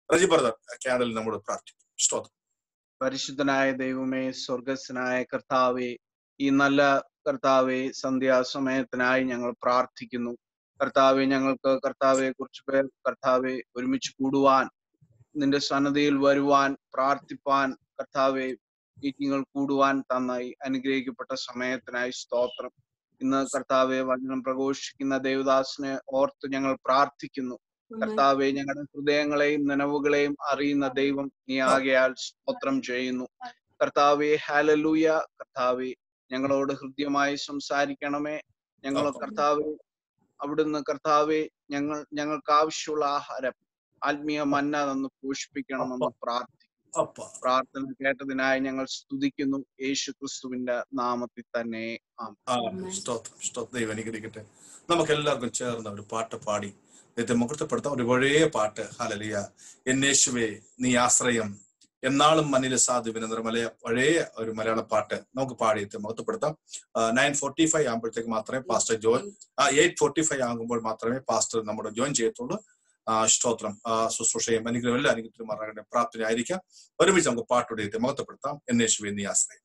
Reji brother കാനഡയിൽ നമ്മോട് പ്രാർത്ഥിക്കും സ്തോത്രം പരിശുദ്ധനായ ദൈവമേ സ്വർഗസ്വനായ കർത്താവെ ഈ നല്ല കർത്താവെ സന്ധ്യാസമയത്തിനായി ഞങ്ങൾ പ്രാർത്ഥിക്കുന്നു കർത്താവെ ഞങ്ങൾക്ക് കർത്താവെ കുറച്ചു പേർ കർത്താവെ ഒരുമിച്ച് കൂടുവാൻ നിന്റെ സന്നദ്ധയിൽ വരുവാൻ പ്രാർത്ഥിപ്പാൻ കർത്താവെ മീറ്റിങ്ങൾ കൂടുവാൻ തന്നായി അനുഗ്രഹിക്കപ്പെട്ട സമയത്തിനായി സ്തോത്രം ഇന്ന് കർത്താവെ വചനം പ്രഘോഷിക്കുന്ന ദേവദാസിനെ ഓർത്ത് ഞങ്ങൾ പ്രാർത്ഥിക്കുന്നു കർത്താവെ ഞങ്ങളുടെ ഹൃദയങ്ങളെയും നനവുകളെയും അറിയുന്ന ദൈവം നീ ആകയാൽ സ്തോത്രം ചെയ്യുന്നു കർത്താവെ ഹാലലൂയ കർത്താവെ ഞങ്ങളോട് ഹൃദ്യമായി സംസാരിക്കണമേ ഞങ്ങൾ കർത്താവെ അവിടുന്ന് കർത്താവെ ഞങ്ങൾ ഞങ്ങൾക്ക് ആവശ്യമുള്ള ആഹാരം ആത്മീയ മന്ന തന്ന് പോഷിപ്പിക്കണമെന്ന് പ്രാർത്ഥിക്കുന്നു അപ്പ പ്രാർത്ഥന കേട്ടതിനായി ഞങ്ങൾ സ്തുതിക്കുന്നു യേശു ക്രിസ്തുവിന്റെ നാമത്തിൽ തന്നെ ആം ആ സ്തോത്രം സ്തോത്രം ദൈവം അനുഗ്രഹിക്കട്ടെ നമുക്ക് എല്ലാവർക്കും ചേർന്ന് ഒരു പാട്ട് പാടി ദൈവത്തെ മുഹൂർത്തപ്പെടുത്താം ഒരു പഴയ പാട്ട് ഹലലിയ എന്നേശുവേ നീ ആശ്രയം എന്നാളും മണ്ണിലെ സാധുവിന് നിർമ്മലയ പഴയ ഒരു മലയാള പാട്ട് നമുക്ക് പാടി മുഹൂർത്തപ്പെടുത്താം നയൻ ഫോർട്ടി ഫൈവ് ആകുമ്പോഴത്തേക്ക് മാത്രമേ pastor join eight forty five ആകുമ്പോൾ മാത്രമേ പാസ്റ്റർ നമ്മുടെ ജോയിൻ ചെയ്യത്തുള്ളൂ ആ, സ്തോത്രം ആ, ശുശ്രൂഷയും അനുഗ്രഹം എല്ലാ അനുഗ്രഹത്തിലും മറകട്ടെ പ്രാപ്തനായിരിക്കാം ഒരുമിച്ച് നമുക്ക് പാട്ടുടെ മുഹൂർത്തപ്പെടുത്താം എന്നേശുവേ നീ ആശ്രയം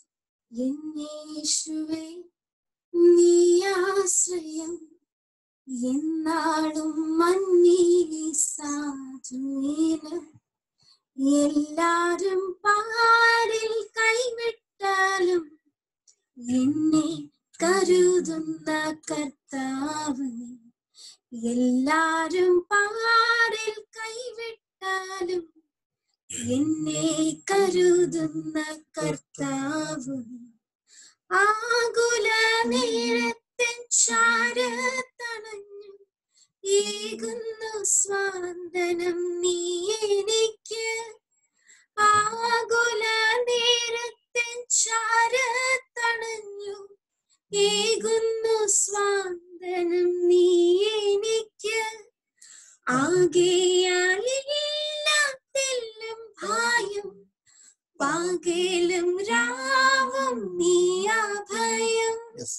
എന്നേശുവേ നീ ആശ്രയം എന്നാളും മഞ്ഞിലി സാധുവിന് എല്ലാരും പാരിൽ കൈവിട്ടാലും എന്നെ കരുതുന്ന കർത്താവ് നീ. എല്ലാരും പാരിൽ കൈവിട്ടാലും എന്നെ കരുതുന്ന കർത്താവ് നീ. ആകുല നേരത്തിൻ ചാരത്തണഞ്ഞു ഏകുന്നു സ്വാന്തനം നീ എനിക്ക് ആകുല നേരത്തിൻ ചാരത്തണഞ്ഞു ഏകുന്നു സ്വാന്തനം നീ എനിക്ക് ആകെയാലില്ലാത്തെല്ലും ഭയം പകലും രാവും നീ അഭയം യെസ്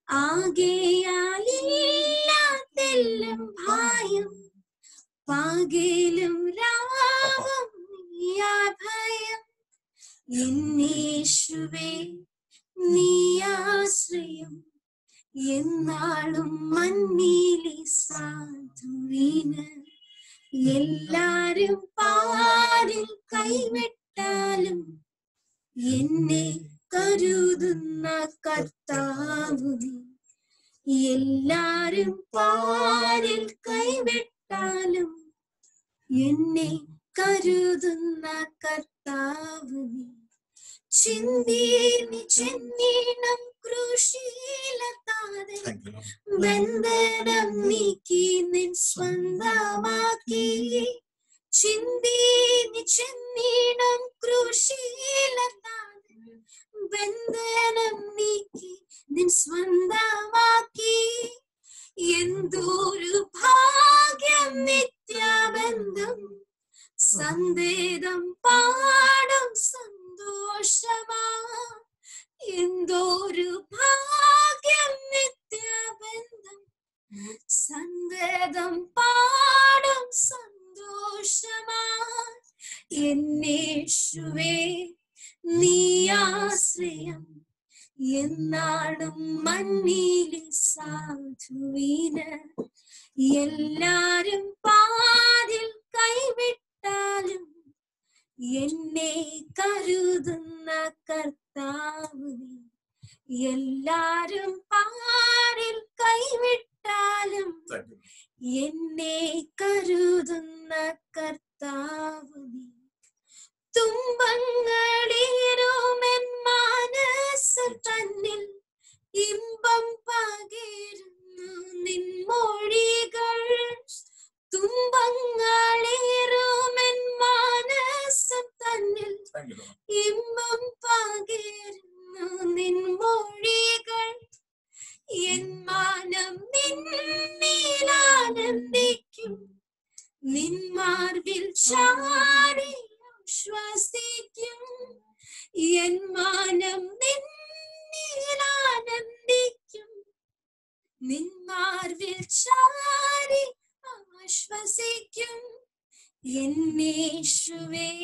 ആകെയാലില്ലാത്തെല്ലും ഭയം പകലും രാവും നീ അഭയം എന്നേശുവേ നീ ആശ്രയം എന്നാളും മണ്ണിലെ സാധുവിന് എല്ലാരും പാരിൽ കൈവിട്ടാലും എന്നെ കരുതുന്ന കർത്താവ് നീ. എല്ലാരും പാരിൽ കൈവിട്ടാലും എന്നെ കരുതുന്ന കർത്താവ് നീ ചിന്തീനി ചെന്നീണം കൃഷിയിലെത്താതെ താങ്ക് യു ബന്ധനം നീക്കി നിൻ സ്വന്തമാക്കി ചിന്തീനി ചെന്നീണം കൃഷിയിലെത്താതെ ബന്ധനം നീക്കി നിൻ സ്വന്തമാക്കി എന്തൊരു ഭാഗ്യം നിത്യബന്ധം സന്ദേഹം പാടും സന്തോഷമാ എന്തോരു ഭാഗ്യം നിത്യബന്ധം സന്ദേഹം പാടും സന്തോഷമാ എന്നേശുവേ നീ ആശ്രയം എന്നാളും മണ്ണിലെ സാധുവിന് എല്ലാരും പാതിൽ കൈവിട്ടാലും എന്നെ കരുതുന്ന കർത്താവ് നീ. എല്ലാരും പാരിൽ കൈവിട്ടാലും താങ്ക് യു എന്നെ കരുതുന്ന കർത്താവ് നീ തുമ്പങ്ങളേറുമെൻ മനസ്സിൽ തന്നിൽ ഇമ്പം പകരുന്നു നിൻ മൊഴികൾ തുമ്പങ്ങളേറുമെൻ മനസ്സിൽ തന്നിൽ താങ്ക് യു ഇമ്പം പകരുന്നു നിൻ മൊഴികൾ എൻ മാനം നിന്നിലാനന്ദിക്കും നിൻ മാർവിൽ ചാരി ശ്വസിക്കും എൻ മാനം നിന്നിലാനന്ദിക്കും നിൻ മാർവിൽ ചാരി ആശ്വസിക്കും എന്നേശുവേ എന്നേശുവേ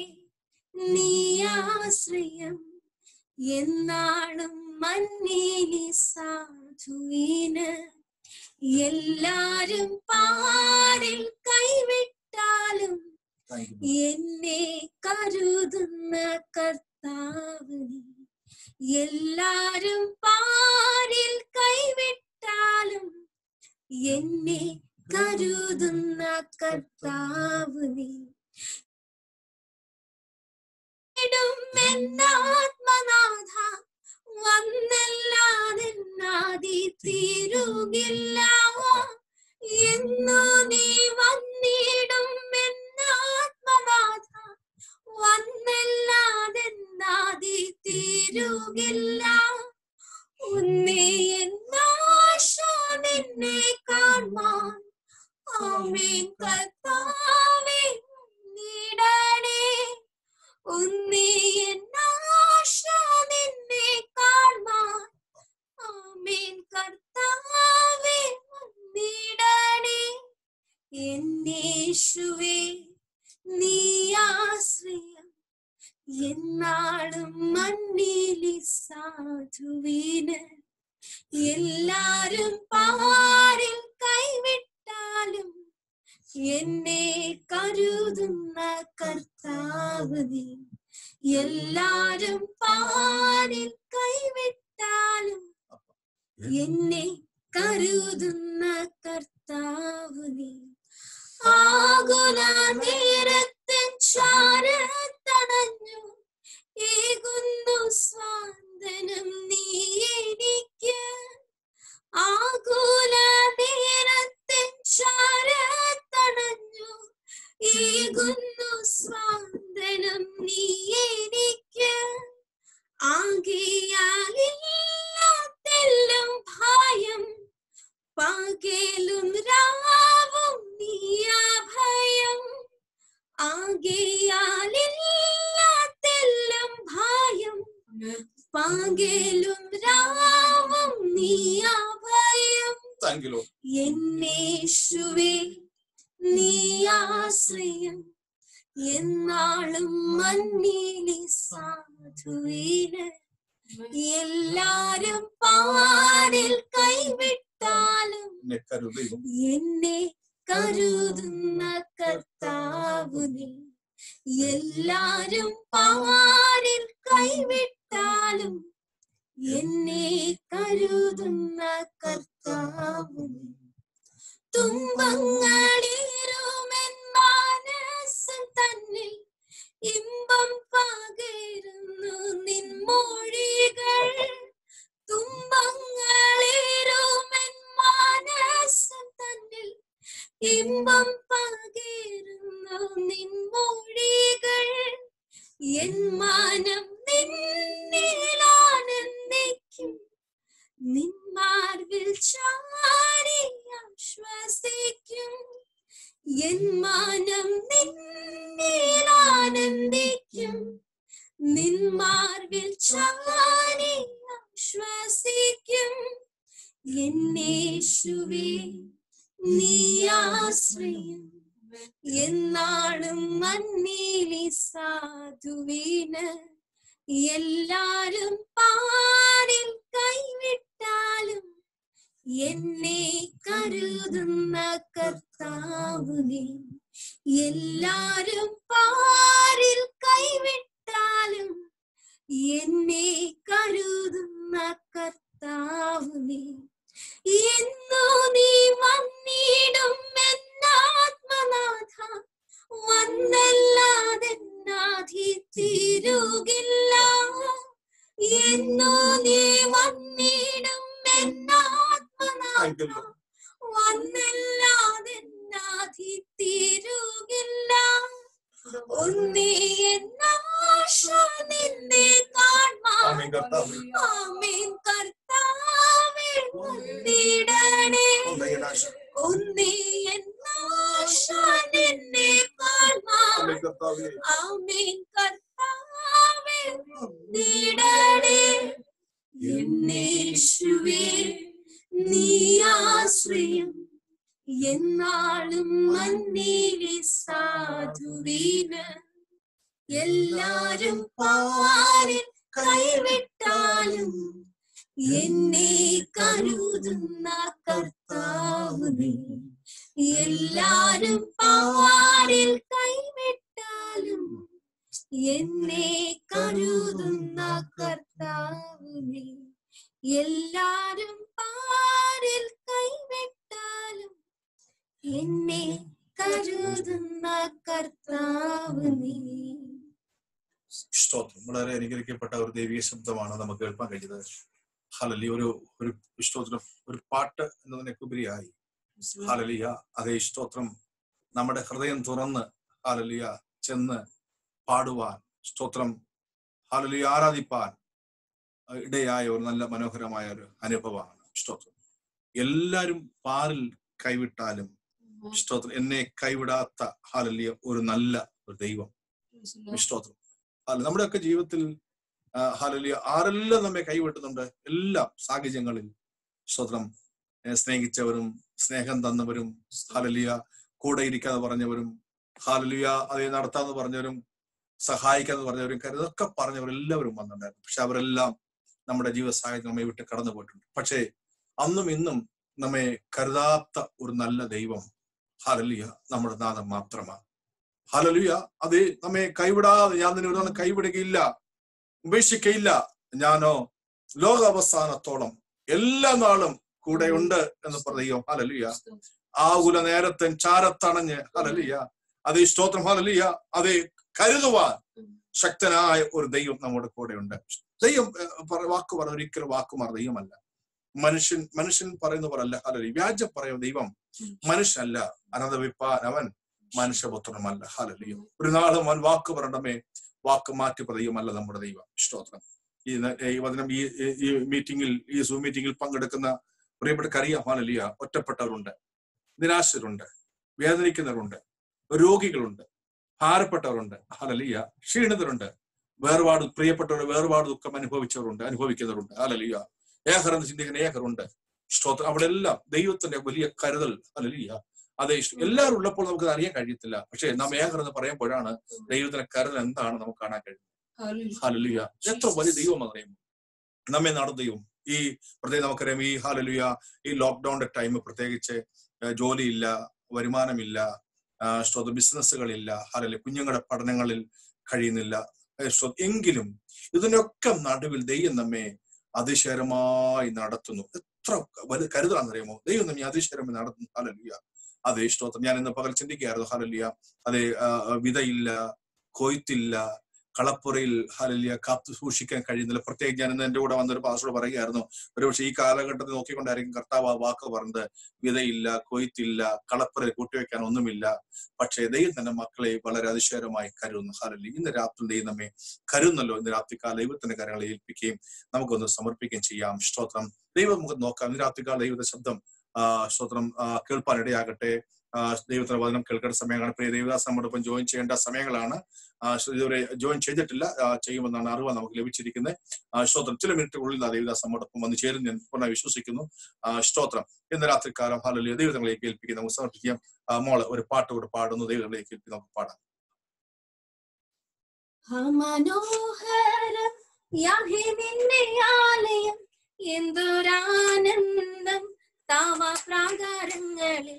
നീയാശ്രയം എന്നാളും മന്നീനി സാധുവിന് എല്ലാരും പാരിൽ കൈവിട്ടാലും താങ്ക് യു എന്നെ കരുതുന്ന കർത്താവ് നീ. എല്ലാരും പാരിൽ കൈവിട്ടാലും എന്നെ കരുതുന്ന കർത്താവ് നീ ഇടും എന്നാത്മനാഥ വന്നല്ലാതെന്നാതി തീരുകില്ല എന്നു നീ വന്നിടും എന്നാത്മനാഥ വന്നല്ലാതെന്നാതി തീരുകില്ല ഉന്നേ എന്നാശ നിന്നെ കാണാൻ ആമേൻ കർത്താവേ നീടണേ ഉന്നേ എന്നാശ നിന്നെ കാണാൻ ആമേൻ കർത്താവേ നീടണേ എന്നേശുവേ നീ ആശ്രയം എന്നാളും മണ്ണിലി സാധുവിന് എല്ലാരും പാരിൽ കൈവിട്ടാലും എന്നെ കരുതുന്ന കർത്താവ് നീ എല്ലാരും പാരിൽ കൈവിട്ടാലും എന്നെ കരുതുന്ന കർത്താവ് നീ ആകുല നേരത്തൻ ചാരത്തണഞ്ഞു ഏകുന്നു സ്വാന്തനം നീ എനിക്ക് ആകുല നേരത്തൻ ചാരത്തണഞ്ഞു ഏകുന്നു സ്വാന്തനം നീ എനിക്ക് ആകെയാലില്ലാത്തെല്ലാം ഭയം പകലും രാവും നീയാ ഭയം ആകെയാലില്ലാത്തെല്ലാം ഭയം പകലും രാവും നീയാ ഭയം താങ്ക് യു ലോ എന്നേശുവേ നീ ആശ്രയം എന്നാളും മണ്ണിലെ സാധുവിന് എല്ലാരും പാരിൽ കൈവിട്ടാലും എന്നെ കരുതയും എന്നെ കരുതുന്ന കർത്താവ് നീ എല്ലാരും പാരിൽ കൈവിട്ടാലും എന്നെ കരുതുന്ന കർത്താവ് നീ തുമ്പങ്ങളിരുമെൻ മാനസം തന്നിൽ ഇമ്പം പകരുന്നു നിൻ മൊഴികൾ തുമ്പങ്ങളിരുമെൻ മാനസം തന്നിൽ ഇമ്പം പകരുന്നു നിൻ മൊഴികൾ എൻ മാനം നിന്നിലാനന്ദിക്കും നിൻ മാർവിൽ ചാരി ആശ്വസിക്കും എൻ മാനം നിന്നിലാനന്ദിക്കും നിൻ മാർവിൽ ചാരി ആശ്വസിക്കും എന്നേശുവേ നീ ആശ്രയം എന്നാളും മണ്ണിലി സാധുവിന് എല്ലാരും പാരിൽ കൈവിട്ടാലും എന്നെ കരുതുന്ന കർത്താവ് നീ എല്ലാരും പാരിൽ കൈവിട്ടാലും എന്നെ കരുതുന്ന കർത്താവ് നീ എന്നു നീ വന്നിടും എന്നാത്മനാഥ വന്നല്ലാതെന്നാധി തീരുകില്ല എന്നു നീ വന്നിടും താങ്ക് യു എന്നാത്മനാഥ ലോ വന്നല്ലാതെന്നാധി തീരുകില്ല ഒന്നേ എന്നാശ നിന്നെ കാണാൻ ആമേൻ കർത്താവേ ആമേൻ കർത്താവേ വന്നിടണേ ഒന്നേനാശ ഒന്നേ എന്നാശ നിന്നെ കാണാൻ ആമേൻ കർത്താവേ ആമേൻ കർത്താവേ വന്നിടണേ എന്നേശുവേ നീ ആശ്രയം എന്നാളും മണ്ണിലെ സാധുവിന് എല്ലാരും പാരിൽ കൈവിട്ടാലും എന്നെ കരുതുന്ന കർത്താവ് നീ എല്ലാരും പാരിൽ കൈവിട്ടാലും എന്നെ കരുതുന്ന കർത്താവ് നീ എല്ലാരും പാരിൽ കൈവിട്ടാലും എന്നെ കരുതുന്ന കർത്താവ് നീ സ്തോത്രം വളരെ അനുഗ്രഹിക്കപ്പെട്ട ഒരു ദൈവീയ ശബ്ദമാണ് നമുക്ക് കേൾപ്പാൻ കഴിഞ്ഞത് ഹലലി ഒരു ഒരു സ്തോത്രം ഒരു പാട്ട് എന്നതിനൊക്കെ ഹാലലിയ അതേ സ്തോത്രം നമ്മുടെ ഹൃദയം തുറന്ന് ഹാലലിയ ചെന്ന് പാടുവാൻ സ്തോത്രം ഹാലലിയ ആരാധിപ്പാൻ അഹ് ഇടയായ ഒരു നല്ല മനോഹരമായ ഒരു അനുഭവമാണ് സ്തോത്രം എല്ലാരും പാറിൽ കൈവിട്ടാലും സ്തോത്രം എന്നെ കൈവിടാത്ത ഹാലലിയ ഒരു നല്ല ഒരു ദൈവം സ്തോത്രം അല്ല നമ്മുടെയൊക്കെ ജീവിതത്തിൽ ആ, ഹാലലിയ ആരെല്ലാം നമ്മെ കൈവിട്ടുന്നുണ്ട് എല്ലാ സാഹചര്യങ്ങളിൽ സ്തോത്രം ഏ, സ്നേഹിച്ചവരും സ്നേഹം തന്നവരും ഹാലലിയ കൂടെ ഇരിക്കാന്ന് പറഞ്ഞവരും ഹാലലിയ അതേ നടത്താന്ന് പറഞ്ഞവരും സഹായിക്കാന്ന് പറഞ്ഞവരും കാര്യം ഇതൊക്കെ പറഞ്ഞവരെല്ലാവരും വന്നിട്ടുണ്ടായിരുന്നു പക്ഷെ അവരെല്ലാം നമ്മുടെ ജീവിത സാഹചര്യം നമ്മെ വിട്ട് കടന്നു പോയിട്ടുണ്ട് പക്ഷേ അന്നും ഇന്നും നമ്മെ കരുതാത്ത ഒരു നല്ല ദൈവം ഹാലലിയ നമ്മുടെ നാഥം മാത്രമാണ് ഹാലലിയ അത് നമ്മെ കൈവിടാതെ ഞാൻ നിന്നെ ഒരു നാളും കൈവിടുകയില്ല ഉപേക്ഷിക്കയില്ല ഞാനോ ലോകാവസാനത്തോളം എല്ലാ നാളും കൂടെ ഉണ്ട് എന്ന് പറയും ഹാലലിയ ആകുല നേരത്തൻ ചാരത്തണഞ്ഞ് ഹലലിയ അതേ സ്തോത്രം ഹലലിയ അതേ കരുതുവാൻ ശക്തനായ ഒരു ദൈവം നമ്മുടെ കൂടെ ഉണ്ട് ദൈവം ഏഹ്, പറ- വാക്ക് പറഞ്ഞ ഒരിക്കലും വാക്കുമാർ ദൈവമല്ല മനുഷ്യൻ മനുഷ്യൻ പറയുന്ന പോലല്ല ഹലലി വ്യാജം പറയുന്ന ദൈവം മനുഷ്യനല്ല അനന്തവിപ്പാൻ അവൻ മനുഷ്യപുത്രനുമല്ല ഹലലിയ ഒരു നാളും അവൻ വാക്ക് പറയണമേ വാക്ക് മാറ്റി പറയുമല്ല നമ്മുടെ ദൈവം സ്തോത്രം ഈ ന- ഈ വചനം ഈ ഈ- ഈ മീറ്റിംഗിൽ ഈ സൂം മീറ്റിംഗിൽ പങ്കെടുക്കുന്ന പ്രിയപ്പെട്ട അറിയാം ഹാലലിയ ഒറ്റപ്പെട്ടവരുണ്ട് നിരാശരുണ്ട് വേദനിക്കുന്നവരുണ്ട് രോഗികളുണ്ട് ഭാരപ്പെട്ടവരുണ്ട് ഹലലിയ ക്ഷീണിതരുണ്ട് വേർപാട് പ്രിയപ്പെട്ടവർ വേർപാട് ദുഃഖം അനുഭവിച്ചവരുണ്ട് അനുഭവിക്കുന്നവരുണ്ട് ഹലലിയ ഏഹർ എന്ന് ചിന്തിക്കുന്ന ഏഹറുണ്ട് സ്തോത്രം അവിടെ എല്ലാം ദൈവത്തിന്റെ വലിയ കരുതൽ ഹലലിയ അതെ ഇഷ്ടം എല്ലാവരും ഉള്ളപ്പോൾ നമുക്ക് അറിയാൻ കഴിയത്തില്ല പക്ഷെ നാം ഏഹർ എന്ന് പറയുമ്പോഴാണ് ദൈവത്തിന്റെ കരുതൽ എന്താണ് നമുക്ക് കാണാൻ കഴിയുന്നത് ഹലലിയ എത്ര വലിയ ദൈവം അറിയുമോ നമ്മെ നടന്ന ദൈവം ഈ പ്രത്യേകം നമുക്കറിയാം ഈ ഹാലലുയ ഈ ലോക്ക്ഡൌണിന്റെ ടൈം പ്രത്യേകിച്ച് ഏഹ് ജോലിയില്ല വരുമാനമില്ല ആഹ് സ്തോത്ര ബിസിനസ്സുകളില്ല ഹാലലി കുഞ്ഞുങ്ങളുടെ പഠനങ്ങളിൽ കഴിയുന്നില്ല ഏഹ് സ്തോ- എങ്കിലും ഇതിനൊക്കെ നടുവിൽ ദൈവം നമ്മെ അതിശയരമായി നടത്തുന്നു എത്ര വലിയ കരുതലാണെന്നറിയാമോ ദൈവം നമ്മെ അതിശയരമായി നടത്തുന്നു ഹാലലുയ അതെ സ്തോത്രം ഞാൻ ഇന്ന് പകൽ ചിന്തിക്കുകയായിരുന്നു ഹാലലുയ അതെ ആഹ് വിതയില്ല കൊയ്ത്തില്ല കളപ്പുറയിൽ ഹലലിയ കാത്തു സൂക്ഷിക്കാൻ കഴിയുന്നില്ല പ്രത്യേകിച്ച് ഞാൻ ഇന്ന് എന്റെ കൂടെ വന്നൊരു പാസ്റ്റോട് പറയുകയായിരുന്നു ഒരുപക്ഷെ ഈ കാലഘട്ടത്തിൽ നോക്കിക്കൊണ്ടായിരിക്കും കർത്താവ് ആ വാക്ക് പറഞ്ഞത് വിതയില്ല കൊയ്ത്തില്ല കളപ്പുറയിൽ കൂട്ടിവെക്കാൻ ഒന്നുമില്ല പക്ഷേ ദൈവം തന്നെ മക്കളെ വളരെ അതിശയകരമായി കരുതുന്നു ഹലലി ഇന്ന് രാത്രി ദൈവം നമ്മെ കരുതുന്നല്ലോ ഇന്ന് രാത്രികാല ദൈവത്തിന്റെ കാര്യങ്ങളെ ഏൽപ്പിക്കുകയും നമുക്കൊന്ന് സമർപ്പിക്കുകയും ചെയ്യാം സ്തോത്രം ദൈവം നമുക്ക് നോക്കാം ഇന്ന് രാത്രികാല ദൈവത്തിന്റെ ശബ്ദം ആ സ്തോത്രം ആ, കേൾപ്പാൻ ഇടയാകട്ടെ ആ, ദൈവത്തിന്റെ വചനം കേൾക്കേണ്ട സമയങ്ങളാണ് പ്രിയ ദേവദാസ് നമ്മോടൊപ്പം ജോയിൻ ചെയ്യേണ്ട സമയങ്ങളാണ് ആ, ശ്ര- ഇതുവരെ ജോയിൻ ചെയ്തിട്ടില്ല ആ, ചെയ്യുമെന്നാണ് അറിവ് നമുക്ക് ലഭിച്ചിരിക്കുന്നത് ആ, സ്തോത്രം ചില മിനിറ്റുകളിൽ ആ ദേവദാസ് നമ്മോടൊപ്പം വന്ന് ചേരും ഞാൻ പൂർണ്ണ വിശ്വസിക്കുന്നു ആ, സ്തോത്രം ഇന്ന് രാത്രികാലം ഹാലലിയ ദൈവങ്ങളെ കേൾപ്പിക്കും നമുക്ക് സമർപ്പിക്കാം ആ, മോള് ഒരു പാട്ട് കൂടെ പാടുന്നു ദൈവങ്ങളെ കേൾപ്പി നമുക്ക് പാടാം മനോഹരം യാഹേ നിന്റെ ആലയം എന്തൊരാനന്ദം താവ പ്രാകാരങ്ങളിൽ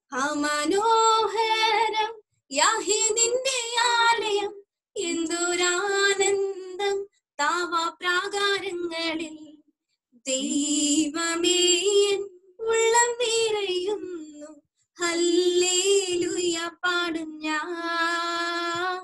മനോഹരം യാഹേ നിന്റെ ആലയം എന്തൊരാനന്ദം താവ പ്രാകാരങ്ങളിൽ ദൈവമേ എൻ ഉള്ളം നിറയുന്നു ഹല്ലേലൂയ പാടും ഞാൻ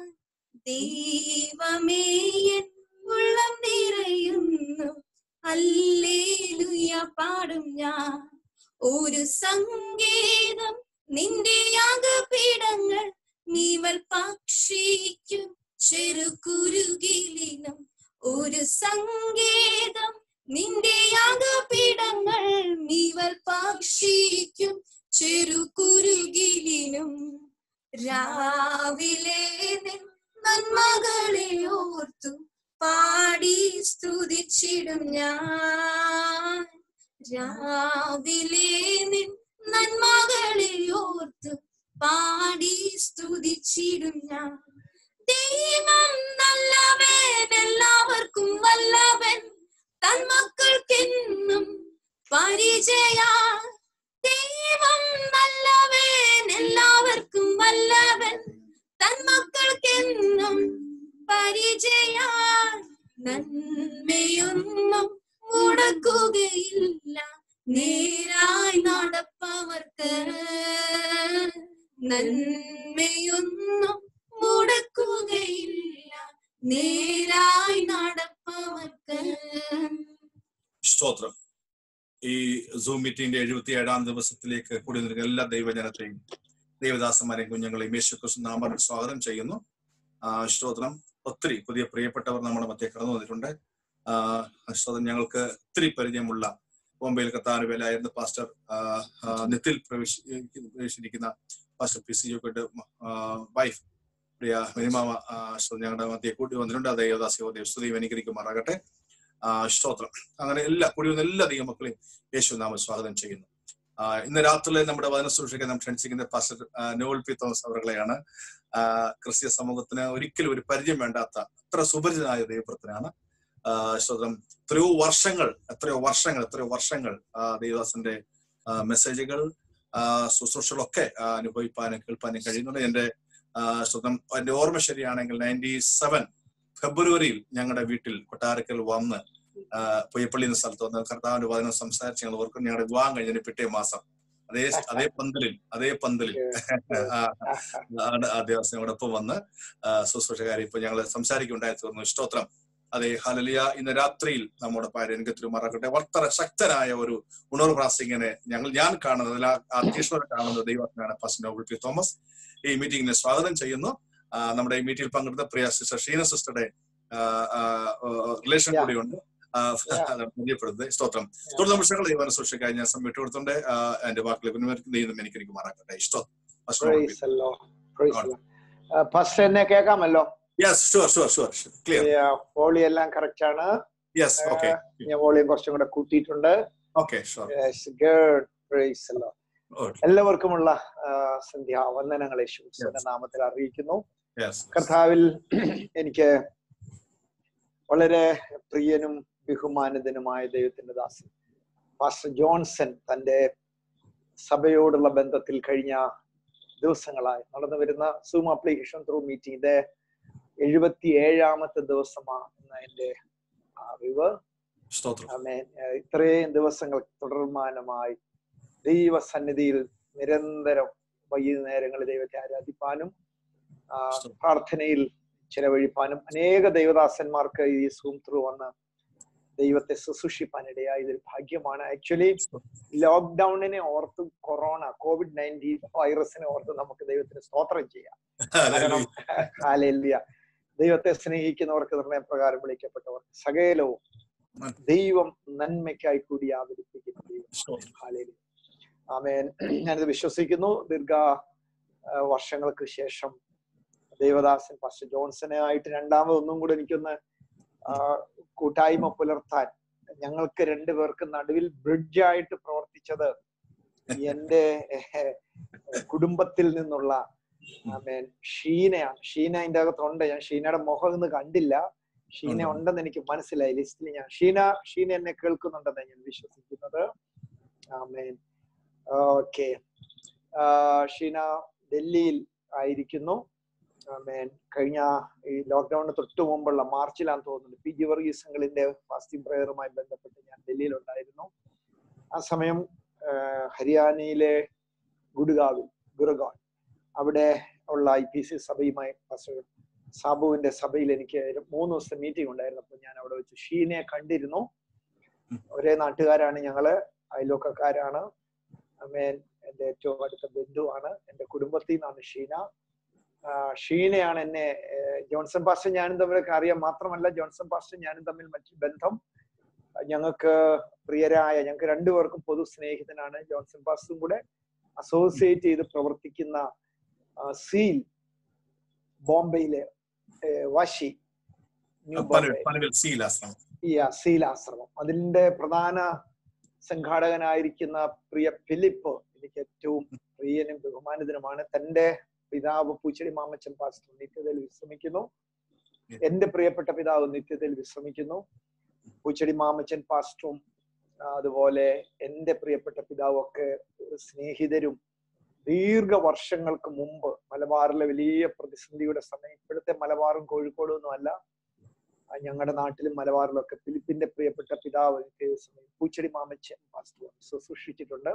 ദൈവമേ എൻ ഉള്ളം നിറയുന്നു ഹല്ലേലൂയ പാടും ഞാൻ ഒരു സംഗീതം നിന്റെ യാഗപീഠങ്ങൾ നീവൽ പക്ഷിക്കും ചെറുകുരുകിലിനും ഒരു സംഗീതം നിന്റെ യാഗപീഠങ്ങൾ നീവൽ പക്ഷിക്കും ചെറുകുരുകിലിനും രാവിലെ നിൻ നന്മകളെ ഓർത്തു പാടി സ്തുതിച്ചിടും ഞാൻ രാവിലെ നിൻ നന്മകളെ ഓർത്ത് പാടി സ്തുതിച്ചിടും ഞാൻ ദൈവം നല്ലവൻ എല്ലാവർക്കും വല്ലവൻ തൻ മക്കൾക്കെന്നും പരിചയ ദൈവം നല്ലവൻ എല്ലാവർക്കും വല്ലവൻ തൻ മക്കൾക്കെന്നും പരിചയ നന്മയൊന്നും മുടക്കുകയില്ല നേരായി നടപ്പവർക്ക് നന്മയൊന്നും മുടക്കുകയില്ല നേരായി നടപ്പവർക്ക് സ്തോത്രം ഈ സൂം മീറ്റിംഗിന്റെ എഴുപത്തി ഏഴാം ദിവസത്തിലേക്ക് കൂടി നിൽക്കുന്ന എല്ലാ ദൈവജനത്തെയും ദൈവദാസന്മാരെയും കുഞ്ഞുങ്ങളെയും യേശു ക്രിസ്തു നാമത്തിൽ സ്വാഗതം ചെയ്യുന്നു ആ, സ്തോത്രം ഒത്തിരി പുതിയ പ്രിയപ്പെട്ടവർ നമ്മുടെ മധ്യ കടന്നു വന്നിട്ടുണ്ട് ആ, സ്തോത്രം ഞങ്ങൾക്ക് ഒത്തിരി പരിചയമുള്ള ബോംബെയിൽ കത്താനുവേലായിരുന്ന പാസ്റ്റർ ആ, ആ, നിത്തിൽ പ്രവേശി പ്രവേശിച്ചിരിക്കുന്ന പാസ്റ്റർ പി സി ജോക്കട്ട് വൈഫ് പ്രിയ മിനിമാമ ആ, സ്തോത്രം ഞങ്ങളുടെ മധ്യ കൂട്ടി വന്നിട്ടുണ്ട് ദൈവദാസിയോ ദേവസ്തുതി അനുകരിക്കുമാറാകട്ടെ ആ, സ്തോത്രം അങ്ങനെ എല്ലാ കൂടി വന്ന എല്ലാ ദൈവമക്കളെയും യേശു നാമം സ്വാഗതം ചെയ്യുന്നു ആ, ഇന്ന് രാത്രിയിലെ നമ്മുടെ വചന സൂക്ഷിക്കാൻ നാം ക്ഷണിച്ചിരിക്കുന്ന പാസ്റ്റർ ആ, നോവൽ പി തോമസ് അവരുകളെയാണ് ആ, ക്രിസ്തീയ സമൂഹത്തിന് ഒരിക്കലും ഒരു പരിചയം വേണ്ടാത്ത അത്ര സുപരിചിതനായ ദൈവപ്രത്തിനാണ് സ്തോത്രം എത്രയോ വർഷങ്ങൾ എത്രയോ വർഷങ്ങൾ എത്രയോ വർഷങ്ങൾ ആ, ദേവദാസന്റെ ആ, മെസ്സേജുകൾ ആ, ശുശ്രൂഷകളൊക്കെ ആ, അനുഭവിപ്പാനും കേൾപ്പാനും കഴിയുന്നുണ്ട് എന്റെ ആ, സ്തോത്രം എന്റെ ഓർമ്മ ശരിയാണെങ്കിൽ നയൻറ്റി സെവൻ ഫെബ്രുവരിയിൽ ഞങ്ങളുടെ വീട്ടിൽ കൊട്ടാരക്കൽ വന്ന് ആ, പൊയ്യപ്പള്ളി എന്ന സ്ഥലത്ത് വന്ന് കർത്താവിന്റെ വചനം സംസാരിച്ച് ഞങ്ങൾ ഓർക്കും ഞങ്ങളുടെ വിവാഹം കഴിഞ്ഞതിന് പിറ്റേ മാസം അതേ അതേ പന്തലിൽ അതേ പന്തലിൽ ആ, ആണ് ആ ദേവസ്വനോടൊപ്പം വന്ന് ആ, ശുശ്രൂഷകാരെ ഇപ്പൊ ഞങ്ങൾ സംസാരിക്കുണ്ടായി തീർന്നു സ്തോത്രം അതെ ഹലലിയ ഇന്ന് രാത്രിയിൽ നമ്മുടെ രംഗത്തിൽ മറക്കട്ടെ വളരെ ശക്തനായ ഒരു ഉണർവ് പ്രാസിംഗിനെ ഞങ്ങൾ ഞാൻ കാണുന്നത് അതിൽ ആ- ആ തീഷ്ണത കാണുന്നത് ദൈവത്തിനാണ് പാസ്റ്റർ നോബിൾ പി തോമസ് ഈ മീറ്റിംഗിനെ സ്വാഗതം ചെയ്യുന്നു ആ, നമ്മുടെ ഈ മീറ്റിംഗിൽ പങ്കെടുത്ത പ്രിയ സിസ്റ്റർ ഷീന സിസ്റ്ററുടെ റിലേഷൻ Yeah. കൂടിയുണ്ട് ആ, Yeah. അതാണ് പരിചയപ്പെടുന്നത് സ്തോത്രം തുടർന്ന് വിഷയങ്ങൾ ദൈവം സൂക്ഷിക്കാൻ ഞാൻ സമയം വിട്ടുകൊടുത്തുണ്ട് ആ, എന്റെ വാക്കിൽ ദൈവം എനിക്ക് എനിക്ക് മാറാക്കട്ടെ ഇഷ്ടം Praise the Lord. Praise the Lord. ആ, ഫസ്റ്റ് എന്നെ കേൾക്കാമല്ലോ yes sure sure sure clear വോളി എല്ലാം കറക്റ്റ് ആണ് യെസ് ഓക്കെ ഞാൻ വോളിയം കുറച്ചും കൂടെ കൂട്ടിയിട്ടുണ്ട് okay sure good praise the Lord. എല്ലാവർക്കുമുള്ള ആ, സന്ധ്യാവന്ദനങ്ങൾ യേശുവിന്റെ നാമത്തിൽ അറിയിക്കുന്നു യെസ് കർത്താവിൽ എനിക്ക് വളരെ പ്രിയനും ബഹുമാനിതനുമായ ദൈവത്തിന്റെ ദാസൻ പാസ്റ്റർ ജോൺസൺ തന്റെ സഭയോടുള്ള ബന്ധത്തിൽ കഴിഞ്ഞ ദിവസങ്ങളായി നടന്നു വരുന്ന സൂം ആപ്ലിക്കേഷൻ ത്രൂ മീറ്റിംഗ് ഇത് എഴുപത്തി ഏഴാമത്തെ ദിവസമാണ് എന്ന എന്റെ അറിവ് സ്തോത്രം ആമേൻ ഏഹ് ഇത്രയും ദിവസങ്ങൾ തുടർമാനമായി ദൈവസന്നിധിയിൽ നിരന്തരം വൈകുന്നേരങ്ങളിൽ ദൈവത്തെ ആരാധിപ്പാനും ആ, പ്രാർത്ഥനയിൽ ചെലവഴിപ്പാനും അനേക ദൈവദാസന്മാർക്ക് ഈ സൂം ത്രൂ വന്ന് ദൈവത്തെ ശുശ്രൂഷിപ്പാൻ ഇടയായ ഇതൊരു ഭാഗ്യമാണ് ആക്ച്വലി ലോക്ക്ഡൌണിനെ ഓർത്ത് കൊറോണ കോവിഡ് നയൻറ്റീൻ വൈറസിനെ ഓർത്ത് നമുക്ക് ദൈവത്തിന് സ്തോത്രം ചെയ്യാം കാരണം ഹാലേലിയ ദൈവത്തെ സ്നേഹിക്കുന്നവർക്ക് നിർണയപ്രകാരം വിളിക്കപ്പെട്ടവർ സകലവും ദൈവം നന്മയ്ക്കായി കൂടി ആവരിപ്പിക്കുന്ന ദൈവം ഹാലേലിയ ആമേൻ ഞാനിത് വിശ്വസിക്കുന്നു ദീർഘ ആ, വർഷങ്ങൾക്ക് ശേഷം ദേവദാസൻ പാസ്റ്റർ ജോൺസനെ ആയിട്ട് രണ്ടാമത് ഒന്നും കൂടെ എനിക്കൊന്ന് ആ, കൂട്ടായ്മ പുലർത്താൻ ഞങ്ങൾക്ക് രണ്ടുപേർക്ക് നടുവിൽ ബ്രിഡ്ജായിട്ട് പ്രവർത്തിച്ചത് എന്റെ ഏഹ്, കുടുംബത്തിൽ നിന്നുള്ള ആമേൻ ഷീനയാണ് ഷീന അതിന്റെ അകത്തുണ്ട് ഞാൻ ഷീനയുടെ മുഖം ഇന്ന് കണ്ടില്ല ഷീന ഉണ്ട്. ഉണ്ടെന്ന് എനിക്ക് മനസ്സിലായി ലിസ്റ്റിൽ ഞാൻ ഷീന ഷീന എന്നെ കേൾക്കുന്നുണ്ടെന്ന് ഞാൻ വിശ്വസിക്കുന്നത് ആമേൻ ഓക്കെ ഷീന ഡൽഹിയിൽ ആയിരിക്കുന്നു ആമേൻ കഴിഞ്ഞ ഈ ലോക്ക്ഡൌണിന് തൊട്ട് മുമ്പുള്ള മാർച്ചിലാന്ന് തോന്നുന്നു പി ജി വർഗീസ് സംഘളിന്റെ ഫാസ്റ്റിംഗ് പ്രയറുമായി ബന്ധപ്പെട്ട് ഞാൻ ഡൽഹിയിലുണ്ടായിരുന്നു ആ സമയം ആ, ഹരിയാനയിലെ ഗുഡ്ഗാവിൽ ഗുരുഗാവ് അവിടെ ഉള്ള ഐ പി സി സഭയുമായി പാസ്റ്റർ സാബുവിന്റെ സഭയിൽ എനിക്ക് ഒരു മൂന്ന് ദിവസത്തെ മീറ്റിംഗ് ഉണ്ടായിരുന്നു അപ്പോൾ ഞാൻ അവിടെ വെച്ച് ഷീനയെ കണ്ടിരുന്നു ഒരേ നാട്ടുകാരാണ് ഞങ്ങള് അയൽവക്കക്കാരാണ് അമേൻ എന്റെ ഏറ്റവും അടുത്ത ബന്ധുവാണ് എന്റെ കുടുംബത്തിൽ നിന്നാണ് ഷീന ആ, ഷീനയാണ് എന്നെ ഏഹ്, ജോൺസൺ പാസ്റ്റർ ഞാനും തമ്മിലൊക്കെ അറിയാം മാത്രമല്ല ജോൺസൺ പാസ്റ്റർ ഞാനും തമ്മിൽ മറ്റു ബന്ധം ഞങ്ങൾക്ക് പ്രിയരായ ഞങ്ങൾക്ക് രണ്ടുപേർക്കും പൊതു സ്നേഹിതനാണ് ജോൺസൺ പാസ്റ്ററും കൂടെ അസോസിയേറ്റ് ചെയ്ത് പ്രവർത്തിക്കുന്ന ആ, സീൽ ബോംബെയിലെ ഏഹ്, വാശി ന്യൂ ബോംബെ പനവിൽ സീലാശ്രമം ഈ സീൽ ആശ്രമം അതിന്റെ പ്രധാന സംഘാടകനായിരിക്കുന്ന പ്രിയ ഫിലിപ്പ് എനിക്ക് ഏറ്റവും പ്രിയനും ബഹുമാനിതനുമാണ് തന്റെ പിതാവ് പൂച്ചെടി മാമച്ചൻ പാസ്റ്റർ നിത്യതയിൽ വിശ്രമിക്കുന്നു എന്റെ പ്രിയപ്പെട്ട പിതാവ് നിത്യതയിൽ വിശ്രമിക്കുന്നു പൂച്ചെടി മാമച്ചൻ പാസ്റ്ററും ആ, അതുപോലെ എന്റെ പ്രിയപ്പെട്ട പിതാവും ഒക്കെ സ്നേഹിതരും ദീർഘ വർഷങ്ങൾക്ക് മുമ്പ് മലബാറിലെ വലിയ പ്രതിസന്ധിയുടെ സമയം ഇപ്പോഴത്തെ മലബാറും കോഴിക്കോടും ഒന്നും അല്ല ആ, ഞങ്ങളുടെ നാട്ടിലും മലബാറിലും ഒക്കെ ഫിലിപ്പിന്റെ പ്രിയപ്പെട്ട പിതാവ് എനിക്ക് സമയം പൂച്ചെടി മാമച്ചൻ പാസ്റ്റർ ശുശ്രൂഷിച്ചിട്ടുണ്ട്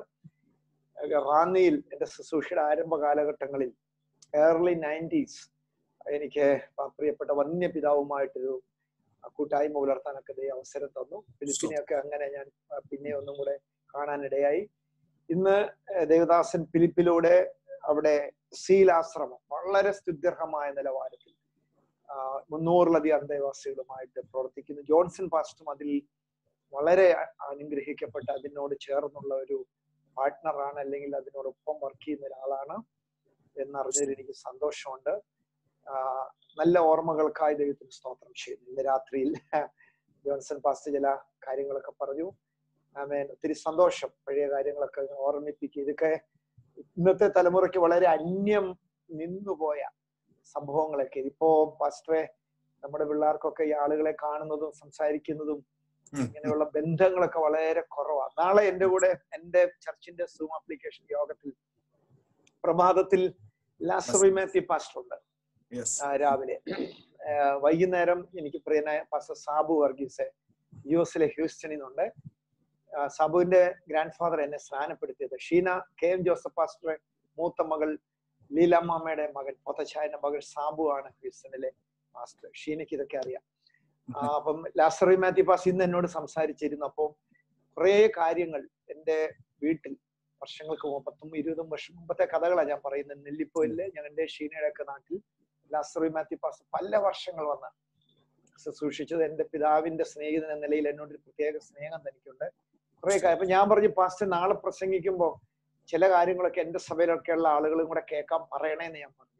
ഏർ റാന്നിയിൽ എന്റെ ശുശ്രൂഷയുടെ ആരംഭ കാലഘട്ടങ്ങളിൽ ഏർലി നയൻറ്റീസ് എനിക്ക് ആ പ്രിയപ്പെട്ട വന്യ പിതാവുമായിട്ടൊരു കൂട്ടായ്മ പുലർത്താനൊക്കെ ദൈവം അവസരം തന്നു ഫിലിപ്പിനെയൊക്കെ അങ്ങനെ ഞാൻ ആ, പിന്നെ ഒന്നും കൂടെ കാണാനിടയായി ഇന്ന് ഏർ ദേവദാസൻ ഫിലിപ്പിലൂടെ അവിടെ സീലാശ്രമം വളരെ സ്തുത്യർഹമായ നിലവാരത്തിൽ ആ, മുന്നൂറിലധികം അന്തേവാസികളുമായിട്ട് പ്രവർത്തിക്കുന്നു ജോൺസൺ പാസ്റ്റും അതിൽ വളരെ അ- അനുഗ്രഹിക്കപ്പെട്ട അതിനോട് ചേർന്നുള്ള ഒരു പാർട്ട്ണറാണ് അല്ലെങ്കിൽ അതിനോടൊപ്പം വർക്ക് ചെയ്യുന്ന ഒരാളാണ് എന്നറിഞ്ഞതിൽ എനിക്ക് സന്തോഷമുണ്ട് ആ, നല്ല ഓർമ്മകൾക്കായി ദൈവത്തിന് സ്തോത്രം ചെയ്യുന്നു ഇന്ന് രാത്രിയിൽ ജോൺസൺ പാസ്റ്റ് ചില കാര്യങ്ങളൊക്കെ പറഞ്ഞു ആമേൻ ഒത്തിരി സന്തോഷം പഴയ കാര്യങ്ങളൊക്കെ ഓർമ്മിപ്പിക്കുക ഇതൊക്കെ ഇന്നത്തെ തലമുറയ്ക്ക് വളരെ അന്യം നിന്നുപോയ സംഭവങ്ങളൊക്കെ ഇപ്പോ പാസ്റ്ററെ നമ്മുടെ പിള്ളേർക്കൊക്കെ ഈ ആളുകളെ കാണുന്നതും സംസാരിക്കുന്നതും ഉം. ഇങ്ങനെയുള്ള ബന്ധങ്ങളൊക്കെ വളരെ കുറവാണ് നാളെ എന്റെ കൂടെ എന്റെ ചർച്ചിന്റെ സൂം ആപ്ലിക്കേഷൻ യോഗത്തിൽ പ്രഭാതത്തിൽ ലാസറി മാത്യു പാസ്റ്റർ ഉണ്ട് യെസ് ആ, രാവിലെ ആ, വൈകുന്നേരം എനിക്ക് പ്രിയനായ പാസ്റ്റർ സാബു വർഗീസ് യു എസിലെ ഹ്യൂസ്റ്റണിൽ നിന്നുണ്ട് ആ, സാബുവിന്റെ ഗ്രാൻഡ് ഫാദർ എന്നെ സ്നാനപ്പെടുത്തിയത് Sheena K M Joseph pastor മൂത്ത മകൾ ലീലാമ്മയുടെ മകൻ പൊത്തച്ചായന്റെ മകൾ സാബു ആണ് ഹ്യൂസ്റ്റണിലെ മാസ്റ്റർ ഷീനയ്ക്ക് ഇതൊക്കെ അറിയാം ആ, അപ്പം ലാസറി മാത്യു പാസ് ഇന്ന് എന്നോട് സംസാരിച്ചിരുന്നു അപ്പോൾ കുറേ കാര്യങ്ങൾ എൻ്റെ വീട്ടിൽ വർഷങ്ങൾക്ക് മുമ്പ് പത്തും ഇരുപതും വർഷം മുമ്പത്തെ കഥകളാണ് ഞാൻ പറയുന്നത് നെല്ലിപ്പോയിലെ ഞങ്ങളുടെ ഷീനയുടെ ഒക്കെ നാട്ടിൽ ലാസറി മാത്യു പാസ് പല വർഷങ്ങൾ വന്ന് ശുശ്രൂഷിച്ചത് എൻ്റെ പിതാവിന്റെ സ്നേഹിതൻ എന്ന നിലയിൽ എന്നോട് ഒരു പ്രത്യേക സ്നേഹം തനിക്കുണ്ട് കുറെ കാര്യം അപ്പൊ ഞാൻ പറഞ്ഞു പാസ്റ്റ് നാളെ പ്രസംഗിക്കുമ്പോൾ ചില കാര്യങ്ങളൊക്കെ എന്റെ സഭയിലൊക്കെയുള്ള ആളുകളും കൂടെ കേൾക്കാൻ പറയണേന്ന് ഞാൻ പറഞ്ഞു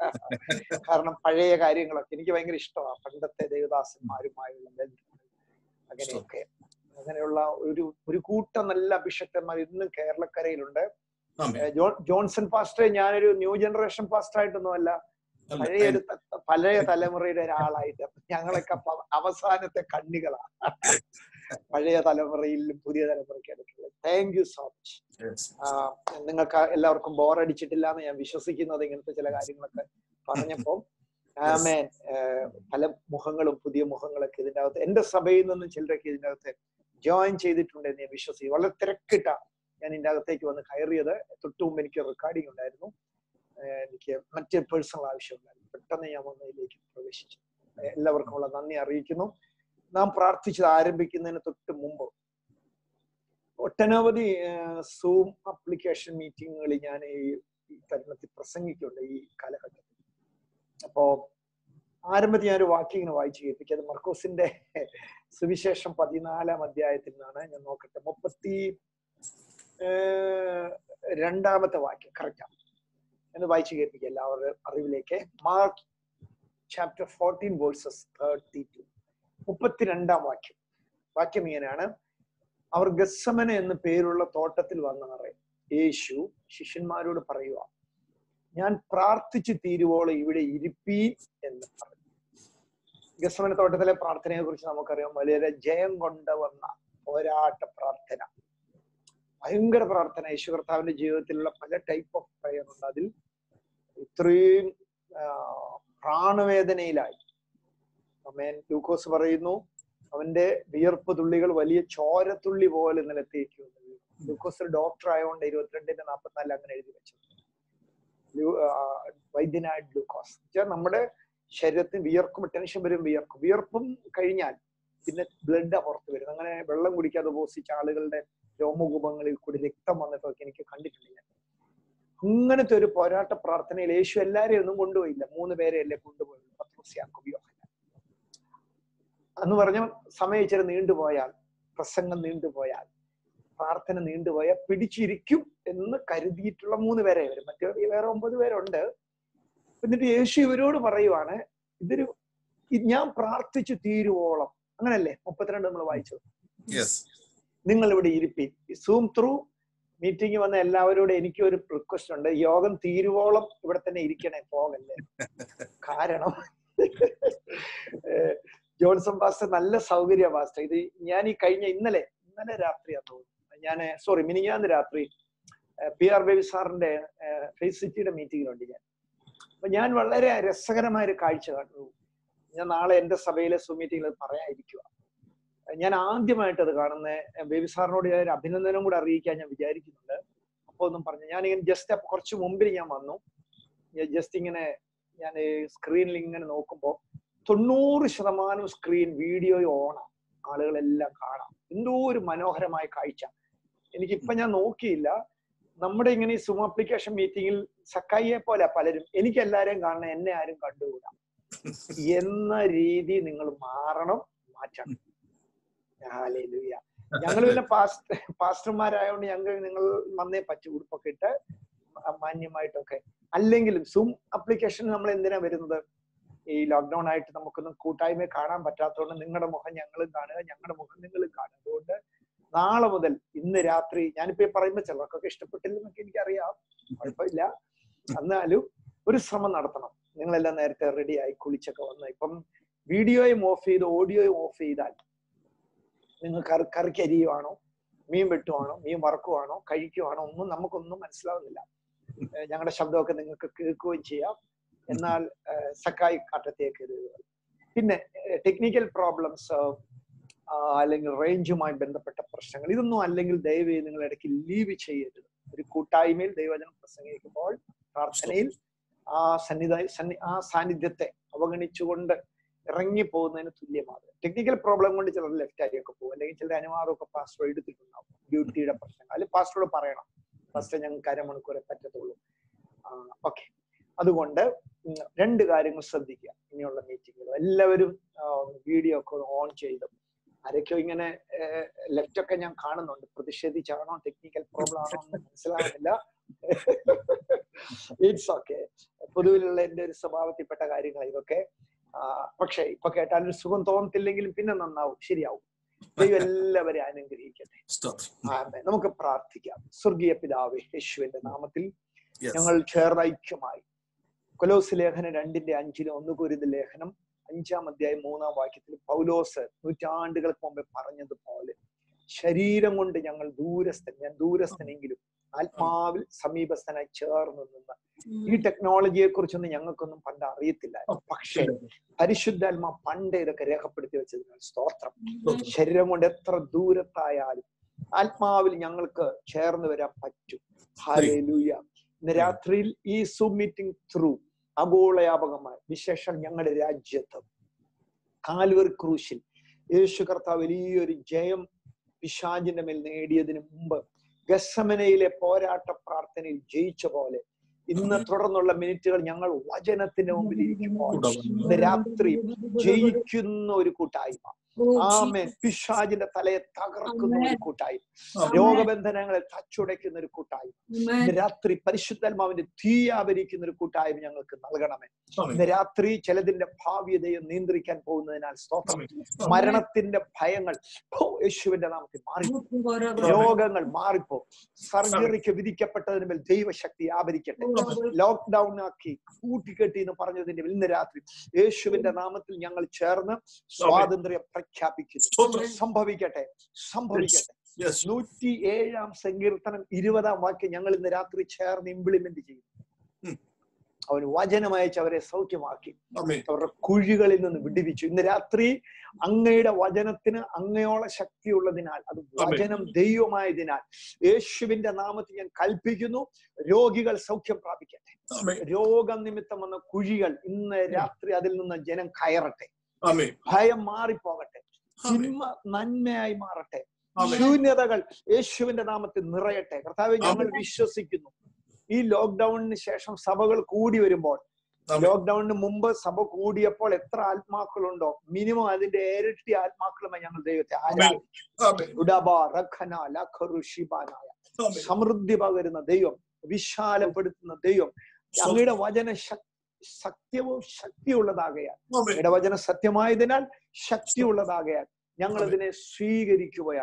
കാരണം പഴയ കാര്യങ്ങളൊക്കെ എനിക്ക് ഭയങ്കര ഇഷ്ടമാണ് പണ്ടത്തെ ദേവദാസന്മാരുമായുള്ള ബന്ധങ്ങൾ അങ്ങനെയൊക്കെ അങ്ങനെയുള്ള ഒരു ഒരു കൂട്ടം നല്ല അഭിഷക്തന്മാർ ഇന്നും കേരളക്കരയിലുണ്ട് ആമേൻ. ഏഹ് ജോ- ജോൺസൺ പാസ്റ്റർ ഞാനൊരു ന്യൂ ജനറേഷൻ പാസ്റ്റർ ആയിട്ടൊന്നും അല്ല അല്ല, പഴയ ഒരു ത- പഴയ തലമുറയുടെ ഒരാളായിട്ട് ഞങ്ങളൊക്കെ അപ്പൊ അവസാനത്തെ കണ്ണികളാണ് പഴയ തലമുറയിലും പുതിയ തലമുറയ്ക്ക് അടുത്തുള്ളത് thank you so much yes. നിങ്ങൾക്ക് എല്ലാവർക്കും ബോറടിച്ചിട്ടില്ല എന്ന് ഞാൻ വിശ്വസിക്കുന്നത് ഇങ്ങനത്തെ ചില കാര്യങ്ങളൊക്കെ പറഞ്ഞപ്പോ ആമേൻ ഏഹ് പല മുഖങ്ങളും പുതിയ മുഖങ്ങളൊക്കെ ഇതിന്റെ അകത്ത് എന്റെ സഭയിൽ നിന്നും ചിലരൊക്കെ ഇതിന്റെ അകത്ത് ജോയിൻ ചെയ്തിട്ടുണ്ട് എന്ന് ഞാൻ വിശ്വസിക്കും വളരെ തിരക്കിട്ട ഞാൻ ഇതിന്റെ അകത്തേക്ക് വന്ന് കയറിയത് തൊട്ടു മുമ്പ് എനിക്ക് റെക്കോർഡിംഗ് ഉണ്ടായിരുന്നു ഏഹ് എനിക്ക് മറ്റ് പേഴ്സണൽ ആവശ്യമുണ്ടായിരുന്നു പെട്ടെന്ന് ഞാൻ വന്നതിലേക്ക് പ്രവേശിച്ചു ഏഹ് എല്ലാവർക്കും ഉള്ള നന്ദി അറിയിക്കുന്നു നാം പ്രാർത്ഥിച്ചത് ആരംഭിക്കുന്നതിന് തൊട്ട് മുമ്പ് ഒട്ടനവധി സൂം ആപ്ലിക്കേഷൻ മീറ്റിങ്ങുകളിൽ ഞാൻ ഈ ഈ തരുണത്തിൽ പ്രസംഗിക്കുന്നുണ്ട് ഈ കാലഘട്ടത്തിൽ അപ്പോ ആരംഭത്തിൽ ഞാൻ ഒരു വാക്യം വായിച്ചു കേൾപ്പിക്കുക അത് മർക്കോസിന്റെ സുവിശേഷം പതിനാലാം അധ്യായത്തിൽ നിന്നാണ് ഞാൻ നോക്കട്ടെ മുപ്പത്തി ഏർ രണ്ടാമത്തെ വാക്യം കറക്റ്റാണ് എന്ന് വായിച്ചു കേൾപ്പിക്കുക എല്ലാവരുടെ അറിവിലേക്ക് Mark chapter fourteen verses thirty two മുപ്പത്തിരണ്ടാം വാക്യം വാക്യം ഇങ്ങനെയാണ് അവർ ഗസ്സമന എന്ന് പേരുള്ള തോട്ടത്തിൽ വന്നവരെ യേശു ശിഷ്യന്മാരോട് പറയുക ഞാൻ പ്രാർത്ഥിച്ചു തീരുവോളം ഇവിടെ ഇരിപ്പീൻ എന്ന് പറഞ്ഞു ഗസ്സമന തോട്ടത്തിലെ പ്രാർത്ഥനയെ കുറിച്ച് നമുക്കറിയാം വളരെ ജയം കൊണ്ടുവന്ന പോരാട്ട പ്രാർത്ഥന ഭയങ്കര പ്രാർത്ഥന യേശു കർത്താവിന്റെ ജീവിതത്തിലുള്ള പല ടൈപ്പ് ഓഫ് പ്രയർ ഉണ്ട് അതിൽ ഇത്രയും ആ, പ്രാണവേദനയിലായി അമേൻ ലൂക്കോസ് പറയുന്നു അവന്റെ വിയർപ്പ് തുള്ളികൾ വലിയ ചോരത്തുള്ളി പോലെ നിലത്തേക്ക് വന്നു വീണു. ലൂക്കോസ് ഒരു ഡോക്ടർ ആയതുകൊണ്ട് ഇരുപത്തിരണ്ടിന്റെ നാൽപ്പത്തിനാലിൽ അങ്ങനെ എഴുതി വെച്ചത് ലൂ- ആ, വൈദ്യനായ ഗ്ലൂക്കോസ് വെച്ചാൽ നമ്മുടെ ശരീരത്തിന് വിയർക്കും ടെൻഷൻ വരും വിയർക്കും വിയർപ്പും കഴിഞ്ഞാൽ പിന്നെ ബ്ലഡ് പുറത്ത് വരും അങ്ങനെ വെള്ളം കുടിക്കാതെ ഉപസിച്ച ആളുകളുടെ രോമകൂപങ്ങളിൽ കൂടി രക്തം വന്നിട്ടൊക്കെ എനിക്ക് കണ്ടിട്ടുണ്ട് ഞാൻ അങ്ങനത്തെ ഒരു പോരാട്ട പ്രാർത്ഥനയിൽ യേശു എല്ലാരെയും ഒന്നും കൊണ്ടുപോയില്ല മൂന്ന് പേരെ അല്ലേ കൊണ്ടുപോയുള്ളൂ പത്രോസ് യാക്കോബ് യോഹന്നാൻ എന്ന് പറഞ്ഞ സമയം ഇച്ചിരി നീണ്ടുപോയാൽ പ്രസംഗം നീണ്ടുപോയാൽ പ്രാർത്ഥന നീണ്ടുപോയാൽ പിടിച്ചിരിക്കും എന്ന് കരുതിയിട്ടുള്ള മൂന്ന് പേരെ വരും മറ്റേ വേറെ ഒമ്പത് പേരുണ്ട് എന്നിട്ട് യേശു ഇവരോട് പറയുവാണ് ഇതൊരു ഇത് ഞാൻ പ്രാർത്ഥിച്ചു തീരുവോളം അങ്ങനല്ലേ മുപ്പത്തിരണ്ട് നമ്മൾ വായിച്ചു Yes. നിങ്ങൾ ഇവിടെ ഇരിപ്പി സൂം ത്രൂ മീറ്റിംഗ് വന്ന എല്ലാവരോടും എനിക്ക് ഒരു റിക്വസ്റ്റ് ഉണ്ട് യോഗം തീരുവോളം ഇവിടെ തന്നെ ഇരിക്കണേ പോകല്ലേ കാരണം ഏഹ് ജോൺസൺ പാസ്റ്റർ നല്ല സൗകര്യ പാസ്റ്റർ ഇത് ഞാൻ ഈ കഴിഞ്ഞ ഇന്നലെ ഇന്നലെ രാത്രിയാ തോന്നുന്നു ഞാൻ സോറി മിനിഞ്ഞാന്ന് രാത്രി പി ആർ ബേബി സാറിന്റെ ഫേസ് സിറ്റിയുടെ മീറ്റിംഗിലുണ്ട് ഞാൻ അപ്പൊ ഞാൻ വളരെ രസകരമായ ഒരു കാഴ്ച കണ്ടു ഞാൻ നാളെ എന്റെ സഭയിലെ സു മീറ്റിംഗിൽ പറയാതിരിക്കുക ഞാൻ ആദ്യമായിട്ട് അത് കാണുന്ന ബേബി സാറിനോട് ഞാൻ ഒരു അഭിനന്ദനം കൂടെ അറിയിക്കാൻ ഞാൻ വിചാരിക്കുന്നുണ്ട് അപ്പൊ ഒന്നും പറഞ്ഞു ഞാനിങ്ങനെ ജസ്റ്റ് കുറച്ച് മുമ്പിൽ ഞാൻ വന്നു ജസ്റ്റ് ഇങ്ങനെ ഞാൻ സ്ക്രീനിൽ ഇങ്ങനെ നോക്കുമ്പോൾ തൊണ്ണൂറ് ശതമാനം സ്ക്രീൻ വീഡിയോ ഓണാണ് ആളുകളെല്ലാം കാണാം എന്തോ ഒരു മനോഹരമായ കാഴ്ച എനിക്കിപ്പൊ ഞാൻ നോക്കിയില്ല നമ്മുടെ ഇങ്ങനെ ഈ സും ആപ്ലിക്കേഷൻ മീറ്റിംഗിൽ സക്കായിയെ പോലെ പലരും എനിക്ക് എല്ലാരെയും കാണണം എന്നെ ആരും കണ്ടുകൂടാ എന്ന രീതി നിങ്ങൾ മാറണം മാറ്റണം ഹാലേലൂയ ഞങ്ങൾ പിന്നെ പാസ്റ്റ് പാസ്റ്റർമാരായതുകൊണ്ട് ഞങ്ങൾ നിങ്ങൾ വന്നേ പറ്റു ഉടുപ്പൊക്കെ ഇട്ട് മാന്യമായിട്ടൊക്കെ അല്ലെങ്കിലും സൂം അപ്ലിക്കേഷൻ നമ്മൾ എന്തിനാ വരുന്നത് ഈ ലോക്ക്ഡൌൺ ആയിട്ട് നമുക്കൊന്നും കൂട്ടായ്മ കാണാൻ പറ്റാത്തതുകൊണ്ട് നിങ്ങളുടെ മുഖം ഞങ്ങളും കാണുക ഞങ്ങളുടെ മുഖം നിങ്ങളും കാണുക അതുകൊണ്ട് നാളെ മുതൽ ഇന്ന് രാത്രി ഞാനിപ്പോ ഈ പറയുമ്പോ ചിലർക്കൊക്കെ ഇഷ്ടപ്പെട്ടില്ലെന്നൊക്കെ എനിക്കറിയാം കുഴപ്പമില്ല എന്നാലും ഒരു ശ്രമം നടത്തണം നിങ്ങളെല്ലാം നേരത്തെ റെഡി ആയി കുളിച്ചൊക്കെ വന്ന് ഇപ്പം വീഡിയോയും ഓഫ് ചെയ്ത് ഓഡിയോയും ഓഫ് ചെയ്താൽ നിങ്ങൾ കറി കറിക്ക് അരിയുവാണോ മീൻ വെട്ടുവാണോ മീൻ വറക്കുവാണോ കഴിക്കുവാണോ ഒന്നും നമുക്കൊന്നും മനസ്സിലാവുന്നില്ല ഏഹ് ഞങ്ങളുടെ ശബ്ദമൊക്കെ നിങ്ങൾക്ക് കേൾക്കുകയും ചെയ്യാം എന്നാൽ ഏഹ് സക്കായി കാട്ടത്തേക്ക് എഴുതുക പിന്നെ ടെക്നിക്കൽ പ്രോബ്ലംസ് അല്ലെങ്കിൽ റേഞ്ചുമായി ബന്ധപ്പെട്ട പ്രശ്നങ്ങൾ ഇതൊന്നും അല്ലെങ്കിൽ ദയവേത് നിങ്ങൾ ഇടയ്ക്ക് ലീവ് ചെയ്യരുത് ഒരു കൂട്ടായ്മയിൽ ദൈവജനം പ്രസംഗിക്കുമ്പോൾ പ്രാർത്ഥനയിൽ ആ സന്നിധ സന്നി ആ സാന്നിധ്യത്തെ അവഗണിച്ചുകൊണ്ട് ഇറങ്ങി പോകുന്നതിന് തുല്യമാണ് ടെക്നിക്കൽ പ്രോബ്ലം കൊണ്ട് ചിലർ ലെഫ്റ്റ് ആയിരിയൊക്കെ പോകും അല്ലെങ്കിൽ ചിലർ അനുവാദമൊക്കെ പാസ്റ്റർ എടുത്തിട്ടുണ്ടാവും ഡ്യൂട്ടിയുടെ പ്രശ്നങ്ങൾ അല്ലെങ്കിൽ പാസ്റ്ററോട് പറയണം ഫസ്റ്റ് ഞങ്ങൾക്ക് അരമണിക്കൂറെ പറ്റത്തുള്ളൂ ഓക്കെ അതുകൊണ്ട് ഉം രണ്ട് കാര്യങ്ങൾ ശ്രദ്ധിക്കുക ഇനിയുള്ള മീറ്റിങ്ങുകൾ എല്ലാവരും വീഡിയോ ഒക്കെ ഓൺ ചെയ്ത് ആരൊക്കെയോ ഇങ്ങനെ ലെഫ്റ്റ് ഒക്കെ ഞാൻ കാണുന്നുണ്ട് പ്രതിഷേധിച്ചാണോ ടെക്നിക്കൽ പ്രോബ്ലം ആണോ എന്ന് മനസ്സിലാവുന്നില്ല ഇറ്റ്സ് ഓക്കെ പൊതുവിലുള്ള എന്റെ ഒരു സ്വഭാവത്തിൽപ്പെട്ട കാര്യങ്ങൾ ഇതൊക്കെ ആ, പക്ഷേ ഇപ്പൊ കേട്ടാൽ ഒരു സുഖം തോന്നത്തില്ലെങ്കിലും പിന്നെ നന്നാവും ശരിയാവും ദൈവം എല്ലാവരെയും അനുഗ്രഹിക്കട്ടെ സ്തോത്രം ആമേൻ. നമുക്ക് പ്രാർത്ഥിക്കാം സ്വർഗീയ പിതാവേ യേശുവിന്റെ നാമത്തിൽ Yes. ഞങ്ങൾ ചേർന്ന് ഐക്യമായി കൊലോസ് ലേഖനം രണ്ടിന്റെ അഞ്ചിന് ഒന്ന് കുരുത് ലേഖനം അഞ്ചാം അധ്യായം മൂന്നാം വാക്യത്തിൽ പൗലോസ് നൂറ്റാണ്ടുകൾക്ക് മുമ്പേ പറഞ്ഞതുപോലെ ശരീരം കൊണ്ട് ഞങ്ങൾ ദൂരസ്ഥൻ ഞാൻ ദൂരസ്ഥനെങ്കിലും ആത്മാവിൽ സമീപസ്ഥനായി ചേർന്ന് നിന്ന് ഈ ടെക്നോളജിയെ കുറിച്ചൊന്നും ഞങ്ങൾക്കൊന്നും പണ്ട് അറിയത്തില്ല പക്ഷേ പരിശുദ്ധാത്മ പണ്ട് ഇതൊക്കെ രേഖപ്പെടുത്തി വെച്ചതിനാൽ സ്തോത്രം ശരീരം കൊണ്ട് എത്ര ദൂരത്തായാലും ആത്മാവിൽ ഞങ്ങൾക്ക് ചേർന്ന് വരാൻ പറ്റും ഹാലേലൂയ ഇന്ന് രാത്രിയിൽ ഈ സൂം മീറ്റിംഗ് ത്രൂ ആഗോളയാപകമായി വിശേഷം ഞങ്ങളുടെ രാജ്യത്ത് കാൽവർ ക്രൂശിൽ യേശു കർത്താവ് വലിയൊരു ജയം പിശാചിന്റെ മേൽ നേടിയതിനു മുമ്പ് ഗസമനയിലെ പോരാട്ട പ്രാർത്ഥനയിൽ ജയിച്ച പോലെ ഇന്ന് തുടർന്നുള്ള മിനിറ്റുകൾ ഞങ്ങൾ വചനത്തിന്റെ മുമ്പിൽ ഇരിക്കുമ്പോൾ ഇന്ന് രാത്രി ജയിക്കുന്ന ഒരു കൂട്ടായ്മ ആമേൻ പിശാചിന്റെ തലയെ തകർക്കുന്ന ഒരു കൂട്ടായ്മ രോഗബന്ധനങ്ങളെ തച്ചുടയ്ക്കുന്ന ഒരു കൂട്ടായ്മ ഇന്ന് രാത്രി പരിശുദ്ധാത്മാവിന്റെ തീയാവരിക്കുന്ന ഒരു കൂട്ടായ്മ ഞങ്ങൾക്ക് നൽകണമേ ഇന്ന് രാത്രി ചിലതിന്റെ ഭാവ്യതയെ നിയന്ത്രിക്കാൻ പോകുന്നതിനാൽ സ്തോത്രം മരണത്തിന്റെ ഭയങ്ങൾ ഓ, യേശുവിന്റെ നാമത്തിൽ മാറി രോഗങ്ങൾ മാറിപ്പോ സർജറിക്ക് വിധിക്കപ്പെട്ടതിന് മേൽ ദൈവശക്തി ആവരിക്കട്ടെ ലോക്ക്ഡൌൺ ആക്കി കൂട്ടിക്കെട്ടി എന്ന് പറഞ്ഞതിന്റെ മേൽ ഇന്ന് രാത്രി യേശുവിന്റെ നാമത്തിൽ ഞങ്ങൾ ചേർന്ന് സ്വാതന്ത്ര്യം പ്രഖ്യാപിക്കുന്നു സ്തോത്രം. സംഭവിക്കട്ടെ സംഭവിക്കട്ടെ Yes. നൂറ്റി ഏഴാം സങ്കീർത്തനം ഇരുപതാം വാക്യം ഞങ്ങൾ ഇന്ന് രാത്രി ചേർന്ന് ഇംപ്ലിമെന്റ് ചെയ്യും ഉം. അവൻ വചനമയച്ച് അവരെ സൗഖ്യമാക്കി ആമേൻ. അവരുടെ കുഴികളിൽ നിന്ന് വിടുവിച്ചു ഇന്ന് രാത്രി അങ്ങയുടെ വചനത്തിന് അങ്ങയോളം ശക്തിയുള്ളതിനാൽ അത് വചനം ദൈവമായതിനാൽ യേശുവിന്റെ നാമത്തിൽ ഞാൻ കൽപ്പിക്കുന്നു രോഗികൾ സൗഖ്യം പ്രാപിക്കട്ടെ ആമേൻ. രോഗം നിമിത്തം വന്ന കുഴികൾ ഇന്ന് രാത്രി അതിൽ നിന്ന് ജനം കയറട്ടെ ആമേൻ. ഭയം മാറിപ്പോകട്ടെ ആമേൻ. തിന്മ നന്മയായി മാറട്ടെ ആമേൻ. ശൂന്യതകൾ യേശുവിന്റെ നാമത്തിൽ നിറയട്ടെ കർത്താവ് ഞങ്ങൾ വിശ്വസിക്കുന്നു ഈ ലോക്ക്ഡൌണിന് ശേഷം സഭകൾ കൂടി വരുമ്പോൾ ആമേൻ. ലോക്ക്ഡൌണിന് മുമ്പ് സഭ കൂടിയപ്പോൾ എത്ര ആത്മാക്കളുണ്ടോ മിനിമം അതിന്റെ ഇരട്ടി ആത്മാക്കളുമായി ഞങ്ങൾ ദൈവത്തെ ആരാധിക്കും ആമേൻ. ഉഡബ, റഖന, ലഖറു, ഷിബാനായ. ആമേൻ. സമൃദ്ധി പകരുന്ന ദൈവം വിശാലപ്പെടുത്തുന്ന ദൈവം അങ്ങയുടെ വചന ശക്- സത്യവും ശക്തിയുള്ളതാകയാൽ ആമേൻ. ഇടവചന സത്യമായതിനാൽ ശക്തിയുള്ളതാകയാൽ ഞങ്ങൾ അതിനെ സ്വീകരിക്കുകയാണ്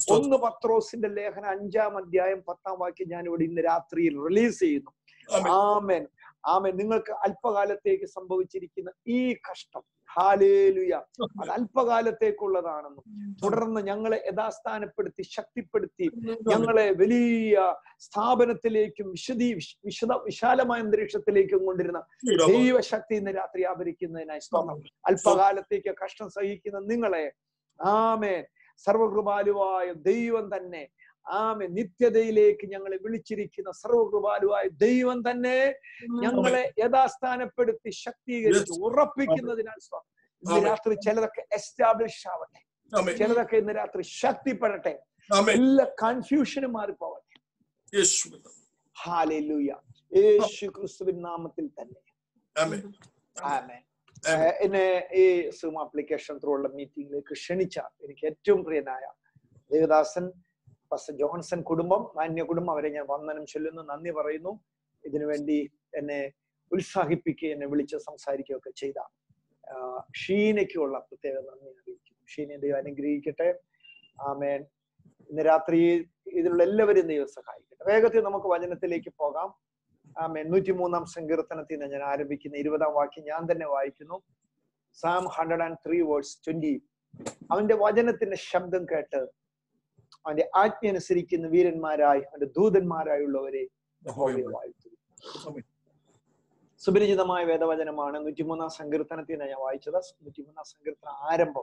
ഒന്ന് പത്രോസിന്റെ ലേഖനം അഞ്ചാം അധ്യായം പത്താം വാക്യം ഞാൻ ഇവിടെ ഇന്ന് രാത്രിയിൽ റിലീസ് ചെയ്യുന്നു ആമേൻ. ആമേൻ ആമേൻ നിങ്ങൾക്ക് അല്പകാലത്തേക്ക് സംഭവിച്ചിരിക്കുന്ന ഈ കഷ്ടം ഹാലേലുയ അത് അല്പകാലത്തേക്കുള്ളതാണെന്നും തുടർന്ന് ഞങ്ങളെ യഥാസ്ഥാനപ്പെടുത്തി ശക്തിപ്പെടുത്തി ഞങ്ങളെ വലിയ സ്ഥാപനത്തിലേക്കും വിശദീ വിശദ വിശാലമായ അന്തരീക്ഷത്തിലേക്കും കൊണ്ടിരുന്ന ദൈവശക്തി ഇന്ന് രാത്രി ആവരിക്കുന്നതിനായി സ്തോത്രം അല്പകാലത്തേക്ക് കഷ്ടം സഹിക്കുന്ന നിങ്ങളെ ആമേ സർവകൃപാലുവായ ദൈവം തന്നെ ആമേ നിത്യതയിലേക്ക് ഞങ്ങളെ വിളിച്ചിരിക്കുന്ന സർവകൃപാലുവായ ദൈവം തന്നെ ഞങ്ങളെ യഥാസ്ഥാനപ്പെടുത്തി ശക്തീകരിച്ച് Yes. ഉറപ്പിക്കുന്നതിനാൽ സ്തോത്രം ഇന്ന് ആമേൻ. രാത്രി ചിലതൊക്കെ എസ്റ്റാബ്ലിഷ് ആവട്ടെ ആമേൻ. ചിലതൊക്കെ ഇന്ന് രാത്രി ശക്തിപ്പെടട്ടെ ആമേൻ. എല്ലാ കൺഫ്യൂഷനും മാറിപ്പോവട്ടെ യേശുവിൻ നാമത്തിൽ. ഹാലൂയ യേശു ക്രിസ്തുവിൻ നാമത്തിൽ തന്നെ ആമേൻ. ആമേൻ ആമേൻ. ഏഹ് എന്നെ ഈ സൂം ആപ്ലിക്കേഷൻ ത്രൂ ഉള്ള മീറ്റിംഗിലേക്ക് ക്ഷണിച്ച എനിക്ക് ഏറ്റവും പ്രിയനായ ദേവദാസൻ ഫസ്റ്റ് ജോൺസൺ കുടുംബം മാന്യ കുടുംബം അവരെ ഞാൻ വന്ദനം ചൊല്ലുന്നു നന്ദി പറയുന്നു ഇതിനുവേണ്ടി എന്നെ ഉത്സാഹിപ്പിക്കുകയും എന്നെ വിളിച്ച് സംസാരിക്കുകയൊക്കെ ചെയ്ത ആഹ് ഷീനയ്ക്കുള്ള പ്രത്യേക നന്ദി അറിയിക്കുന്നു ഷീനെ ദൈവം അനുഗ്രഹിക്കട്ടെ ആമേൻ ഇന്ന് രാത്രി ഇതിലുള്ള എല്ലാവരും ദൈവം സഹായിക്കട്ടെ വേഗത്തിൽ നമുക്ക് വചനത്തിലേക്ക് പോകാം ആമേൻ നൂറ്റി മൂന്നാം സങ്കീർത്തനത്തിൽ നിന്ന് ഞാൻ ആരംഭിക്കുന്ന ഇരുപതാം വാക്യം ഞാൻ തന്നെ വായിക്കുന്നു Psalm hundred and three verse twenty അവന്റെ വചനത്തിന്റെ ശബ്ദം കേട്ട് അവന്റെ ആജ്ഞ അനുസരിക്കുന്ന വീരന്മാരായി അവന്റെ ദൂതന്മാരായുള്ളവരെ യഹോവയെ വാഴ്ത്തുന്നു ആമേൻ. സുപരിചിതമായ വേദവചനമാണ് നൂറ്റിമൂന്നാം സങ്കീർത്തനത്തിൽ നിന്ന് ഞാൻ വായിച്ചത് നൂറ്റിമൂന്നാം സങ്കീർത്തന ആരംഭം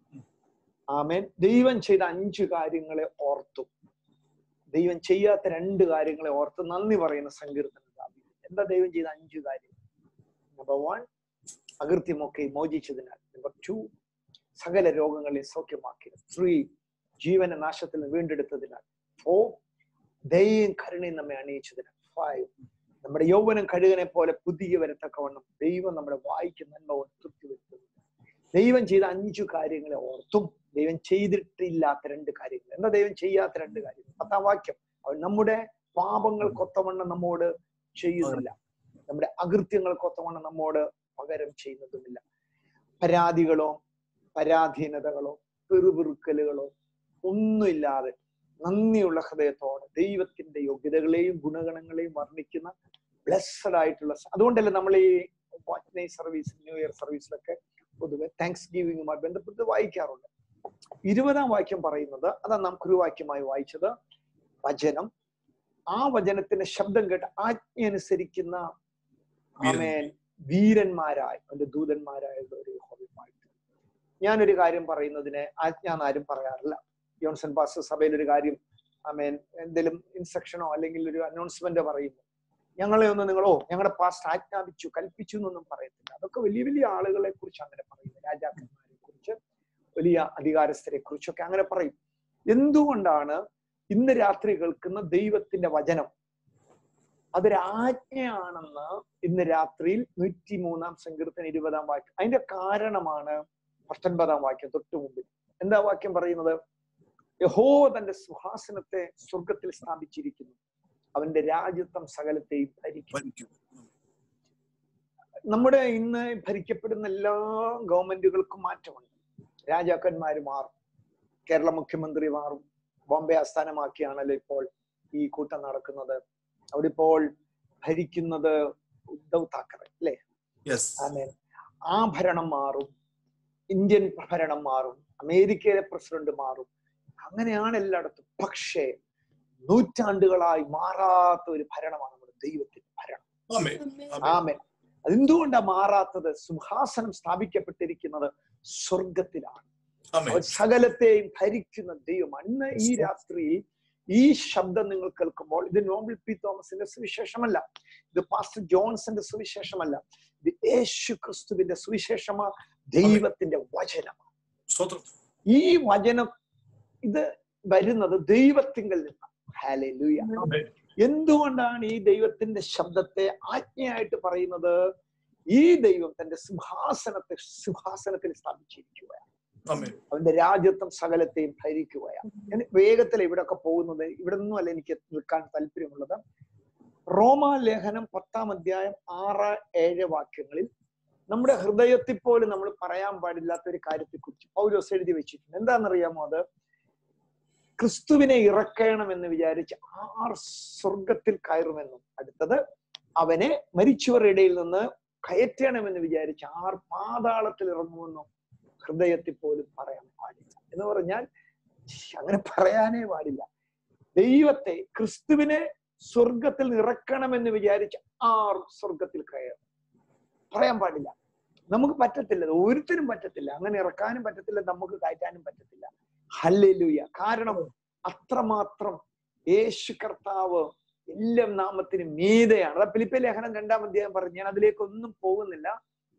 ആമേൻ ദൈവം ചെയ്ത അഞ്ചു കാര്യങ്ങളെ ഓർത്തു ദൈവം ചെയ്യാത്ത രണ്ട് കാര്യങ്ങളെ ഓർത്ത് നന്ദി പറയുന്ന സങ്കീർത്തനം ദാവീദ്. എന്താ ദൈവം ചെയ്ത അഞ്ചു കാര്യം നമ്പർ വൺ അകൃത്യമൊക്കെ മോചിച്ചതിനാൽ നമ്പർ ടു സകല രോഗങ്ങളെ സൗഖ്യമാക്കി ത്രീ ജീവന നാശത്തിൽ നിന്ന് വീണ്ടെടുത്തതിനാൽ ഫോർ ദയയും കരുണയും നമ്മെ അണിയിച്ചതിനാൽ ഫൈവ് നമ്മുടെ യൗവനം കഴുകനെ പോലെ പുതിയ വരത്തക്കവണ്ണം ദൈവം നമ്മുടെ വായിക്ക് നന്മ കൊണ്ട് തൃപ്തി വരുത്തുന്നു ദൈവം ചെയ്ത അഞ്ചു കാര്യങ്ങളെ ഓർത്തും ദൈവം ചെയ്തിട്ടില്ലാത്ത രണ്ട് കാര്യങ്ങൾ എന്താ ദൈവം ചെയ്യാത്ത രണ്ട് കാര്യങ്ങൾ പത്താം വാക്യം അവൻ നമ്മുടെ പാപങ്ങൾക്കൊത്തവണ്ണം നമ്മോട് ചെയ്യുന്നില്ല നമ്മുടെ അകൃത്യങ്ങൾക്കൊത്തവണ്ണം നമ്മോട് പകരം ചെയ്യുന്നതുമില്ല പരാതികളോ പരാധീനതകളോ പെറുപിറുക്കലുകളോ ഒന്നുമില്ലാതെ നന്ദിയുള്ള ഹൃദയത്തോടെ ദൈവത്തിന്റെ യോഗ്യതകളെയും ഗുണഗണങ്ങളെയും വർണ്ണിക്കുന്ന ബ്ലെസ്സഡ് ആയിട്ടുള്ള സ- അതുകൊണ്ടല്ലേ നമ്മൾ ഈ വാച്ച്നൈ സർവീസ് ന്യൂ ഇയർ സർവീസിലൊക്കെ പൊതുവെ താങ്ക്സ് ഗിവിങ്ങുമായി ബന്ധപ്പെട്ട് വായിക്കാറുണ്ട് ഇരുപതാം വാക്യം പറയുന്നത് അതാണ് നാം കുരുവാക്യമായി വായിച്ചത് വചനം ആ വചനത്തിന്റെ ശബ്ദം കേട്ട് ആജ്ഞ അനുസരിക്കുന്ന ആമേൻ വീരന്മാരായി അവന്റെ ദൂതന്മാരായുള്ളവരെ യഹോവയുമായിട്ട് ഞാനൊരു കാര്യം പറയുന്നതിനെ ആജ്ഞ എന്നാരും പറയാറില്ല ജോൺസൺ പാസ്റ്റർ സഭയിൽ ഒരു കാര്യം ആമേൻ എന്തെങ്കിലും ഇൻസ്ട്രക്ഷനോ അല്ലെങ്കിൽ ഒരു അനൗൺസ്മെന്റ് പറയുന്നു ഞങ്ങളെ ഒന്ന് നിങ്ങളോ ഞങ്ങളുടെ പാസ്റ്റ് ആജ്ഞാപിച്ചു കൽപ്പിച്ചു എന്നൊന്നും പറയത്തില്ല അതൊക്കെ വലിയ വലിയ ആളുകളെ കുറിച്ച് അങ്ങനെ പറയുന്നു രാജാക്കന്മാരെ കുറിച്ച് വലിയ അധികാരസ്ഥരെ കുറിച്ചൊക്കെ അങ്ങനെ പറയും എന്തുകൊണ്ടാണ് ഇന്ന് രാത്രി കേൾക്കുന്ന ദൈവത്തിന്റെ വചനം അതൊരു ആജ്ഞയാണെന്ന് ഇന്ന് രാത്രിയിൽ നൂറ്റി മൂന്നാം സങ്കീർത്തന ഇരുപതാം വാക്യം അതിന്റെ കാരണമാണ് പത്തൊൻപതാം വാക്യം തൊട്ടു മുമ്പിൽ എന്താ വാക്യം പറയുന്നത് യഹോ തന്റെ സുഹാസനത്തെ സ്വർഗത്തിൽ സ്ഥാപിച്ചിരിക്കുന്നു അവന്റെ രാജ്യത്വം സകലത്തെയും ഭരിക്കും ഭരിക്കും. നമ്മുടെ ഇന്ന് ഭരിക്കപ്പെടുന്ന എല്ലാ ഗവൺമെന്റുകൾക്കും മാറ്റമുണ്ട് രാജാക്കന്മാര് മാറും കേരള മുഖ്യമന്ത്രി മാറും ബോംബെ ആസ്ഥാനമാക്കിയാണല്ലോ ഇപ്പോൾ ഈ കൂട്ടം നടക്കുന്നത് അവിടെ ഇപ്പോൾ ഭരിക്കുന്നത് ഉദ്ധവ് താക്കറെ അല്ലെ Yes. ആമേൻ ആ ഭരണം മാറും ഇന്ത്യൻ ഭരണം മാറും അമേരിക്കയിലെ പ്രസിഡന്റ് മാറും അങ്ങനെയാണ് എല്ലായിടത്തും പക്ഷേ നൂറ്റാണ്ടുകളായി മാറാത്ത ഒരു ഭരണമാണ് നമ്മുടെ ദൈവത്തിന്റെ ഭരണം ആമേൻ. ആമേൻ. ആമേൻ അതെന്തുകൊണ്ടാ മാറാത്തത് സിംഹാസനം സ്ഥാപിക്കപ്പെട്ടിരിക്കുന്നത് സ്വർഗത്തിലാണ് ആമേൻ. അവൻ സകലത്തെയും ഭരിക്കുന്ന ദൈവമാണ് ഇന്ന് ഈ രാത്രിയിൽ ഈ ശബ്ദം നിങ്ങൾ കേൾക്കുമ്പോൾ ഇത് നോബൽ പി തോമസിന്റെ സുവിശേഷമല്ല ഇത് പാസ്റ്റർ ജോൺസന്റെ സുവിശേഷമല്ല ഇത് യേശു ക്രിസ്തുവിന്റെ സുവിശേഷമാ ദൈവത്തിന്റെ വചനം സ്തോത്രം. ഈ വചനം ഇത് വരുന്നത് ദൈവത്തിങ്കൽ നിന്നാണ് ഹാലൂയ ആമേൻ. എന്തുകൊണ്ടാണ് ഈ ദൈവത്തിന്റെ ശബ്ദത്തെ ആജ്ഞയായിട്ട് പറയുന്നത് ഈ ദൈവം തന്റെ സിംഹാസനത്തെ സിംഹാസനത്തിൽ സ്ഥാപിച്ചിരിക്കുകയാണ് ആമേൻ. അവന്റെ രാജ്യത്വം സകലത്തെയും ഭരിക്കുകയാണ് ഞാൻ വേഗത്തിൽ ഇവിടെയൊക്കെ പോകുന്നത് ഇവിടെ നിന്നുമല്ല എനിക്ക് നിൽക്കാൻ താല്പര്യമുള്ളത് റോമാ ലേഖനം പത്താം അധ്യായം ആറ് ഏഴ് വാക്യങ്ങളിൽ നമ്മുടെ ഹൃദയത്തിൽ പോലും നമ്മൾ പറയാൻ പാടില്ലാത്ത ഒരു കാര്യത്തെ കുറിച്ച് പൗലോസ് എഴുതി വെച്ചിട്ടുണ്ട് എന്താണെന്നറിയാമോ അത് ക്രിസ്തുവിനെ ഇറക്കണം എന്ന് വിചാരിച്ച് ആർ സ്വർഗത്തിൽ കയറുമെന്നും അടുത്തത് അവനെ മരിച്ചവരുടെ ഇടയിൽ നിന്ന് കയറ്റണമെന്ന് വിചാരിച്ച് ആർ പാതാളത്തിൽ ഇറങ്ങുമെന്നും ഹൃദയത്തിൽ പോലും പറയാൻ പാടില്ല എന്ന് പറഞ്ഞാൽ ശ്ശ്, അങ്ങനെ പറയാനേ പാടില്ല ദൈവത്തെ ക്രിസ്തുവിനെ സ്വർഗത്തിൽ ഇറക്കണമെന്ന് വിചാരിച്ച് ആർ സ്വർഗത്തിൽ കയറും പറയാൻ പാടില്ല നമുക്ക് പറ്റത്തില്ല ഇത് ഒരുത്തരും പറ്റത്തില്ല അങ്ങനെ ഇറക്കാനും പറ്റത്തില്ല നമുക്ക് കയറ്റാനും പറ്റത്തില്ല ഹല്ലേലൂയ കാരണം അത്രമാത്രം യേശു കർത്താവ് എല്ലാം നാമത്തിന് മീതയാണ് അതാ ഫിലിപ്പ ലേഖനം രണ്ടാം അധ്യായം പറഞ്ഞു ഞാൻ അതിലേക്കൊന്നും പോകുന്നില്ല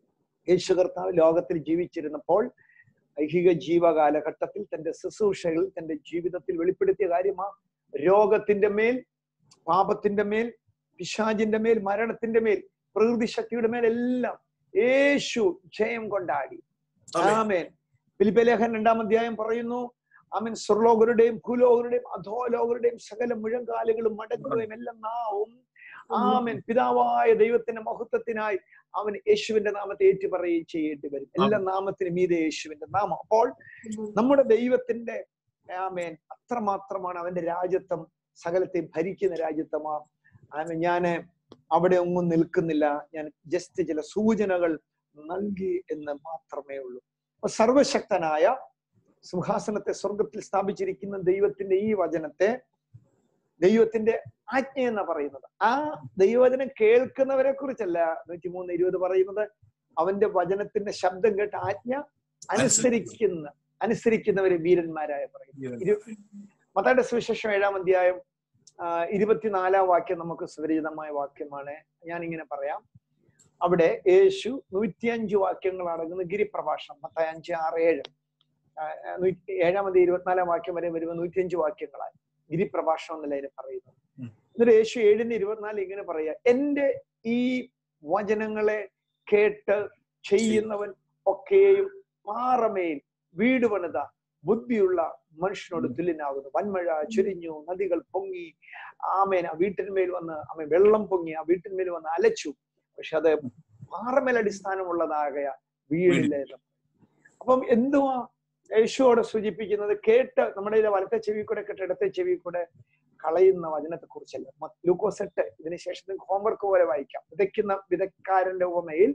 യേശു കർത്താവ് ലോകത്തിൽ ജീവിച്ചിരുന്നപ്പോൾ ഐഹിക ജീവകാലഘട്ടത്തിൽ തന്റെ ശുശ്രൂഷകളിൽ തന്റെ ജീവിതത്തിൽ വെളിപ്പെടുത്തിയ കാര്യമാ രോഗത്തിന്റെ മേൽ പാപത്തിന്റെ മേൽ പിശാചിന്റെ മേൽ മരണത്തിന്റെ മേൽ പ്രകൃതി ശക്തിയുടെ മേൽ എല്ലാം യേശു ജയം കൊണ്ടാടി ആമേൻ. ആമേൻ ഫിലിപ്പ ലേഖൻ രണ്ടാം അധ്യായം പറയുന്നു ആമൻ സ്വർലോകരുടെയും ഭൂലോകരുടെയും അധോലോകരുടെയും സകല മുഴങ്കാലുകളും മടങ്ങുകയും എല്ലാം നാവും ആമൻ പിതാവായ ദൈവത്തിന്റെ മഹത്വത്തിനായി അവൻ യേശുവിന്റെ നാമത്തെ ഏറ്റുപറയുകയും ചെയ്യേണ്ടി വരും എല്ലാ നാമത്തിനും മീതെ യേശുവിന്റെ നാമം അപ്പോൾ നമ്മുടെ ദൈവത്തിന്റെ ആമേൻ അത്രമാത്രമാണ് അവന്റെ രാജ്യത്വം സകലത്തെ ഭരിക്കുന്ന രാജ്യത്വമാ ആമേൻ ഞാന് അവിടെ ഒന്നും നിൽക്കുന്നില്ല ഞാൻ ജസ്റ്റ് ചില സൂചനകൾ നൽകി എന്ന് മാത്രമേ ഉള്ളൂ അപ്പൊ സർവശക്തനായ സിംഹാസനത്തെ സ്വർഗത്തിൽ സ്ഥാപിച്ചിരിക്കുന്ന ദൈവത്തിന്റെ ഈ വചനത്തെ ദൈവത്തിന്റെ ആജ്ഞ എന്നാ പറയുന്നത് ആ ദൈവവചനം കേൾക്കുന്നവരെ കുറിച്ചല്ല നൂറ്റി മൂന്ന് ഇരുപത് പറയുന്നത് അവന്റെ വചനത്തിന്റെ ശബ്ദം കേട്ട് ആജ്ഞ അനുസരിക്കുന്ന അനുസരിക്കുന്നവരെ വീരന്മാരായ പറയുന്നു ഇരു മത്തായുടെ സുവിശേഷം ഏഴാം അധ്യായം ആ, ഇരുപത്തിനാലാം വാക്യം നമുക്ക് സുപരിചിതമായ വാക്യമാണ് ഞാൻ ഇങ്ങനെ പറയാം അവിടെ യേശു നൂറ്റിയഞ്ച് വാക്യങ്ങൾ അടങ്ങുന്ന ഗിരിപ്രഭാഷണം മത്തായ അഞ്ച് ആറ് ഏഴ് ആ, ആ, നൂറ്റി ഏഴാമത് ഇരുപത്തിനാലാം വാക്യം വരെ വരുമ്പോൾ നൂറ്റിയഞ്ച് വാക്യങ്ങളായി ഗിരിപ്രഭാഷണം എന്നല്ല അതിന് പറയുന്നത് ഉം. എന്നിട്ട് യേശു ഏഴിന് ഇരുപത്തിനാല് ഇങ്ങനെ പറയാ എന്റെ ഈ വചനങ്ങളെ കേട്ട് ചെയ്യുന്നവൻ ഒക്കെയും പാറമേൽ വീട് പണിത ബുദ്ധിയുള്ള മനുഷ്യനോട് തുല്യനാകുന്നു വൻമഴ ചുരിഞ്ഞു നദികൾ പൊങ്ങി ആമേൻ ആ വീട്ടിന്മേൽ വന്ന് ആമേൻ വെള്ളം പൊങ്ങി ആ വീട്ടിന്മേൽ വന്ന് അലച്ചു പക്ഷെ അത് പാറമേൽ അടിസ്ഥാനമുള്ളതാകയ വീടില്ലായിരുന്നു അപ്പം എന്തുവാ യേശുവോട് സൂചിപ്പിക്കുന്നത് കേട്ട് നമ്മുടെ ഇതിലെ വലത്തെ ചെവി കൂടെ കേട്ട് ഇടത്തെ ചെവി കൂടെ കളയുന്ന വചനത്തെ കുറിച്ചല്ല ലൂക്കോസ് എട്ട് ഇതിന് ശേഷം നിങ്ങൾക്ക് ഹോംവർക്ക് പോലെ വായിക്കാം വിതയ്ക്കുന്ന വിതക്കാരന്റെ ഉപമയിൽ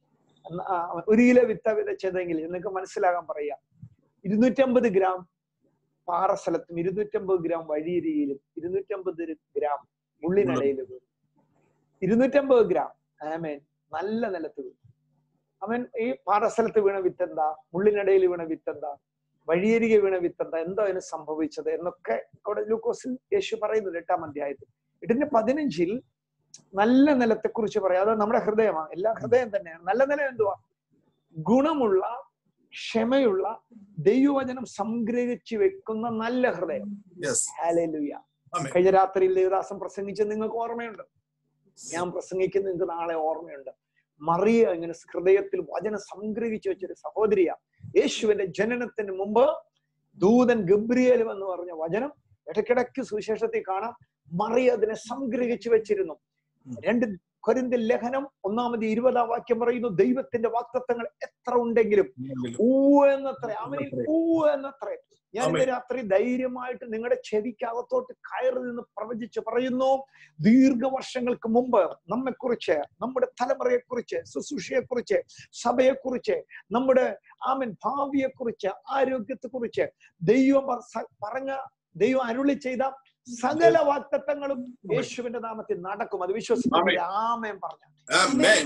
ആ, ഒരു കിലോ വിത്ത വിതച്ചതെങ്കിൽ നിങ്ങൾക്ക് മനസ്സിലാകാൻ പറയാം ഇരുന്നൂറ്റമ്പത് ഗ്രാം പാറസ്ഥലത്തും ഇരുന്നൂറ്റമ്പത് ഗ്രാം വഴിയരിയിലും ഇരുന്നൂറ്റമ്പത് ഗ്രാം ഉള്ളിനടയിലും വീണു. ഇരുന്നൂറ്റമ്പത് ഗ്രാം ആമേൻ നല്ല നിലത്ത് വീണു അവൻ ഈ പാറസ്ഥലത്ത് വീണ വിത്തെന്താ മുള്ളിനടയിൽ വീണ വിത്തെന്താ വഴിയരികെ വീണ വിത്തെന്താ എന്തോ അതിന് സംഭവിച്ചത് എന്നൊക്കെ അവിടെ ലൂക്കോസിൽ യേശു പറയുന്നുണ്ട് എട്ടാം അധ്യായത്തിൽ എട്ടിന്റെ പതിനഞ്ചിൽ നല്ല നിലത്തെ കുറിച്ച് പറയാം അത് നമ്മുടെ ഹൃദയമാണ് എല്ലാ ഹൃദയം തന്നെയാണ് നല്ല നിലം എന്തുവാ ഗുണമുള്ള ക്ഷമയുള്ള ദൈവവചനം സംഗ്രഹിച്ചു വെക്കുന്ന നല്ല ഹൃദയം യെസ് ഹാലലുയ ആമേൻ. കഴിഞ്ഞ രാത്രിയിൽ ദേവദാസൻ പ്രസംഗിച്ചത് നിങ്ങൾക്ക് ഓർമ്മയുണ്ട് ഞാൻ പ്രസംഗിക്കുന്നത് നിങ്ങൾക്ക് നാളെ ഓർമ്മയുണ്ട് മറിയ ഇങ്ങനെ ഹൃദയത്തിൽ വചനം സംഗ്രഹിച്ചു വെച്ചൊരു സഹോദരിയ യേശുവിന്റെ ജനനത്തിന് മുമ്പ് ദൂതൻ ഗബ്രിയേലും എന്ന് പറഞ്ഞ വചനം ഇടയ്ക്കിടയ്ക്ക് സുവിശേഷത്തിൽ കാണാം മറിയ അതിനെ സംഗ്രഹിച്ചു വെച്ചിരുന്നു ഉം. രണ്ട് കൊരിന്തിൽ ലേഖനം ഒന്നാമത് ഇരുപതാം വാക്യം പറയുന്നു ദൈവത്തിന്റെ വാക്തത്വങ്ങൾ എത്ര ഉണ്ടെങ്കിലും ഊ എന്നത്ര അവനിൽ ഊ എന്നത്ര ഞാൻ ഇന്ന് ആമേൻ. രാത്രി ധൈര്യമായിട്ട് നിങ്ങളുടെ ചെവിക്കകത്തോട്ട് കയറി നിന്ന് പ്രവചിച്ച് പറയുന്നു ദീർഘവർഷങ്ങൾക്ക് മുമ്പ് നമ്മെക്കുറിച്ച് നമ്മുടെ തലമുറയെക്കുറിച്ച് ശുശ്രൂഷയെക്കുറിച്ച് സഭയെക്കുറിച്ച് നമ്മുടെ ആമൻ ഭാവിയെക്കുറിച്ച് ആരോഗ്യത്തെക്കുറിച്ച് ദൈവം പ- സ- പറഞ്ഞ ദൈവം അരുളി ചെയ്ത സകല വാക്തത്വങ്ങളും യേശുവിന്റെ നാമത്തിൽ നടക്കും അത് വിശ്വസിക്കുന്നത് ആമേൻ പറഞ്ഞു ആമേൻ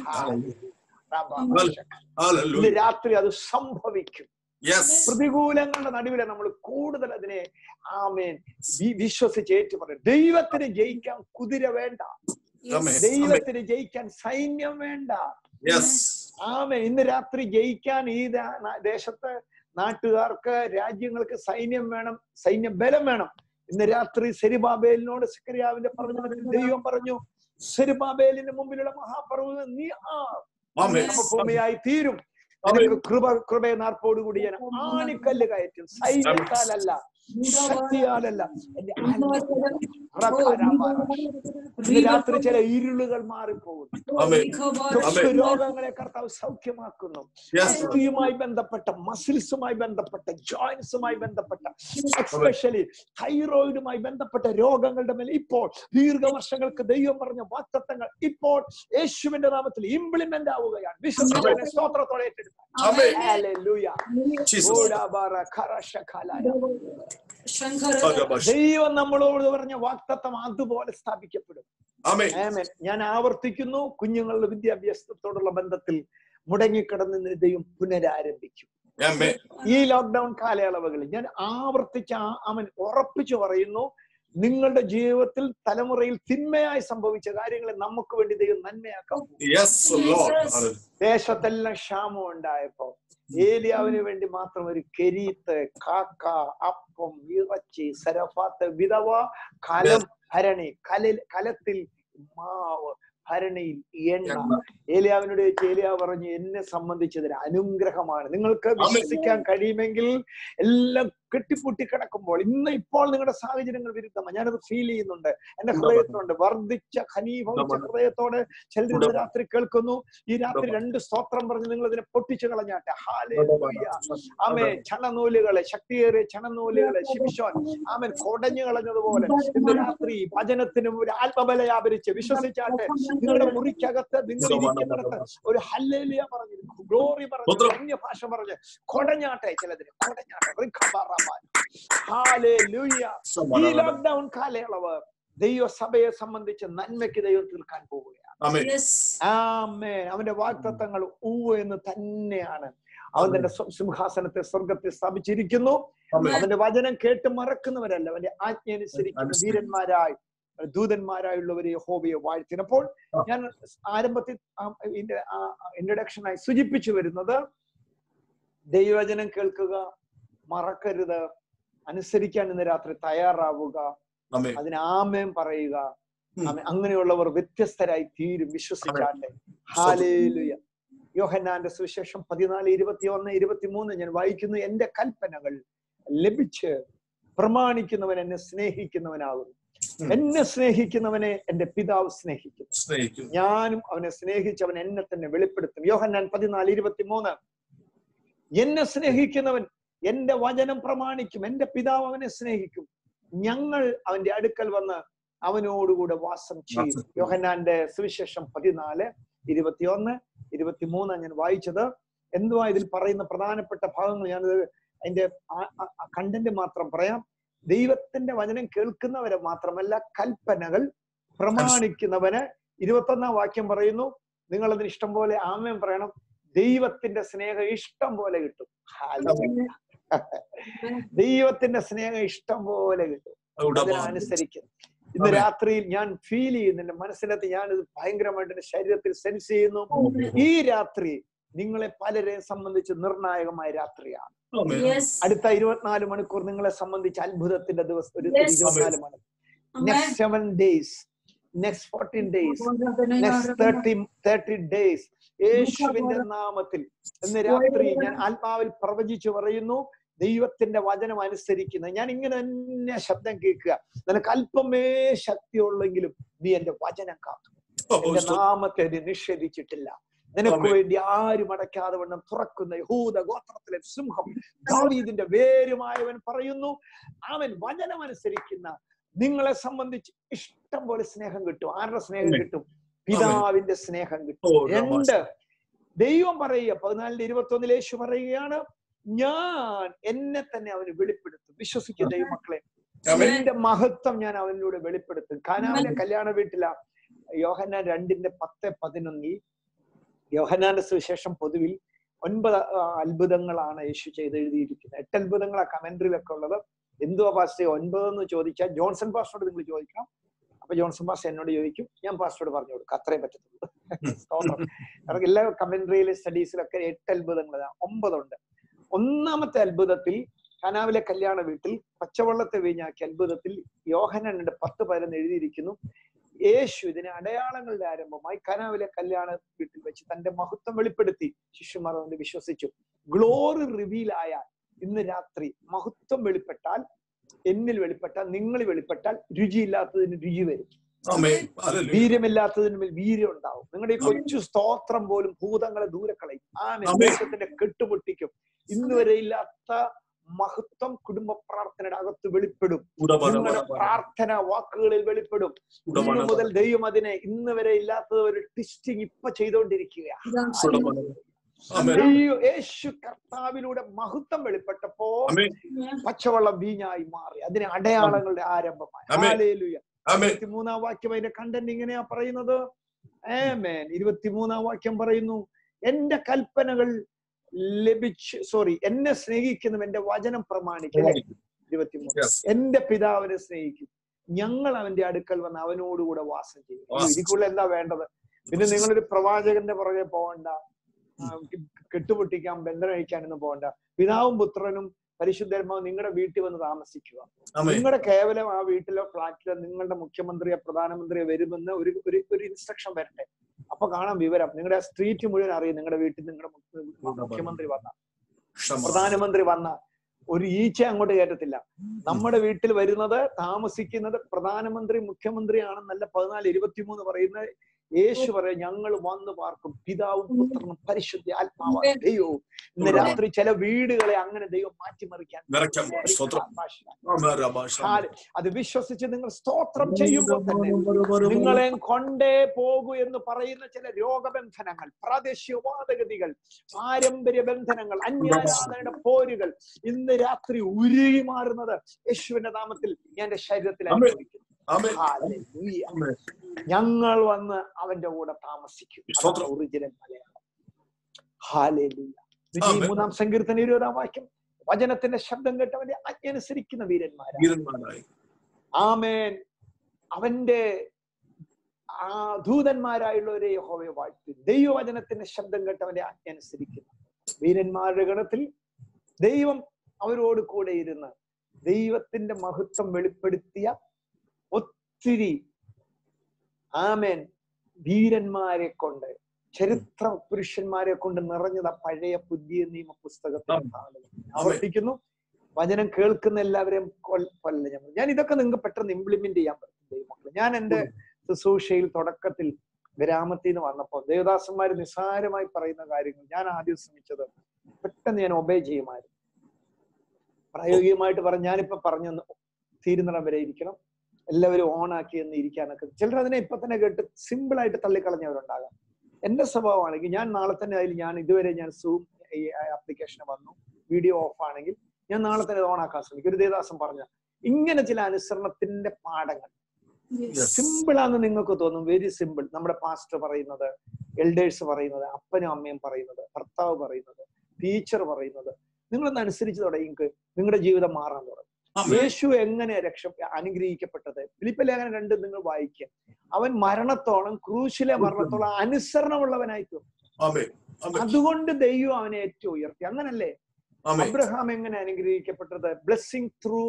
ഇന്ന് രാത്രി അത് സംഭവിക്കും യെസ് പ്രതികൂലങ്ങളുടെ നടുവിലെ നമ്മൾ കൂടുതൽ അതിനെ ആമേൻ വി- വിശ്വസിച്ച് ഏറ്റു പറയും ദൈവത്തിന് ജയിക്കാൻ കുതിര വേണ്ട ആമേൻ. ദൈവത്തിന് ജയിക്കാൻ സൈന്യം വേണ്ട യെസ് ആമേൻ ഇന്ന് രാത്രി ജയിക്കാൻ ഈ ദാ- ന- ദേശത്ത് നാട്ടുകാർക്ക് രാജ്യങ്ങൾക്ക് സൈന്യം വേണം സൈന്യ ബലം വേണം ഇന്ന് രാത്രി സെരിബാബേലിനോട് സിക്രിയാവിന്റെ പറഞ്ഞു ദൈവം പറഞ്ഞു സെരിബാബേലിന്റെ മുമ്പിലുള്ള മഹാപർവ്വതം നീ ആ ആമേൻ ഭൂമിയായി തീരും നിനക്ക് കൃപ കൃപയെ നാർപ്പോടുകൂടി ഞാൻ ആണിക്കല്ല് കയറ്റും സൈന്യത്താലല്ല ശക്തിയാലല്ല എന്റെ ആത്മാവിനാൽ. റഖാരാമാരാഷ്. ഇന്ന് രാത്രി ചില ഇരുളുകൾ മാറിപ്പോകും ആമേൻ. ത്വക്ക് രോഗങ്ങളെ കർത്താവ് സൗഖ്യമാക്കുന്നു Yes, Lord. അസ്ഥിയുമായി ബന്ധപ്പെട്ട മസിൽസുമായി ബന്ധപ്പെട്ട ജോയിന്റ്സുമായി ബന്ധപ്പെട്ട എസ്പെഷ്യലി തൈറോയിഡുമായി ബന്ധപ്പെട്ട രോഗങ്ങളുടെ മേൽ ഇപ്പോൾ ദീർഘവർഷങ്ങൾക്ക് ദൈവം പറഞ്ഞ വാക്തത്വങ്ങൾ ഇപ്പോൾ യേശുവിന്റെ നാമത്തിൽ ഇംപ്ലിമെന്റ് ആവുകയാണ് വിശ്വസിക്കുന്ന സ്തോത്രത്തോടെ ഏറ്റെടുക്കാം ആമേൻ. Hallelujah. Jesus. ഓടാബാറ ഖറശഖലായ. Agabash. ദൈവം നമ്മളോട് പറഞ്ഞ വാക്തത്വം അതുപോലെ സ്ഥാപിക്കപ്പെടും ആമേൻ. ആമേൻ. ഞാൻ ആവർത്തിക്കുന്നു കുഞ്ഞുങ്ങളുടെ വിദ്യാഭ്യാസത്തോടുള്ള ബന്ധത്തിൽ മുടങ്ങിക്കിടന്ന് ഇന്ന് ദൈവം പുനരാരംഭിക്കും ആമേൻ. ഈ ലോക്ക്ഡൌൺ കാലയളവുകളിൽ ഞാൻ ആവർത്തിച്ച് ആ- അവൻ ഉറപ്പിച്ചു പറയുന്നു നിങ്ങളുടെ ജീവിതത്തിൽ തലമുറയിൽ തിന്മയായി സംഭവിച്ച കാര്യങ്ങളെ നമുക്ക് വേണ്ടി ദൈവം നന്മയാക്കാം Yes, Lord. Hallelujah. ദേശത്തെല്ലാം ക്ഷാമം ഉണ്ടായപ്പോ ഏലിയാവിന് വേണ്ടി മാത്രം ഒരു കെരീത്ത് കാക്ക അപ്പം ഇറച്ചി സരഫാത്ത് വിധവ കലം ഭരണി കലിൽ കലത്തിൽ മാവ് ഭരണിയിൽ എണ്ണ എണ്ണ. ഏലിയാവിനോട് ചോദിച്ചു, ഏലിയാവ് പറഞ്ഞു എന്നെ സംബന്ധിച്ചതൊരു അനുഗ്രഹമാണ് നിങ്ങൾക്ക് വിശ്വസിക്കാൻ കഴിയുമെങ്കിൽ എല്ലാം കെട്ടിപ്പൂട്ടി കിടക്കുമ്പോൾ ഇന്ന് ഇപ്പോൾ നിങ്ങളുടെ സാഹചര്യങ്ങൾ വിരുദ്ധമാണ് ഞാനത് ഫീൽ ചെയ്യുന്നുണ്ട് എന്റെ ഹൃദയത്തിലുണ്ട് വർദ്ധിച്ച ഖനീഭവിച്ച ഹൃദയത്തോടെ ചിലർ ഇന്ന് രാത്രി കേൾക്കുന്നു ഈ രാത്രി രണ്ട് സ്തോത്രം പറഞ്ഞ് നിങ്ങൾ ഇതിനെ പൊട്ടിച്ചു കളഞ്ഞാട്ടെ ഹാലേലൂയ ആമേ ചണനൂലുകളെ ശക്തിയേറിയ ചണനൂലുകളെ ശിംശോൻ ആമൻ കൊടഞ്ഞു കളഞ്ഞതുപോലെ ഇന്ന് രാത്രി ഭജനത്തിനും ഒരു ആത്മബല വ്യാപരിച്ച് വിശ്വസിച്ചാട്ടെ നിങ്ങളുടെ മുറിക്കകത്ത് നിങ്ങൾ ഇരിക്കുന്നിടത്ത് ഒരു ഹല്ലേലിയ പറഞ്ഞു ഗ്ലോറി പറഞ്ഞു സ്തോത്രം. അന്യഭാഷ പറഞ്ഞ് കൊടഞ്ഞാട്ടെ ചിലതിന് കൊടഞ്ഞാട്ടെ റിഖബറമാൻ. ഹാലേലൂയ ഈ ലോക്ക്ഡൌൺ കാലയളവ് ദൈവസഭയെ സംബന്ധിച്ച് നന്മയ്ക്ക് ദൈവം തീർക്കാൻ പോവുകയാണ് ആമേൻ. ആമേൻ അവന്റെ വാക്തത്വങ്ങൾ ഊവ് എന്ന് തന്നെയാണ് അവൻ തന്റെ സ്വ- സിംഹാസനത്തെ സ്വർഗത്തിൽ സ്ഥാപിച്ചിരിക്കുന്നു ആമേൻ. അവന്റെ വചനം കേട്ട് മറക്കുന്നവരല്ല അവന്റെ ആജ്ഞ അനുസരിക്കുന്ന അനുസരിച്ച്. വീരന്മാരായി ദൂതന്മാരായുള്ളവരെ ഹോബിയെ വാഴ്ത്തിനപ്പോൾ ഞാൻ ആരംഭത്തിൽ ഇൻട്രഡക്ഷനായി സൂചിപ്പിച്ചു വരുന്നത് ദൈവവചനം കേൾക്കുക മറക്കരുത് അനുസരിക്കാൻ ഇന്ന് രാത്രി തയ്യാറാവുക ആമേൻ. അതിന് ആമേൻ പറയുക ഉം. ആമേൻ. അങ്ങനെയുള്ളവർ വ്യത്യസ്തരായി തീരും വിശ്വസിച്ചാട്ടെ ഹാലേലുയ യോഹന്നാന്റെ സുവിശേഷം പതിനാല് ഇരുപത്തി ഒന്ന് ഇരുപത്തി മൂന്ന് ഞാൻ വായിക്കുന്നു എന്റെ കൽപ്പനകൾ ലഭിച്ച് പ്രമാണിക്കുന്നവൻ എന്നെ സ്നേഹിക്കുന്നവനാകുന്നു ഉം. എന്നെ സ്നേഹിക്കുന്നവനെ എന്റെ പിതാവ് സ്നേഹിക്കും സ്നേഹിക്കുന്നു ഞാനും അവനെ സ്നേഹിച്ചവൻ എന്നെ തന്നെ വെളിപ്പെടുത്തും യോഹന്നാൻ പതിനാല് ഇരുപത്തി മൂന്ന് എന്നെ സ്നേഹിക്കുന്നവൻ എന്റെ വചനം പ്രമാണിക്കും എന്റെ പിതാവ് അവനെ സ്നേഹിക്കും ഞങ്ങൾ അവന്റെ അടുക്കൽ വന്ന് അവനോടുകൂടെ വാസം ചെയ്യും വാസം ചെയ്യും. യോഹന്നാന്റെ സുവിശേഷം പതിനാല് ഇരുപത്തിയൊന്ന് ഇരുപത്തിമൂന്ന് ഞാൻ വായിച്ചത് എന്തുവാ ഇതിൽ പറയുന്ന പ്രധാനപ്പെട്ട ഭാഗങ്ങൾ ഞാനത് അതിന്റെ കണ്ടന്റ് മാത്രം പറയാം ദൈവത്തിന്റെ വചനം കേൾക്കുന്നവരെ മാത്രമല്ല കൽപ്പനകൾ പ്രമാണിക്കുന്നവന് ഇരുപത്തൊന്നാം വാക്യം പറയുന്നു നിങ്ങൾ അതിന് ഇഷ്ടം പോലെ ആമയം പറയണം ദൈവത്തിന്റെ സ്നേഹം ഇഷ്ടം പോലെ കിട്ടും Hallelujah. ദൈവത്തിന്റെ സ്നേഹം ഇഷ്ടം പോലെ കിട്ടും അതിനനുസരിക്കും ഇന്ന് ആമേൻ. രാത്രിയിൽ ഞാൻ ഫീൽ ചെയ്യുന്നു എന്റെ മനസ്സിനകത്ത് ഞാനിത് ഭയങ്കരമായിട്ട് എന്റെ ശരീരത്തിൽ സെൻസ് ചെയ്യുന്നു ഈ രാത്രി നിങ്ങളെ പലരെയും സംബന്ധിച്ച് നിർണായകമായ രാത്രിയാണ് ആമേൻ. അടുത്ത ഇരുപത്തിനാല് മണിക്കൂർ നിങ്ങളെ സംബന്ധിച്ച് അത്ഭുതത്തിന്റെ ദിവസം ഒരു Yes. ഇരുപത്തിനാല് മണിക്കൂർ next seven days next fourteen days next thirty thirty days യേശുവിന്റെ നാമത്തിൽ ഇന്ന് രാത്രി ഞാൻ ആത്മാവിൽ പ്രവചിച്ചു പറയുന്നു ദൈവത്തിന്റെ വചനം അനുസരിക്കുന്ന ഞാൻ ഇങ്ങനെ തന്നെ ശബ്ദം കേൾക്കുക നിനക്ക് അല്പമേ ശക്തിയുള്ളെങ്കിലും നീ എന്റെ വചനം കാത്തു ഓ, എന്റെ സ്തോത്രം. നാമത്തെ നീ നിഷേധിച്ചിട്ടില്ല നിനക്ക് ആമേൻ. വേണ്ടി ആരും അടയ്ക്കാതെ വണ്ണം തുറക്കുന്ന യഹൂദ ഗോത്രത്തിലെ സിംഹം ദാവീദിന്റെ വേരുമായവൻ പറയുന്നു അവൻ വചനം അനുസരിക്കുന്ന നിങ്ങളെ സംബന്ധിച്ച് ഇഷ്ടം പോലെ സ്നേഹം കിട്ടും ആരുടെ സ്നേഹം ആമേൻ. കിട്ടും പിതാവിന്റെ സ്നേഹം കിട്ടും ഓ, രണ്ട് ദൈവം പറയുക പതിനാലിന്റെ ഇരുപത്തി ഒന്നിൽ യേശു പറയുകയാണ് ഞാൻ എന്നെ തന്നെ അവന് വെളിപ്പെടുത്തും വിശ്വസിക്കുക ദൈവമക്കളെ ആമേൻ. എന്റെ മഹത്വം ഞാൻ അവനിലൂടെ വെളിപ്പെടുത്തും കാനാവിലെ കല്യാണ വീട്ടിലാ യോഹന്നാൻ രണ്ടിന്റെ പത്ത് പതിനൊന്നിൽ യോഹന്നാന്റെ സുവിശേഷം പൊതുവിൽ ഒൻപത് ആ, അത്ഭുതങ്ങളാണ് യേശു ചെയ്ത് എഴുതിയിരിക്കുന്നത് എട്ട് അത്ഭുതങ്ങളാ കമന്ററിയിലൊക്കെ ഉള്ളത് എന്തുവാ പാസ്റ്റേ ഒൻപത് എന്ന് ചോദിച്ചാൽ ജോൺസൺ പാസ്റ്റോട് നിങ്ങൾ ചോദിക്കണം അപ്പൊ ജോൺസൺ പാസ്റ്റർ എന്നോട് ചോദിക്കും ഞാൻ പാസ്റ്റോട് പറഞ്ഞു കൊടുക്കും അത്രയും പറ്റത്തുള്ളൂ സ്തോത്രം കാരണം എല്ലാ കമന്ററിയിലെ സ്റ്റഡീസിലൊക്കെ എട്ട് അത്ഭുതങ്ങൾ ഒമ്പതുണ്ട് ഒന്നാമത്തെ അത്ഭുതത്തിൽ കനാവിലെ കല്യാണ വീട്ടിൽ പച്ചവെള്ളത്തെ വീഞ്ഞാക്കിയ അത്ഭുതത്തിൽ യോഹനന്റെ പത്ത് പതിനൊന്ന് എഴുതിയിരിക്കുന്നു യേശു ഇതിനെ അടയാളങ്ങളുടെ ആരംഭമായി കനാവിലെ കല്യാണ വീട്ടിൽ വെച്ച് തന്റെ മഹത്വം വെളിപ്പെടുത്തി ശിഷ്യന്മാർ അവന് വിശ്വസിച്ചു ഗ്ലോറി റിവീൽ ആയാൽ ഇന്ന് രാത്രി മഹത്വം വെളിപ്പെട്ടാൽ എന്നിൽ വെളിപ്പെട്ടാൽ നിങ്ങൾ വെളിപ്പെട്ടാൽ രുചിയില്ലാത്തതിന് രുചി വരും ആമേൻ ഹല്ലേലൂയ വീര്യമില്ലാത്തതിന് മേൽ വീര്യം ഉണ്ടാവും നിങ്ങളുടെ ഈ കൊച്ചു സ്തോത്രം പോലും ഭൂതങ്ങളെ ദൂരെ കളയും ആ ആമേൻ. ദേശത്തിന്റെ കെട്ടുപൊട്ടിക്കും ഇന്ന് വരെ ഇല്ലാത്ത മഹത്വം കുടുംബ പ്രാർത്ഥനയുടെ അകത്ത് വെളിപ്പെടും നിങ്ങളുടെ പ്രാർത്ഥന വാക്കുകളിൽ വെളിപ്പെടും ഇന്ന് മുതൽ ദൈവം അതിനെ ഇന്ന് വരെ ഇല്ലാത്തത് ഒരു ടിസ്റ്റിങ് ഇപ്പൊ ചെയ്തുകൊണ്ടിരിക്കുകയാണ് ആമേൻ ദൈവം യേശു കർത്താവിലൂടെ മഹത്വം വെളിപ്പെട്ടപ്പോ ആമേൻ പച്ചവെള്ളം വീഞ്ഞായി മാറി അതിന് അടയാളങ്ങളുടെ ആരംഭമായി ആമേൻ. ഹല്ലേലൂയ ആമേൻ ഇരുപത്തിമൂന്നാം വാക്യം അതിന്റെ കണ്ടന്റ് ഇങ്ങനെയാ പറയുന്നത് ഏമേൻ ഇരുപത്തിമൂന്നാം വാക്യം പറയുന്നു എന്റെ കൽപ്പനകൾ ലഭിച്ച് സോറി എന്നെ സ്നേഹിക്കുന്നവൻ എന്റെ വചനം പ്രമാണിക്കും അല്ലേ? ഇരുപത്തിമൂന്ന് Yes. എന്റെ പിതാവിനെ സ്നേഹിക്കും ഞങ്ങൾ അവന്റെ അടുക്കൽ വന്ന് അവനോടുകൂടെ വാസം ചെയ്യും അയ്യോ, വാസം ഇതിക്കുള്ള എന്താ വേണ്ടത് പിന്നെ നിങ്ങളൊരു പ്രവാചകന്റെ പുറകെ പോകണ്ട ആ, കെട്ടുപൊട്ടിക്കാൻ ബന്ധനം കഴിക്കാനൊന്നും പോകണ്ട പിതാവും പുത്രനും പരിശുദ്ധാത്മാവും നിങ്ങളുടെ വീട്ടിൽ വന്ന് താമസിക്കുക ആമേൻ നിങ്ങളുടെ കേവലം ആ വീട്ടിലോ ഫ്ലാറ്റിലോ നിങ്ങളുടെ മുഖ്യമന്ത്രിയോ പ്രധാനമന്ത്രിയോ വരുമെന്ന് ഒരു ഒരു ഒരു ഇൻസ്ട്രക്ഷൻ വരട്ടെ അപ്പൊ കാണാം വിവരം നിങ്ങളുടെ സ്ട്രീറ്റ് മുഴുവൻ അറിയും നിങ്ങളുടെ വീട്ടിൽ നിങ്ങളുടെ മുഖ്യ- മുഖ്യമന്ത്രി വന്ന ക്ഷമ പ്രധാനമന്ത്രി വന്ന ഒരു ഈച്ച അങ്ങോട്ട് കയറ്റത്തില്ല നമ്മുടെ വീട്ടിൽ വരുന്നത് താമസിക്കുന്നത് പ്രധാനമന്ത്രി മുഖ്യമന്ത്രിയാണെന്നല്ല പതിനാല് ഇരുപത്തിമൂന്ന് പറയുന്ന യേശു പറയാം ഞങ്ങൾ വന്നു പാർക്കും പിതാവും പുത്രനും പരിശുദ്ധ ആത്മാവായ ദൈവവും ഇന്ന് രാത്രി ചില വീടുകളെ അങ്ങനെ ദൈവം മാറ്റിമറിക്കാൻ നിറയ്ക്കാൻ സ്തോത്രം ആമേൻ രബാഷ ഹാല- അത് വിശ്വസിച്ച് നിങ്ങൾ സ്തോത്രം ചെയ്യുമ്പോൾ തന്നെ നിങ്ങളെ കൊണ്ടേ പോകൂ എന്ന് പറയുന്ന ചില രോഗബന്ധനങ്ങൾ പ്രാദേശികവാദഗതികൾ പാരമ്പര്യ ബന്ധനങ്ങൾ അന്യാരാധനയുടെ പോരുകൾ ഇന്ന് രാത്രി ഉരുകി മാറുന്നത് യേശുവിന്റെ നാമത്തിൽ ഞാൻ എന്റെ ശരീരത്തിൽ ആമേൻ. അനുഭവിക്കുന്നു ആമേൻ ഹാലലൂയ. ആമേൻ ഞങ്ങൾ വന്ന് അവന്റെ കൂടെ താമസിക്കും സ്തോത്രം. ഒറിജിനൽ മലയാളം ഹാലേലൂയ ആമേൻ. മൂന്നാം സങ്കീർത്തന ഇരുപതാം വാക്യം വചനത്തിന്റെ ശബ്ദം കേട്ടവന്റെ ആജ്ഞ അനുസരിക്കുന്ന വീരന്മാരാണ് വീരന്മാരായി ആമേൻ അവന്റെ ആ ദൂതന്മാരായുള്ളവരെ യഹോവയെ വാഴ്ത്തി ദൈവവചനത്തിന്റെ ശബ്ദം കേട്ടവന്റെ ആജ്ഞ അനുസരിക്കുന്നു വീരന്മാരുടെ ഗണത്തിൽ ദൈവം അവരോട് കൂടെ ഇരുന്ന് ദൈവത്തിന്റെ മഹത്വം വെളിപ്പെടുത്തിയ ഒത്തിരി ആമേൻ വീരന്മാരെ കൊണ്ട് ചരിത്ര പുരുഷന്മാരെ കൊണ്ട് നിറഞ്ഞത് പഴയ പുതിയ നിയമ പുസ്തകത്തിൽ ആവർത്തിക്കുന്നു വചനം കേൾക്കുന്ന എല്ലാവരെയും കൊൽ- കൊല്ല ഞാൻ ഞാൻ ഇതൊക്കെ നിങ്ങൾക്ക് പെട്ടെന്ന് ഇംപ്ലിമെന്റ് ചെയ്യാൻ പറ്റും ദൈവമക്കളെ ഞാൻ എന്റെ ശുശ്രൂഷയിൽ തുടക്കത്തിൽ ഗ്രാമത്തിൽ നിന്ന് വന്നപ്പോൾ ദേവദാസന്മാർ നിസ്സാരമായി പറയുന്ന കാര്യങ്ങൾ ഞാൻ ആദ്യം ശ്രമിച്ചത് പെട്ടെന്ന് ഞാൻ ഒബേ ചെയ്യുമായിരുന്നു പ്രായോഗികമായിട്ട് പറഞ്ഞ ഞാനിപ്പോ പറഞ്ഞു തീരുന്നിടം വരെ ഇരിക്കണം എല്ലാവരും ഓൺ ആക്കി എന്ന് ഇരിക്കാനൊക്കെ ചിലർ അതിനെ ഇപ്പൊ തന്നെ കേട്ട് സിമ്പിൾ ആയിട്ട് തള്ളിക്കളഞ്ഞവരുണ്ടാകാം എന്റെ സ്വഭാവമാണെങ്കിൽ ഞാൻ നാളെ തന്നെ അതിൽ ഞാൻ ഇതുവരെ ഞാൻ സൂം ഈ ആപ്ലിക്കേഷൻ വന്നു വീഡിയോ ഓഫ് ആണെങ്കിൽ ഞാൻ നാളെ തന്നെ ഓൺ ആക്കാൻ ശ്രമിക്കും ഒരു ദേവദാസം പറഞ്ഞ ഇങ്ങനെ ചില അനുസരണത്തിന്റെ പാഠങ്ങൾ Yes. സിമ്പിൾ ആണെന്ന് നിങ്ങൾക്ക് തോന്നും വെരി സിമ്പിൾ നമ്മുടെ പാസ്റ്റർ പറയുന്നത് എൽഡേഴ്സ് പറയുന്നത് അപ്പനും അമ്മയും പറയുന്നത് ഭർത്താവ് പറയുന്നത് ടീച്ചർ പറയുന്നത് നിങ്ങളൊന്ന് അനുസരിച്ച് തുടങ്ങി നിങ്ങളുടെ ജീവിതം മാറാൻ തുടങ്ങും ആമേൻ യേശു എങ്ങനെ രക്ഷ അനുഗ്രഹിക്കപ്പെട്ടത് ഫിലിപ്പ് ലേഖനം രണ്ട് നിങ്ങൾ വായിക്കുക അവൻ മരണത്തോളം ക്രൂശിലെ മരണത്തോളം അനുസരണമുള്ളവനായി തീർന്നു ആമേൻ ആമേൻ അതുകൊണ്ട് ദൈവം അവനെ ഏറ്റവും ഉയർത്തി അങ്ങനല്ലേ ആമേൻ അബ്രഹാം എങ്ങനെ അനുഗ്രഹിക്കപ്പെട്ടത് ബ്ലെസ്സിങ് ത്രൂ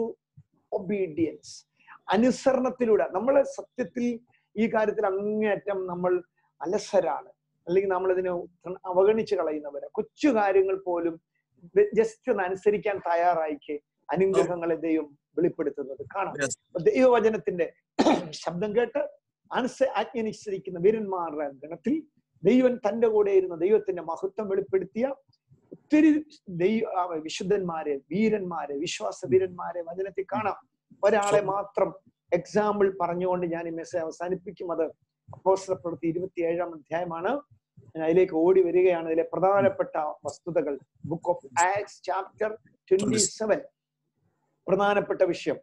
ഒബീഡിയൻസ് അനുസരണത്തിലൂടെ നമ്മൾ സത്യത്തിൽ ഈ കാര്യത്തിൽ അങ്ങേയറ്റം നമ്മൾ അലസരാണ് അല്ലെങ്കിൽ നമ്മൾ ഇതിനെ അവഗണിച്ച് കളയുന്നവര് കൊച്ചു കാര്യങ്ങൾ പോലും ജസ്റ്റ് ഒന്ന് അനുസരിക്കാൻ തയ്യാറായിക്ക് അനുഗ്രഹങ്ങളെ ദൈവം വെളിപ്പെടുത്തുന്നത് കാണാം Yes. അപ്പൊ ദൈവവചനത്തിന്റെ ശബ്ദം കേട്ട് അനുസ ആജ്ഞനുസരിക്കുന്ന വീരന്മാരുടെ ഗണത്തിൽ ദൈവൻ തന്റെ കൂടെ ഇരുന്ന ദൈവത്തിന്റെ മഹത്വം വെളിപ്പെടുത്തിയ ഒത്തിരി ദൈവ ആ, വിശുദ്ധന്മാരെ വീരന്മാരെ വിശ്വാസ വീരന്മാരെ വചനത്തിൽ കാണാം ഒരാളെ മാത്രം എക്സാമ്പിൾ പറഞ്ഞുകൊണ്ട് ഞാൻ ഈ മെസ്സേജ് അവസാനിപ്പിക്കും അത് അപ്പോസ്തലപ്രവൃത്തി ഇരുപത്തിയേഴാം അധ്യായമാണ് ഞാൻ അതിലേക്ക് ഓടി വരികയാണ് ഇതിലെ പ്രധാനപ്പെട്ട വസ്തുതകൾ book of Acts chapter twenty seven പ്രധാനപ്പെട്ട വിഷയം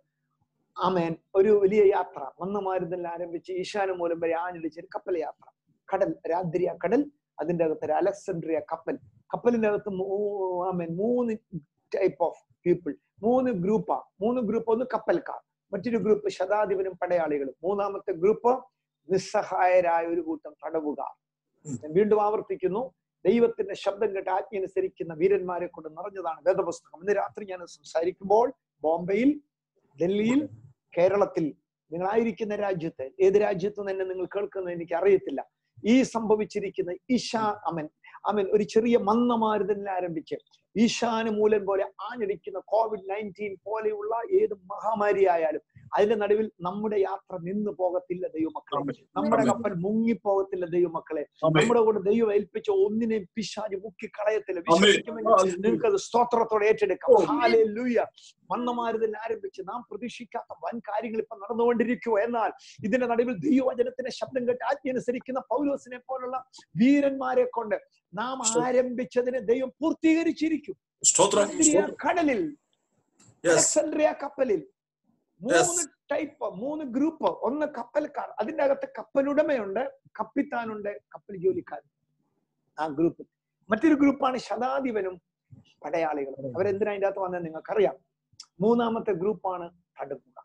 ആമേൻ ഒരു വലിയ യാത്ര മന്നമാരുതൽ ആരംഭിച്ച് ഈശാന മൂലം വരെ ആഞ്ഞടിച്ച ഒരു കപ്പൽ യാത്ര കടൽ രാത്രിയ കടൽ അതിന്റെ അകത്ത് ഒരു അലക്സാണ്ട്രിയ കപ്പൽ കപ്പലിന്റെ അകത്ത് മൂ- ആമേൻ മൂന്ന് ടൈപ്പ് ഓഫ് പീപ്പിൾ മൂന്ന് ഗ്രൂപ്പാ മൂന്ന് ഗ്രൂപ്പ് ഒന്ന് കപ്പൽക്കാർ മറ്റൊരു ഗ്രൂപ്പ് ശതാധിപനും പടയാളികളും മൂന്നാമത്തെ ഗ്രൂപ്പ് നിസ്സഹായരായ ഒരു കൂട്ടം തടവുകാർ ഞാൻ വീണ്ടും ആവർത്തിക്കുന്നു ദൈവത്തിന്റെ ശബ്ദം കേട്ട് ആജ്ഞ അനുസരിക്കുന്ന വീരന്മാരെ കൊണ്ട് നിറഞ്ഞതാണ് വേദപുസ്തകം ഇന്ന് രാത്രി ഞാൻ സംസാരിക്കുമ്പോൾ ബോംബെയിൽ ഡൽഹിയിൽ കേരളത്തിൽ നിങ്ങളായിരിക്കുന്ന രാജ്യത്ത് ഏത് രാജ്യത്ത് തന്നെ നിങ്ങൾ കേൾക്കുന്നത് എനിക്ക് അറിയത്തില്ല ഈ സംഭവിച്ചിരിക്കുന്ന ഇഷ അമൻ ആമേൻ ഒരു ചെറിയ മന്ദമാരുതനിൽ ആരംഭിച്ച് ഈശാന മൂലം പോലെ ആഞ്ഞടിക്കുന്ന കോവിഡ് നയൻറ്റീൻ പോലെയുള്ള ഏത് മഹാമാരി ആയാലും അതിന്റെ നടുവിൽ നമ്മുടെ യാത്ര നിന്നു പോകത്തില്ല ദൈവമക്കളെ ആമേൻ. നമ്മുടെ ആമേൻ. കപ്പൽ മുങ്ങിപ്പോകത്തില്ല ദൈവമക്കളെ ആമേൻ. നമ്മുടെ കൂടെ ദൈവം ഏൽപ്പിച്ച ഒന്നിനെയും പിശാജ് മുക്കി കളയത്തില്ല ആമേൻ. വിശ്വസിക്കുമെങ്കിൽ നിങ്ങൾക്ക് അത് സ്തോത്രത്തോടെ ഏറ്റെടുക്കാം ഓ. ഹാലൂയ മന്ദമാരുതൽ ആരംഭിച്ച് നാം പ്രതീക്ഷിക്കാത്ത വൻ കാര്യങ്ങൾ ഇപ്പൊ നടന്നുകൊണ്ടിരിക്കുക എന്നാൽ ഇതിന്റെ നടുവിൽ ദൈവവചനത്തിന്റെ ശബ്ദം കേട്ട് ആജ്ഞനുസരിക്കുന്ന പൗലോസിനെ പോലുള്ള വീരന്മാരെ കൊണ്ട് നാം സ്തോത്രം. ആരംഭിച്ചതിനെ ദൈവം പൂർത്തീകരിച്ചിരിക്കും സ്തോത്രം അലക്സാണ്ട്രിയ കടലിൽ യെസ് അലക്സാണ്ട്രിയ കപ്പലിൽ Yes. മൂന്ന് ടൈപ്പ് മൂന്ന് ഗ്രൂപ്പ് ഒന്ന് കപ്പൽക്കാർ അതിന്റെ അകത്ത് കപ്പലുടമയുണ്ട് കപ്പിത്താനുണ്ട് കപ്പൽ ജോലിക്കാരും ആ ഗ്രൂപ്പിൽ മറ്റൊരു ഗ്രൂപ്പാണ് ശതാധിപനും പടയാളികളും അവരെന്തിനാ അതിന്റെ അകത്ത് വന്നത് നിങ്ങൾക്കറിയാം മൂന്നാമത്തെ ഗ്രൂപ്പാണ് തടവുകാർ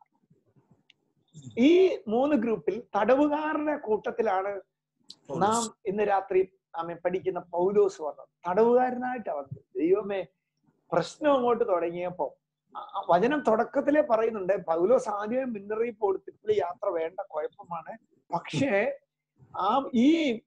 ഈ മൂന്ന് ഗ്രൂപ്പിൽ തടവുകാരുടെ കൂട്ടത്തിലാണ് നാം ഇന്ന് രാത്രി ആമെ പഠിക്കുന്ന പൗലോസ് വന്നത് തടവുകാരനായിട്ടാ വന്നത് ദൈവമേ പ്രശ്നം അങ്ങോട്ട് തുടങ്ങിയപ്പോ ആ- ആ വചനം തുടക്കത്തിലേ പറയുന്നുണ്ട് പൗലോസ് ആദ്യമേ മുന്നറിയിപ്പ് കൊടുത്തിട്ടുള്ള യാത്ര വേണ്ട കുഴപ്പമാണ് പക്ഷേ ആ ഈ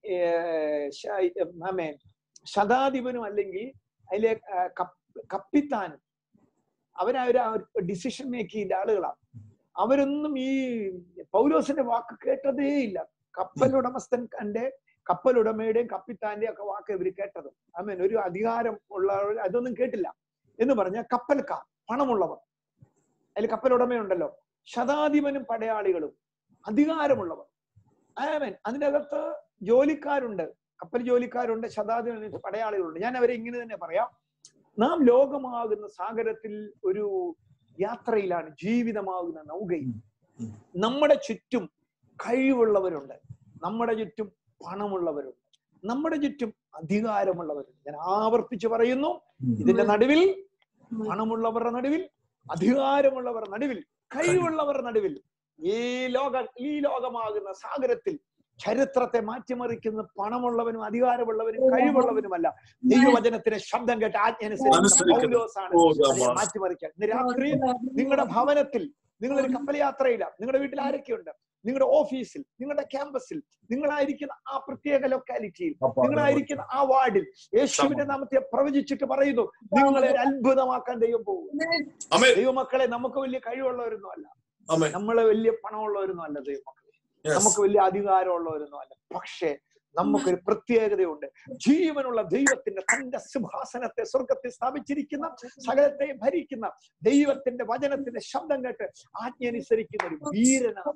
ഏർ, ശ- ആമേ ശതാധിപനും അല്ലെങ്കിൽ അതിലെ ആ, കപ്പ്- കപ്പിത്താനും അവരാ ഒരു ഡിസിഷൻ മേക്ക് ചെയ്ത ആളുകളാണ് അവരൊന്നും ഈ പൗലോസിന്റെ വാക്ക് കേട്ടതേ ഇല്ല കപ്പലുടമസ്ഥൻ കന്റെ കപ്പലുടമയുടെയും കപ്പിത്താന്റെയും ഒക്കെ വാക്ക് ഇവർ കേട്ടത് ആമേൻ ഒരു അധികാരം ഉള്ള അതൊന്നും കേട്ടില്ല എന്ന് പറഞ്ഞ കപ്പൽക്കാർ പണമുള്ളവർ അതിൽ കപ്പലുടമയുണ്ടല്ലോ ശതാധിപനും പടയാളികളും അധികാരമുള്ളവർ ആമേൻ അതിനകത്ത് ജോലിക്കാരുണ്ട് കപ്പൽ ജോലിക്കാരുണ്ട് ശതാധിപൻ പടയാളികളുണ്ട് ഞാൻ അവരെ ഇങ്ങനെ തന്നെ പറയാം നാം ലോകമാകുന്ന സാഗരത്തിൽ ഒരു യാത്രയിലാണ് ജീവിതമാകുന്ന നൗകയിൽ ഉം. നമ്മുടെ ചുറ്റും കഴിവുള്ളവരുണ്ട് നമ്മുടെ ചുറ്റും പണമുള്ളവരുണ്ട് നമ്മുടെ ചുറ്റും അധികാരമുള്ളവരുണ്ട് ഞാൻ ആവർത്തിച്ച് പറയുന്നു ഇതിന്റെ നടുവിൽ പണമുള്ളവരുടെ നടുവിൽ അധികാരമുള്ളവരുടെ നടുവിൽ കഴിവുള്ളവരുടെ നടുവിൽ ഈ ലോക ഈ ലോകമാകുന്ന സാഗരത്തിൽ ചരിത്രത്തെ മാറ്റിമറിക്കുന്ന പണമുള്ളവനും അധികാരമുള്ളവനും കഴിവുള്ളവനുമല്ല ദൈവവചനത്തിന്റെ ശബ്ദം കേട്ട് ആജ്ഞനുസരിച്ച് അനുസരിക്കുന്നു. പൗലോസാണ് ഓ, അതിനെ ദാമാ. മാറ്റിമറിക്കാൻ ഇന്ന് രാത്രി നിങ്ങളുടെ ഭവനത്തിൽ നിങ്ങൾ ഒരു കപ്പൽ യാത്രയില്ല നിങ്ങളുടെ വീട്ടിൽ ആരൊക്കെയുണ്ട് നിങ്ങളുടെ ഓഫീസിൽ നിങ്ങളുടെ ക്യാമ്പസിൽ നിങ്ങളായിരിക്കുന്ന ആ പ്രത്യേക ലൊക്കാലിറ്റിയിൽ നിങ്ങളായിരിക്കുന്ന ആ വാർഡിൽ യേശുവിന്റെ നാമത്തെ പ്രവചിച്ചിട്ട് പറയുന്നു നിങ്ങളെ ഒരു അത്ഭുതമാക്കാൻ ദൈവം പോകും അമേൻ ദൈവമക്കളെ നമുക്ക് വലിയ കഴിവുള്ളവരൊന്നും അല്ല അമേൻ നമ്മളെ വലിയ പണമുള്ളവരൊന്നും അല്ല ദൈവമക്കളെ യെസ് നമുക്ക് വലിയ അധികാരമുള്ളവരൊന്നും അല്ല പക്ഷേ നമുക്കൊരു പ്രത്യേകതയുണ്ട് ജീവനുള്ള ദൈവത്തിന്റെ തന്റെ സിംഹാസനത്തെ സ്വർഗത്തിൽ സ്ഥാപിച്ചിരിക്കുന്ന സകലത്തെ ഭരിക്കുന്ന ദൈവത്തിന്റെ വചനത്തിന്റെ ശബ്ദം കേട്ട് ആജ്ഞ അനുസരിക്കുന്ന ഒരു വീരനാണ്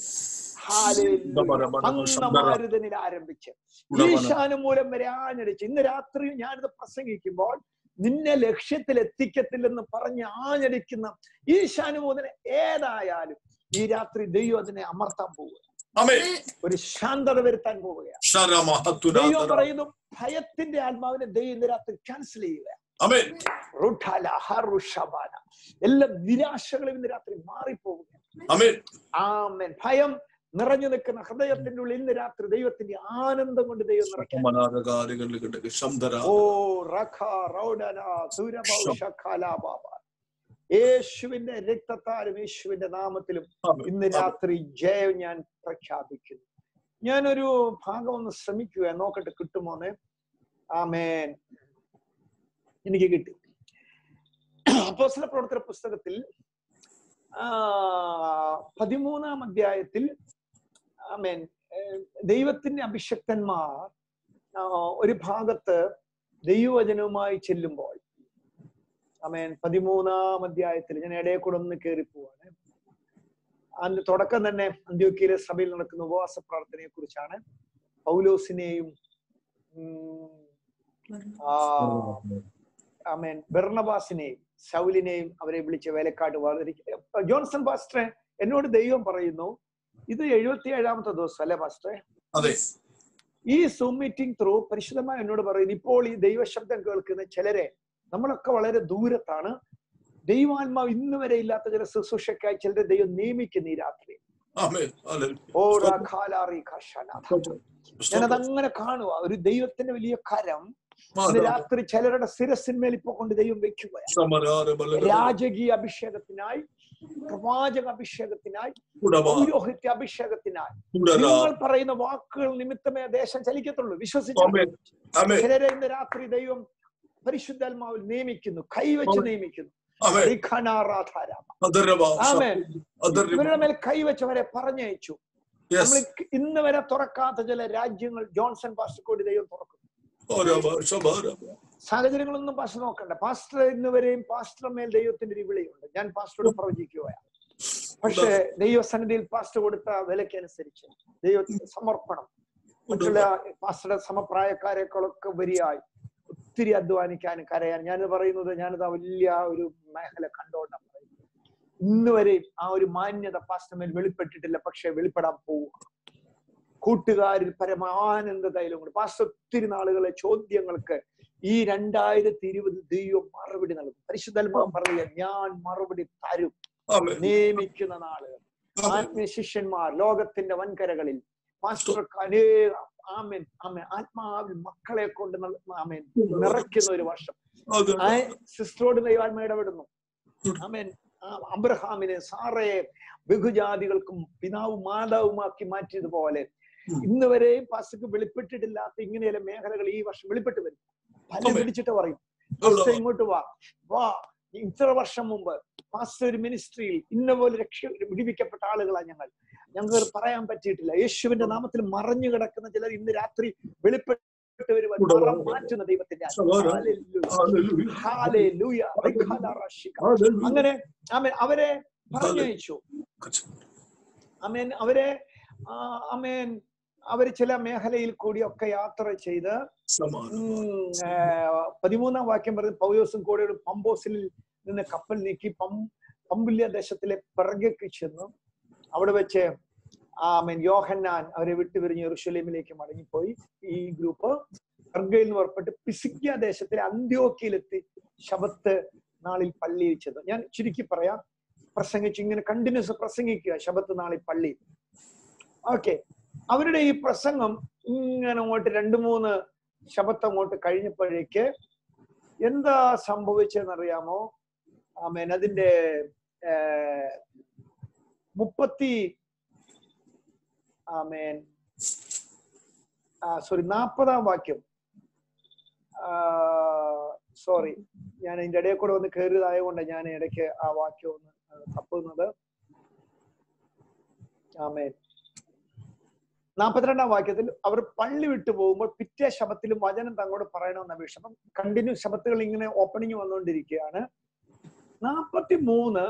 ഹാലേലൂയ. മന്ദമാരുതനിൽ ആരംഭിച്ച് ഈശാനം മൂലം വരെ ആഞ്ഞടിച്ച് ഇന്ന് രാത്രി ഞാനിത് പ്രസംഗിക്കുമ്പോൾ നിന്നെ ലക്ഷ്യത്തിൽ എത്തിക്കത്തില്ലെന്ന് പറഞ്ഞ് ആഞ്ഞടിക്കുന്ന ഈശാനുമോദന ഏതായാലും ഈ രാത്രി ദൈവം അതിനെ അമർത്താൻ പോവുക അമേൻ ഒരു ശാന്തത വരുത്താൻ പോവുകയാണ് ദൈവം ശരമഹത്തുനാഥന പറയുന്നു ഭയത്തിന്റെ ആത്മാവിനെ ദൈവം ഇന്ന് രാത്രി ക്യാൻസൽ ചെയ്യുക അമേൻ റുഠാല, ഹറുഷബാന. എല്ലാ നിരാശകളും ഇന്ന് രാത്രി മാറിപ്പോവുക അമേൻ ആമേൻ ഭയം നിറഞ്ഞു നിൽക്കുന്ന ഹൃദയത്തിന്റെ ഉള്ളിൽ ഇന്ന് രാത്രി ദൈവത്തിന്റെ ആനന്ദം കൊണ്ട് ദൈവം നിറയ്ക്കാൻ മനാരകാരികളിൽ കിടക്ക് ശബ്ദര ഓ റഖ റൗഡന സൂരബൗഷഖാലാബാബ യേശുവിന്റെ രക്തത്താലും യേശുവിന്റെ നാമത്തിലും ഇന്ന് രാത്രി ജയം ഞാൻ പ്രഖ്യാപിക്കുന്നു ഞാനൊരു ഭാഗം ഒന്ന് ശ്രമിക്കുക നോക്കട്ടെ കിട്ടുമോന്ന് ആമേൻ എനിക്ക് കിട്ടി അപ്പോസ്തല പ്രവർത്തന പുസ്തകത്തിൽ ആ പതിമൂന്നാം അധ്യായത്തിൽ ആമേൻ ഏഹ് ദൈവത്തിന്റെ അഭിഷക്തന്മാർ ആ, ഒരു ഭാഗത്ത് ദൈവവചനവുമായി ചെല്ലുമ്പോൾ ആമേൻ പതിമൂന്നാം അധ്യായത്തിൽ ഞാൻ ഇടയെ കൂടെ ഒന്ന് കയറി പോവാണ് അതിന്റെ തുടക്കം തന്നെ അന്ത്യോക്കിയിലെ സഭയിൽ നടക്കുന്ന ഉപവാസ പ്രാർത്ഥനയെ കുറിച്ചാണ് പൗലോസിനെയും ഉം, ആ, ആമേൻ ബെർണബാസിനെയും ശൗലിനെയും അവരെ വിളിച്ച് വേലക്കാട്ട് വളരെ ജോൺസൺ പാസ്റ്ററെ എന്നോട് ദൈവം പറയുന്നു ഇത് എഴുപത്തി ഏഴാമത്തെ ദിവസം അല്ലെ പാസ്റ്ററെ അതെ ഈ സൂം മീറ്റിംഗ് ത്രൂ പരിശുദ്ധമായി എന്നോട് പറയുന്നു ഇപ്പോൾ ഈ ദൈവശബ്ദം കേൾക്കുന്ന ചിലരെ നമ്മളൊക്കെ വളരെ ദൂരത്താണ് ദൈവാത്മാവ് ഇന്ന് വരെ ഇല്ലാത്ത ചില ശുശ്രൂഷക്കായി ചിലരെ ദൈവം നിയമിക്കുന്ന ഈ രാത്രി ആമേൻ ഹല്ലേലൂയ. ഓ റാഖാലാറി ഖശനാഥ. ഞാനത് അങ്ങനെ കാണുക ഒരു ദൈവത്തിന്റെ വലിയ കരം ഇന്ന് രാത്രി ചിലരുടെ ശിരസിന്മേൽ ഇപ്പൊ കൊണ്ട് ദൈവം വെക്കുകയാണ് സമരാര ബലഗ. രാജകീയ അഭിഷേകത്തിനായി പ്രവാചക അഭിഷേകത്തിനായി ഉടമ പൗരോഹിത്യ അഭിഷേകത്തിനായി ഉടരാ നിങ്ങൾ പറയുന്ന വാക്കുകൾ നിമിത്തമേ ദേശം ചലിക്കത്തുള്ളൂ വിശ്വസിച്ചു ആമേൻ ആമേൻ ചിലരെ ഇന്ന് രാത്രി ദൈവം പരിശുദ്ധാത്മാവിൽ നിയമിക്കുന്നു കൈവച്ച് ആമേൻ. നിയമിക്കുന്നു ആമേൻ റിഖനാറാധാര. അതരവാ ആമേൻ. അതരവാ ഇവരുടെ മേൽ കൈവച്ചവരെ പറഞ്ഞയച്ചു യെസ് നമ്മൾ ഇന്ന് വരെ തുറക്കാത്ത ചില രാജ്യങ്ങൾ ജോൺസൺ പാസ്റ്റർ കൂടി ദൈവം തുറക്കും ഓരവ ശബാരവ സാഹചര്യങ്ങളൊന്നും പാസ്റ്റർ നോക്കണ്ട പാസ്റ്റർ ഇന്ന് വരെയും പാസ്റ്റർ മേൽ ദൈവത്തിന്റെ ഒരു വിളിയുണ്ട് ഞാൻ പാസ്റ്ററോട് പ്രവചിക്കുകയാണ് പക്ഷേ ദൈവസന്നിധിയിൽ പാസ്റ്റർ കൊടുത്ത വിലക്കനുസരിച്ച് ദൈവത്തിന്റെ സമർപ്പണം മറ്റുള്ള പാസ്റ്ററുടെ സമപ്രായക്കാരെക്കാളൊക്കെ ഉപരിയായി ഒത്തിരി അധ്വാനിക്കാനും കരയാൻ ഞാൻ പറയുന്നത് ഞാനിത് വലിയ ഒരു മേഖല കണ്ടോണ്ടാണ് പറയുന്നത് ഇന്ന് വരെയും ആ ഒരു മാന്യത പാസ്റ്റർ മേൽ വെളിപ്പെട്ടിട്ടില്ല പക്ഷെ വെളിപ്പെടാൻ പോവുക കൂട്ടുകാരിൽ പരമാനന്ദ തൈലം കൊണ്ട് പാസ്റ്റർ ഒത്തിരി നാളുകളെ ചോദ്യങ്ങൾക്ക് ഈ രണ്ടായിരത്തി ഇരുപത് ദൈവം മറുപടി നൽകും പരിശുദ്ധൽമാൻ പറയുക ഞാൻ മറുപടി തരും ആമേൻ നിയമിക്കുന്ന നാളുകൾ ആത്മീയ ശിഷ്യന്മാർ ലോകത്തിന്റെ വൻകരകളിൽ പാസ്റ്റർക്ക് അനേക ആമേൻ ആമേൻ ആത്മാവിൽ മക്കളെ കൊണ്ട് നൽ- ആമേൻ നിറയ്ക്കുന്ന ഒരു വർഷം ആ സിസ്റ്ററോട് ദൈവാത്മ ഇടപെടുന്നു ആമേൻ ആ അബ്രഹാമിനെ സാറയെ ബഹുജാതികൾക്കും പിതാവും മാതാവുമാക്കി മാറ്റിയതുപോലെ ഉം. ഇന്ന് വരെയും പാസ്റ്റർക്ക് വെളിപ്പെട്ടിട്ടില്ലാത്ത ഇങ്ങനെയുള്ള മേഖലകൾ ഈ വർഷം വെളിപ്പെട്ട് വരും പല ആമേൻ. പിടിച്ചിട്ട് പറയും പാസ്റ്റർ ഇങ്ങോട്ട് വാ വാ ഇത്ര വർഷം മുമ്പ് പാസ്റ്റർ ഒരു മിനിസ്ട്രിയിൽ ഇന്ന പോലെ രക്ഷ വിടിവിക്കപ്പെട്ട ആളുകളാണ് ഞങ്ങൾ ഞങ്ങൾക്ക് പറയാൻ പറ്റിയിട്ടില്ല യേശുവിന്റെ നാമത്തിൽ മറഞ്ഞു കിടക്കുന്ന ചിലർ ഇന്ന് രാത്രി വെളിപ്പെട്ട് വരുവാൻ ഉടവാ. മറം മാറ്റുന്ന ദൈവത്തിന്റെ ആത്മാവ്. സഹോദരാ. Hallelujah. Hallelujah. Rikhalarashika. അങ്ങനെ ആമേൻ അവരെ പറഞ്ഞയച്ചു അമേൻ അവരെ ആ, അമേൻ അവര് ചില മേഖലയിൽ കൂടിയൊക്കെ യാത്ര ചെയ്ത് ഉം, ആ, പതിമൂന്നാം വാക്യം പറയുന്നത് പൗലോസും കൂടെ പമ്പോസിൽ നിന്ന് കപ്പൽ നീക്കി പം പമ്പുല്യ ദേശത്തിലെ പിറകേക്ക് ചെന്നു അവിടെ വെച്ച് ആമേൻ യോഹന്നാൻ അവരെ വിട്ടുപിരിഞ്ഞ് യെറുശലേമിലേക്ക് മടങ്ങിപ്പോയി ഈ ഗ്രൂപ്പ് പെർഗയിൽ നിന്ന് പുറപ്പെട്ട് പിസിക്യ ദേശത്തിലെ അന്ത്യോക്കിയിലെത്തി ശബത്ത് നാളിൽ പള്ളിയിൽ ചെന്നു ഞാൻ ചുരുക്കി പറയാം പ്രസംഗിച്ച് ഇങ്ങനെ കണ്ടിന്യൂസ് പ്രസംഗിക്കുക ശബത്ത് നാളിൽ പള്ളി ഓക്കെ അവരുടെ ഈ പ്രസംഗം ഇങ്ങനെ അങ്ങോട്ട് രണ്ട് മൂന്ന് ശബത്ത് അങ്ങോട്ട് കഴിഞ്ഞപ്പോഴേക്ക് എന്താ സംഭവിച്ചതെന്നറിയാമോ ആമേൻ അതിന്റെ ഏർ, മുപ്പത്തി ആമേൻ സോറി നാൽപ്പതാം വാക്യം സോറി ഞാൻ അതിന്റെ ഇടയിൽ കൂടെ ഒന്ന് കയറിയതായതുകൊണ്ട് ഞാൻ ഇടയ്ക്ക് ആ വാക്യം ഒന്ന് തപ്പുന്നത് ആമേൻ നാൽപ്പത്തിരണ്ടാം വാക്യത്തിൽ അവർ പള്ളി വിട്ടു പോകുമ്പോൾ പിറ്റേ ശബത്തിലും വചനം തങ്ങളോട് പറയണമെന്ന അപേക്ഷ അപ്പം കണ്ടിന്യൂ ശബത്തുകൾ ഇങ്ങനെ ഓപ്പണിങ് വന്നുകൊണ്ടിരിക്കുകയാണ് നാൽപ്പത്തി മൂന്ന്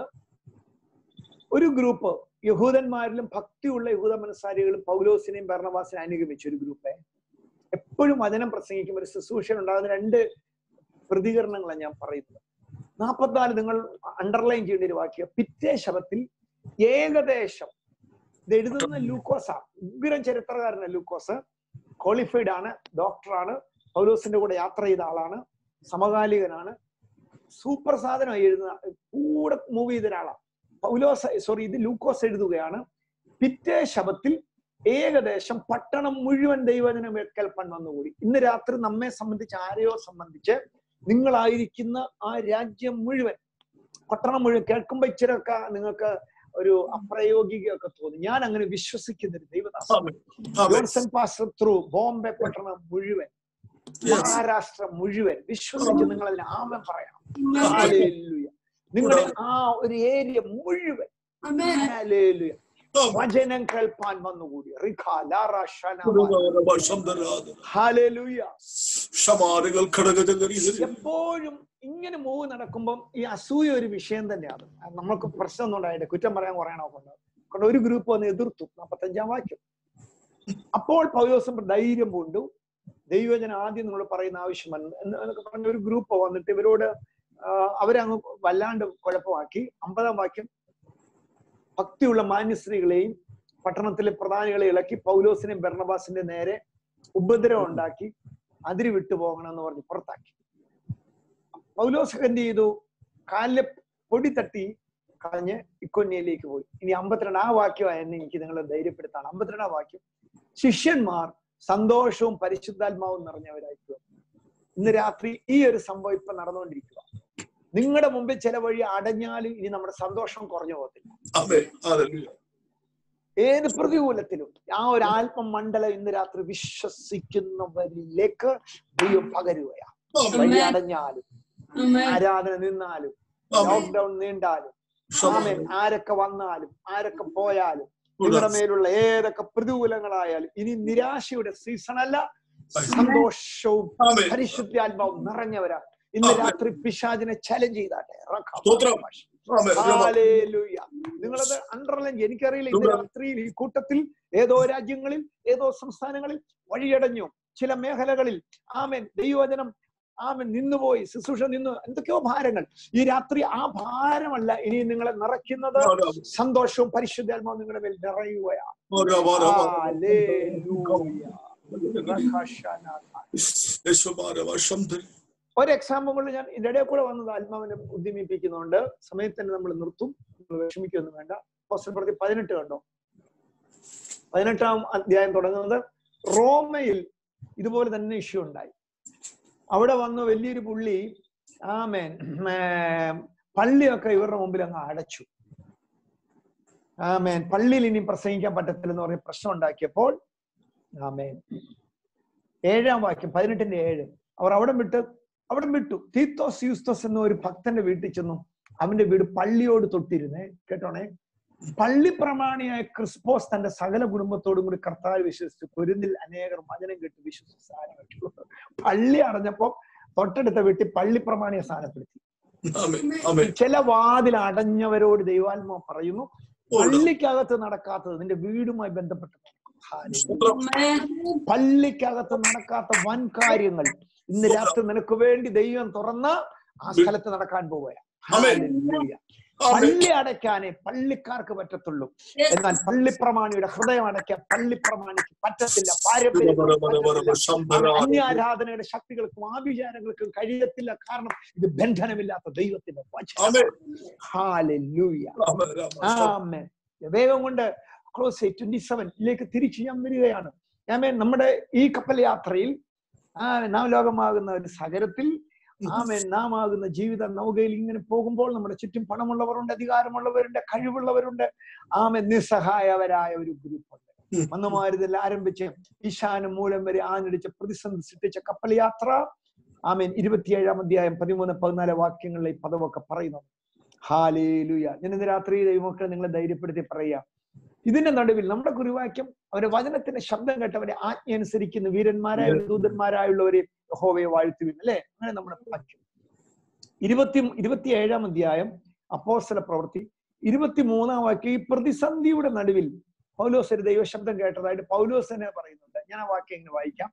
ഒരു ഗ്രൂപ്പ് യഹൂദന്മാരിലും ഭക്തിയുള്ള യഹൂദ മനസ്സാരികളും പൗലോസിനെയും ഭരണവാസിനെ അനുഗമിച്ച ഒരു ഗ്രൂപ്പ് എപ്പോഴും വചനം പ്രസംഗിക്കുമ്പോൾ ഒരു ശുശ്രൂഷൻ ഉണ്ടാകുന്ന രണ്ട് പ്രതികരണങ്ങളാണ് ഞാൻ പറയുന്നത് നാൽപ്പത്തിനാല് നിങ്ങൾ അണ്ടർലൈൻ ചെയ്യേണ്ട ഒരു വാക്യം പിറ്റേ ശബത്തിൽ ഏകദേശം ഇത് എഴുതുന്ന ലൂക്കോസ ഉഗ്രം ചരിത്രകാരനാണ് ലൂക്കോസ് ക്വാളിഫൈഡ് ആണ് ഡോക്ടറാണ് പൗലോസിന്റെ കൂടെ യാത്ര ചെയ്ത ആളാണ് സമകാലികനാണ് സൂപ്പർ സാധനം എഴുതുന്ന കൂടെ മൂവ് ചെയ്ത ഒരാളാണ് പൗലോസ് സോറി ഇത് ലൂക്കോസ് എഴുതുകയാണ് പിറ്റേ ശബത്തിൽ ഏകദേശം പട്ടണം മുഴുവൻ ദൈവജനം കേൾപ്പാൻ വന്നുകൂടി ഇന്ന് രാത്രി നമ്മെ സംബന്ധിച്ച് ആരെയോ സംബന്ധിച്ച് നിങ്ങളായിരിക്കുന്ന ആ രാജ്യം മുഴുവൻ പട്ടണം മുഴുവൻ കേൾക്കുമ്പോ ഇച്ചിരൊക്കെ നിങ്ങൾക്ക് ഒരു അപ്രായോഗികമൊക്കെ തോന്നി ഞാൻ അങ്ങനെ വിശ്വസിക്കുന്ന ഒരു ദൈവദാസൻ ജോൺസൺ പാസ്റ്റർ ത്രൂ ബോംബെ പട്ടണം മുഴുവൻ മഹാരാഷ്ട്ര മുഴുവൻ വിശ്വസിച്ച് നിങ്ങൾ അതിന് ആമൻ പറയണം Hallelujah. നിങ്ങളുടെ ആ ഒരു ഏരിയ മുഴുവൻ Amen. Hallelujah. വചനം കേൾപ്പാൻ വന്നുകൂടി റിഖ ലാറ ഷന Hallelujah. ഷമാറുകൾ ഘടകജകരി എപ്പോഴും ഇങ്ങനെ മൂവ് നടക്കുമ്പം ഈ അസൂയ ഒരു വിഷയം തന്നെയാണ് അത് നമുക്ക് പ്രശ്നമൊന്നും ഉണ്ടായിട്ട് കുറ്റം പറയാൻ പറയണോ കൊണ്ട് കൊണ്ട് ഒരു ഗ്രൂപ്പ് വന്ന് എതിർത്തു നാപ്പത്തഞ്ചാം വാക്യം അപ്പോൾ പൗലോസം ധൈര്യം പൂണ്ടു ദൈവജനം ആദ്യം നിങ്ങൾ പറയുന്ന ആവശ്യമല്ല എന്ന് എന്നൊക്കെ പറഞ്ഞ ഒരു ഗ്രൂപ്പ് വന്നിട്ട് ഇവരോട് ആ, അവരെ അങ്ങ് വല്ലാണ്ട് കുഴപ്പമാക്കി അമ്പതാം വാക്യം ഭക്തിയുള്ള മാന്യസ്ത്രീകളെയും പട്ടണത്തിലെ പ്രധാനികളെ ഇളക്കി പൗലോസിനെയും ഭരണബാസിന്റെ നേരെ ഉപദ്രവം ഉണ്ടാക്കി അതിരി വിട്ടു പോകണം എന്ന് പറഞ്ഞ് പുറത്താക്കി പൗലോസ് എന്ത് ചെയ്തു കാലിലെ പൊടി തട്ടി കളഞ്ഞ് ഇക്കൊന്നിയയിലേക്ക് പോയി ഇനി അമ്പത്തിരണ്ട് ആ വാക്യമായിരുന്നു എനിക്ക് നിങ്ങളെ ധൈര്യപ്പെടുത്താണ് അമ്പത്തിരണ്ടാം വാക്യം ശിഷ്യന്മാർ സന്തോഷവും പരിശുദ്ധാത്മാവും നിറഞ്ഞവരായിരിക്കുക ഇന്ന് രാത്രി ഈ ഒരു സംഭവം ഇപ്പൊ നടന്നുകൊണ്ടിരിക്കുക നിങ്ങളുടെ മുമ്പിൽ ചില വഴി അടഞ്ഞാലും ഇനി നമ്മുടെ സന്തോഷം കുറഞ്ഞു പോകത്തില്ല ആമേൻ ഹല്ലേലൂയ ഏത് പ്രതികൂലത്തിലും ആ ഒരു ആത്മമണ്ഡലം ഇന്ന് രാത്രി വിശ്വസിക്കുന്നവരിലേക്ക് ദൈവം പകരുകയാ വഴി അടഞ്ഞാലും ആമേൻ ആരാധന നിന്നാലും ആമേൻ ലോക്ക്ഡൌൺ നീണ്ടാലും ആമേൻ ആരൊക്കെ വന്നാലും ആരൊക്കെ പോയാലും നിങ്ങളുടെ മേലുള്ള ഏതൊക്കെ പ്രതികൂലങ്ങളായാലും ഇനി നിരാശയുടെ സീസൺ അല്ല സന്തോഷവും ആമേൻ പരിശുദ്ധാത്മാവും നിറഞ്ഞവരാ ഇന്ന് ആമേൻ. രാത്രി പിശാചിനെ ചലഞ്ച് ചെയ്താട്ടെ സ്തോത്രം. ആമേൻ ഹാലേലൂയ. നിങ്ങളത് അണ്ടർലൈൻ എനിക്കറിയില്ല ഇന്ന് സ്തോത്രം. രാത്രിയിൽ ഈ കൂട്ടത്തിൽ ഏതോ രാജ്യങ്ങളിൽ ഏതോ സംസ്ഥാനങ്ങളിൽ വഴിയടഞ്ഞു ചില മേഖലകളിൽ ആമേൻ ദൈവവചനം ആമൻ നിന്നുപോയി ശുശ്രൂഷ നിന്നു എന്തൊക്കെയോ ഭാരങ്ങൾ ഈ രാത്രി ആ ഭാരമല്ല ഇനി നിങ്ങളെ നിറയ്ക്കുന്നത് സന്തോഷവും പരിശുദ്ധാത്മാവും നിങ്ങളുടെ മേൽ നിറയുകയാണ് ഹാലേലൂയ. റഹശനാഥ. ഒരു എക്സാമ്പിൾ കൊണ്ട് ഞാൻ ഇതിന്റെ ഇടയിൽ കൂടെ വന്നത് ആത്മാവിനെ ഉദ്യമിപ്പിക്കുന്നുണ്ട് സമയത്ത് നമ്മൾ നിർത്തും നിങ്ങൾ വിഷമിക്കൊന്നും വേണ്ട പോസ്റ്റൽ പ്രതി പതിനെട്ട് കണ്ടോ പതിനെട്ടാം അധ്യായം തുടങ്ങുന്നത് റോമയിൽ ഇതുപോലെ തന്നെ ഇഷ്യൂ ഉണ്ടായി അവിടെ വന്ന് വലിയൊരു പുള്ളി ആമേൻ ഏർ, പള്ളിയൊക്കെ ഇവരുടെ മുമ്പിൽ അങ്ങ് അടച്ചു ആമേൻ പള്ളിയിൽ ഇനി പ്രസംഗിക്കാൻ പറ്റത്തില്ലെന്ന് പറഞ്ഞ് പ്രശ്നം ഉണ്ടാക്കിയപ്പോൾ ആമേൻ ഏഴാം വാക്യം പതിനെട്ടിന്റെ ഏഴ് അവർ അവിടെ വിട്ട് അവിടെ വിട്ടു തീത്തോസ് യൂസ്തോസ് എന്ന ഒരു ഭക്തന്റെ വീട്ടിൽ ചെന്നു അവന്റെ വീട് പള്ളിയോട് തൊട്ടിരുന്നേ കേട്ടോണേ പള്ളി പ്രമാണിയായ ക്രിസ്പോസ് തന്റെ സകല കുടുംബത്തോടും കൂടി കർത്താവ് വിശ്വസിച്ചു കുരുന്നിൽ അനേകർ വചനം കേട്ട് വിശ്വസിച്ച് സ്ഥാനപ്പെട്ടു പള്ളി അടഞ്ഞപ്പോ തൊട്ടടുത്ത വീട്ടിൽ പള്ളി പ്രമാണിയെ സ്ഥാനപ്പെടുത്തി ആമേൻ ആമേൻ ചില വാതിൽ അടഞ്ഞവരോട് ദൈവാത്മാ പറയുന്നു പള്ളിക്കകത്ത് നടക്കാത്തത് നിന്റെ വീടുമായി ബന്ധപ്പെട്ട് നടക്കും. ഹാലേലൂയ. ആമേൻ പള്ളിക്കകത്ത് നടക്കാത്ത വൻ കാര്യങ്ങൾ ഇന്ന് രാത്രി നിനക്ക് വേണ്ടി ദൈവം തുറന്ന ആ സ്ഥലത്ത് നടക്കാൻ പോവുക ആമേൻ. ഹല്ലേലൂയ. ആമേൻ പള്ളി അടയ്ക്കാനേ പള്ളിക്കാർക്ക് പറ്റത്തുള്ളൂ എന്നാൽ പള്ളിപ്രമാണിയുടെ ഹൃദയം അടയ്ക്കാൻ പള്ളിപ്രമാണിക്ക് പറ്റത്തില്ല പാരമ്പര്യം പറ്റത്തില്ല. അന്യാരാധനയുടെ ശക്തികൾക്കും ആഭിചാരങ്ങൾക്കും കഴിയത്തില്ല കാരണം ഇത് ബന്ധനമില്ലാത്ത ദൈവത്തിന്റെ വചനം. ആമേൻ ഹാലൂയ ആമേൻ ആമേൻ വേഗം കൊണ്ട് ക്ലോസ് ട്വന്റി സെവനിലേക്ക് തിരിച്ചു ഞാൻ വരികയാണ് ആമേൻ നമ്മുടെ ഈ കപ്പൽ യാത്രയിൽ ആ നാം ലോകമാകുന്ന ഒരു സകരത്തിൽ ആമേൻ നാം ആകുന്ന ജീവിത നൗകയിൽ ഇങ്ങനെ പോകുമ്പോൾ നമ്മുടെ ചുറ്റും പണമുള്ളവരുണ്ട് അധികാരമുള്ളവരുണ്ട് കഴിവുള്ളവരുണ്ട് ആമേൻ നിസ്സഹായവരായ ഒരു ഗ്രൂപ്പുണ്ട് ഉം. മന്നുമാരുതിൽ ആരംഭിച്ച് ഈശാനം മൂലം വരെ ആഞ്ഞടിച്ച പ്രതിസന്ധി സൃഷ്ടിച്ച കപ്പൽ യാത്ര ആമേൻ ഇരുപത്തിയേഴാം അധ്യായം പതിമൂന്ന് പതിനാല് വാക്യങ്ങളിലെ ഈ പദമൊക്കെ പറയുന്നു ഹാലേലുയ ഞാൻ ഇന്ന് രാത്രി ദൈവമക്കളെ നിങ്ങളെ ധൈര്യപ്പെടുത്തി പറയാം ഇതിന്റെ നടുവിൽ നമ്മുടെ കുരുവാക്യം അവരെ വചനത്തിന്റെ ശബ്ദം കേട്ടവരെ ആജ്ഞ അനുസരിക്കുന്ന വീരന്മാരായ ദൂതന്മാരായുള്ളവരെ യഹോവയെ വാഴ്ത്തുവിൻ അല്ലെ അങ്ങനെ നമ്മുടെ വാക്യം ഇരുപത്തി ഇരുപത്തിയേഴാം അധ്യായം അപ്പോസ്തല പ്രവൃത്തി ഇരുപത്തിമൂന്നാം വാക്യം ഈ പ്രതിസന്ധിയുടെ നടുവിൽ പൗലോസ് ഒരു ദൈവശബ്ദം കേട്ടതായിട്ട് പൗലോസ് തന്നെ പറയുന്നുണ്ട് ഞാൻ ആ വാക്യം ഇങ്ങനെ വായിക്കാം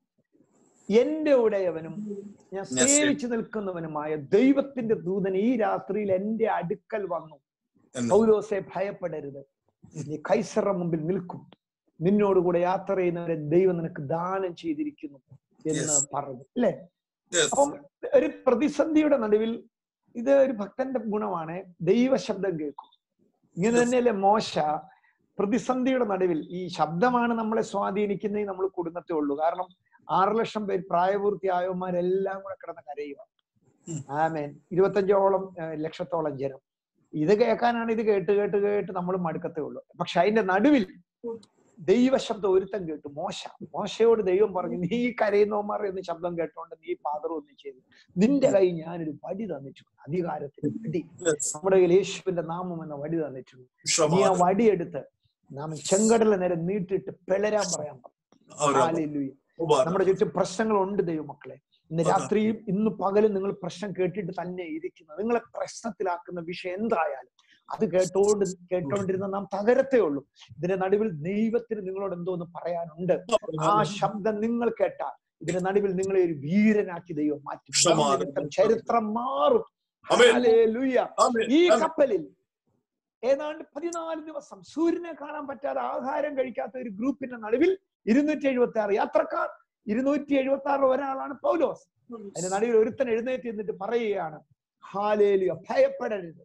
എന്റെ ഉടയവനും ഞാൻ ഞാൻ സേവിച്ചു നിൽക്കുന്നവനുമായ ദൈവത്തിന്റെ ദൂതൻ ഈ രാത്രിയിൽ എന്റെ അടുക്കൽ വന്നു എന്ന്. പൗലോസെ ഭയപ്പെടരുത് നീ കൈസറ മുമ്പിൽ നിൽക്കും നിന്നോടുകൂടെ യാത്ര ചെയ്യുന്നവരെ ദൈവം നിനക്ക് ദാനം ചെയ്തിരിക്കുന്നു എന്ന് Yes. പറഞ്ഞു അല്ലേ Yes. അപ്പം ഒരു പ്രതിസന്ധിയുടെ നടുവിൽ ഇത് ഒരു ഭക്തന്റെ ഗുണമാണ് ദൈവശബ്ദം കേൾക്കും ഇങ്ങനെ Yes. തന്നെയല്ലേ മോശ പ്രതിസന്ധിയുടെ നടുവിൽ ഈ ശബ്ദമാണ് നമ്മളെ സ്വാധീനിക്കുന്നേ നമ്മൾ കുടുംബത്തേ ഉള്ളൂ കാരണം ആറ് ലക്ഷം പേര് പ്രായപൂർത്തിയായവന്മാരെല്ലാം കൂടെ കിടന്ന് കരയുക ഉം. ആമേൻ ഇരുപത്തഞ്ചോളം ഏഹ്, ലക്ഷത്തോളം ജനം ഇത് കേൾക്കാനാണ് ഇത് കേട്ട് കേട്ട് കേട്ട് നമ്മൾ മടുക്കത്തേ ഉള്ളൂ പക്ഷെ അതിന്റെ നടുവിൽ ദൈവശബ്ദം ഒരുത്തം കേട്ടു മോശ മോശയോട് ദൈവം പറഞ്ഞു നീ കരയുന്നവന്മാർ എന്ന് ശബ്ദം കേട്ടോണ്ട് നീ പാതറും ഒന്നും ചെയ്തു നിന്റെ കൈ ഞാനൊരു വടി തന്നിട്ടുണ്ട് അധികാരത്തിന് വടി Yes. നമ്മുടെ കയ്യിൽ യേശുവിന്റെ നാമം എന്ന വടി തന്നിട്ടുണ്ട് നീ ആ ക്ഷമാ. വടിയെടുത്ത് നാം ചെങ്കടല നേരെ നീട്ടിട്ട് പിളരാൻ പറയാൻ പറഞ്ഞു അവരാ. ഹല്ലേലൂയ. ഉപകാരം. നമ്മുടെ ചുറ്റും പ്രശ്നങ്ങളുണ്ട് ദൈവമക്കളെ ഇന്ന് അതെ. രാത്രിയും ഇന്ന് പകലും നിങ്ങൾ പ്രശ്നം കേട്ടിട്ട് തന്നെ ഇരിക്കുന്നത് നിങ്ങളെ പ്രശ്നത്തിലാക്കുന്ന വിഷയം എന്തായാലും അത് കേട്ടോണ്ട് കേട്ടോണ്ടിരുന്ന നാം തകരത്തേ ഉള്ളൂ ഇതിന്റെ നടുവിൽ ദൈവത്തിന് നിങ്ങളോട് എന്തോന്ന് പറയാനുണ്ട് ആ ശബ്ദം നിങ്ങൾ കേട്ടാൽ ഇതിന്റെ നടുവിൽ നിങ്ങളെ ഒരു വീരനാക്കി ദൈവം മാറ്റും ക്ഷമാ. നിമിത്തം ചരിത്രം മാറും ആമേൻ. ഹല്ലേലൂയ. ആമേൻ. ഈ ആമേൻ. കപ്പലിൽ ഏതാണ്ട് പതിനാല് ദിവസം സൂര്യനെ കാണാൻ പറ്റാതെ ആഹാരം കഴിക്കാത്ത ഒരു ഗ്രൂപ്പിന്റെ നടുവിൽ ഇരുന്നൂറ്റി എഴുപത്തി ആറ് യാത്രക്കാർ ഇരുന്നൂറ്റി എഴുപത്തി ആറ് ഒരാളാണ് പൗലോസ് അതിന്റെ നടുവിൽ ഒരുത്തൻ എഴുന്നേറ്റ് നിന്നിട്ട് പറയുകയാണ് ഹാലേലിയ ഭയപ്പെടരുത്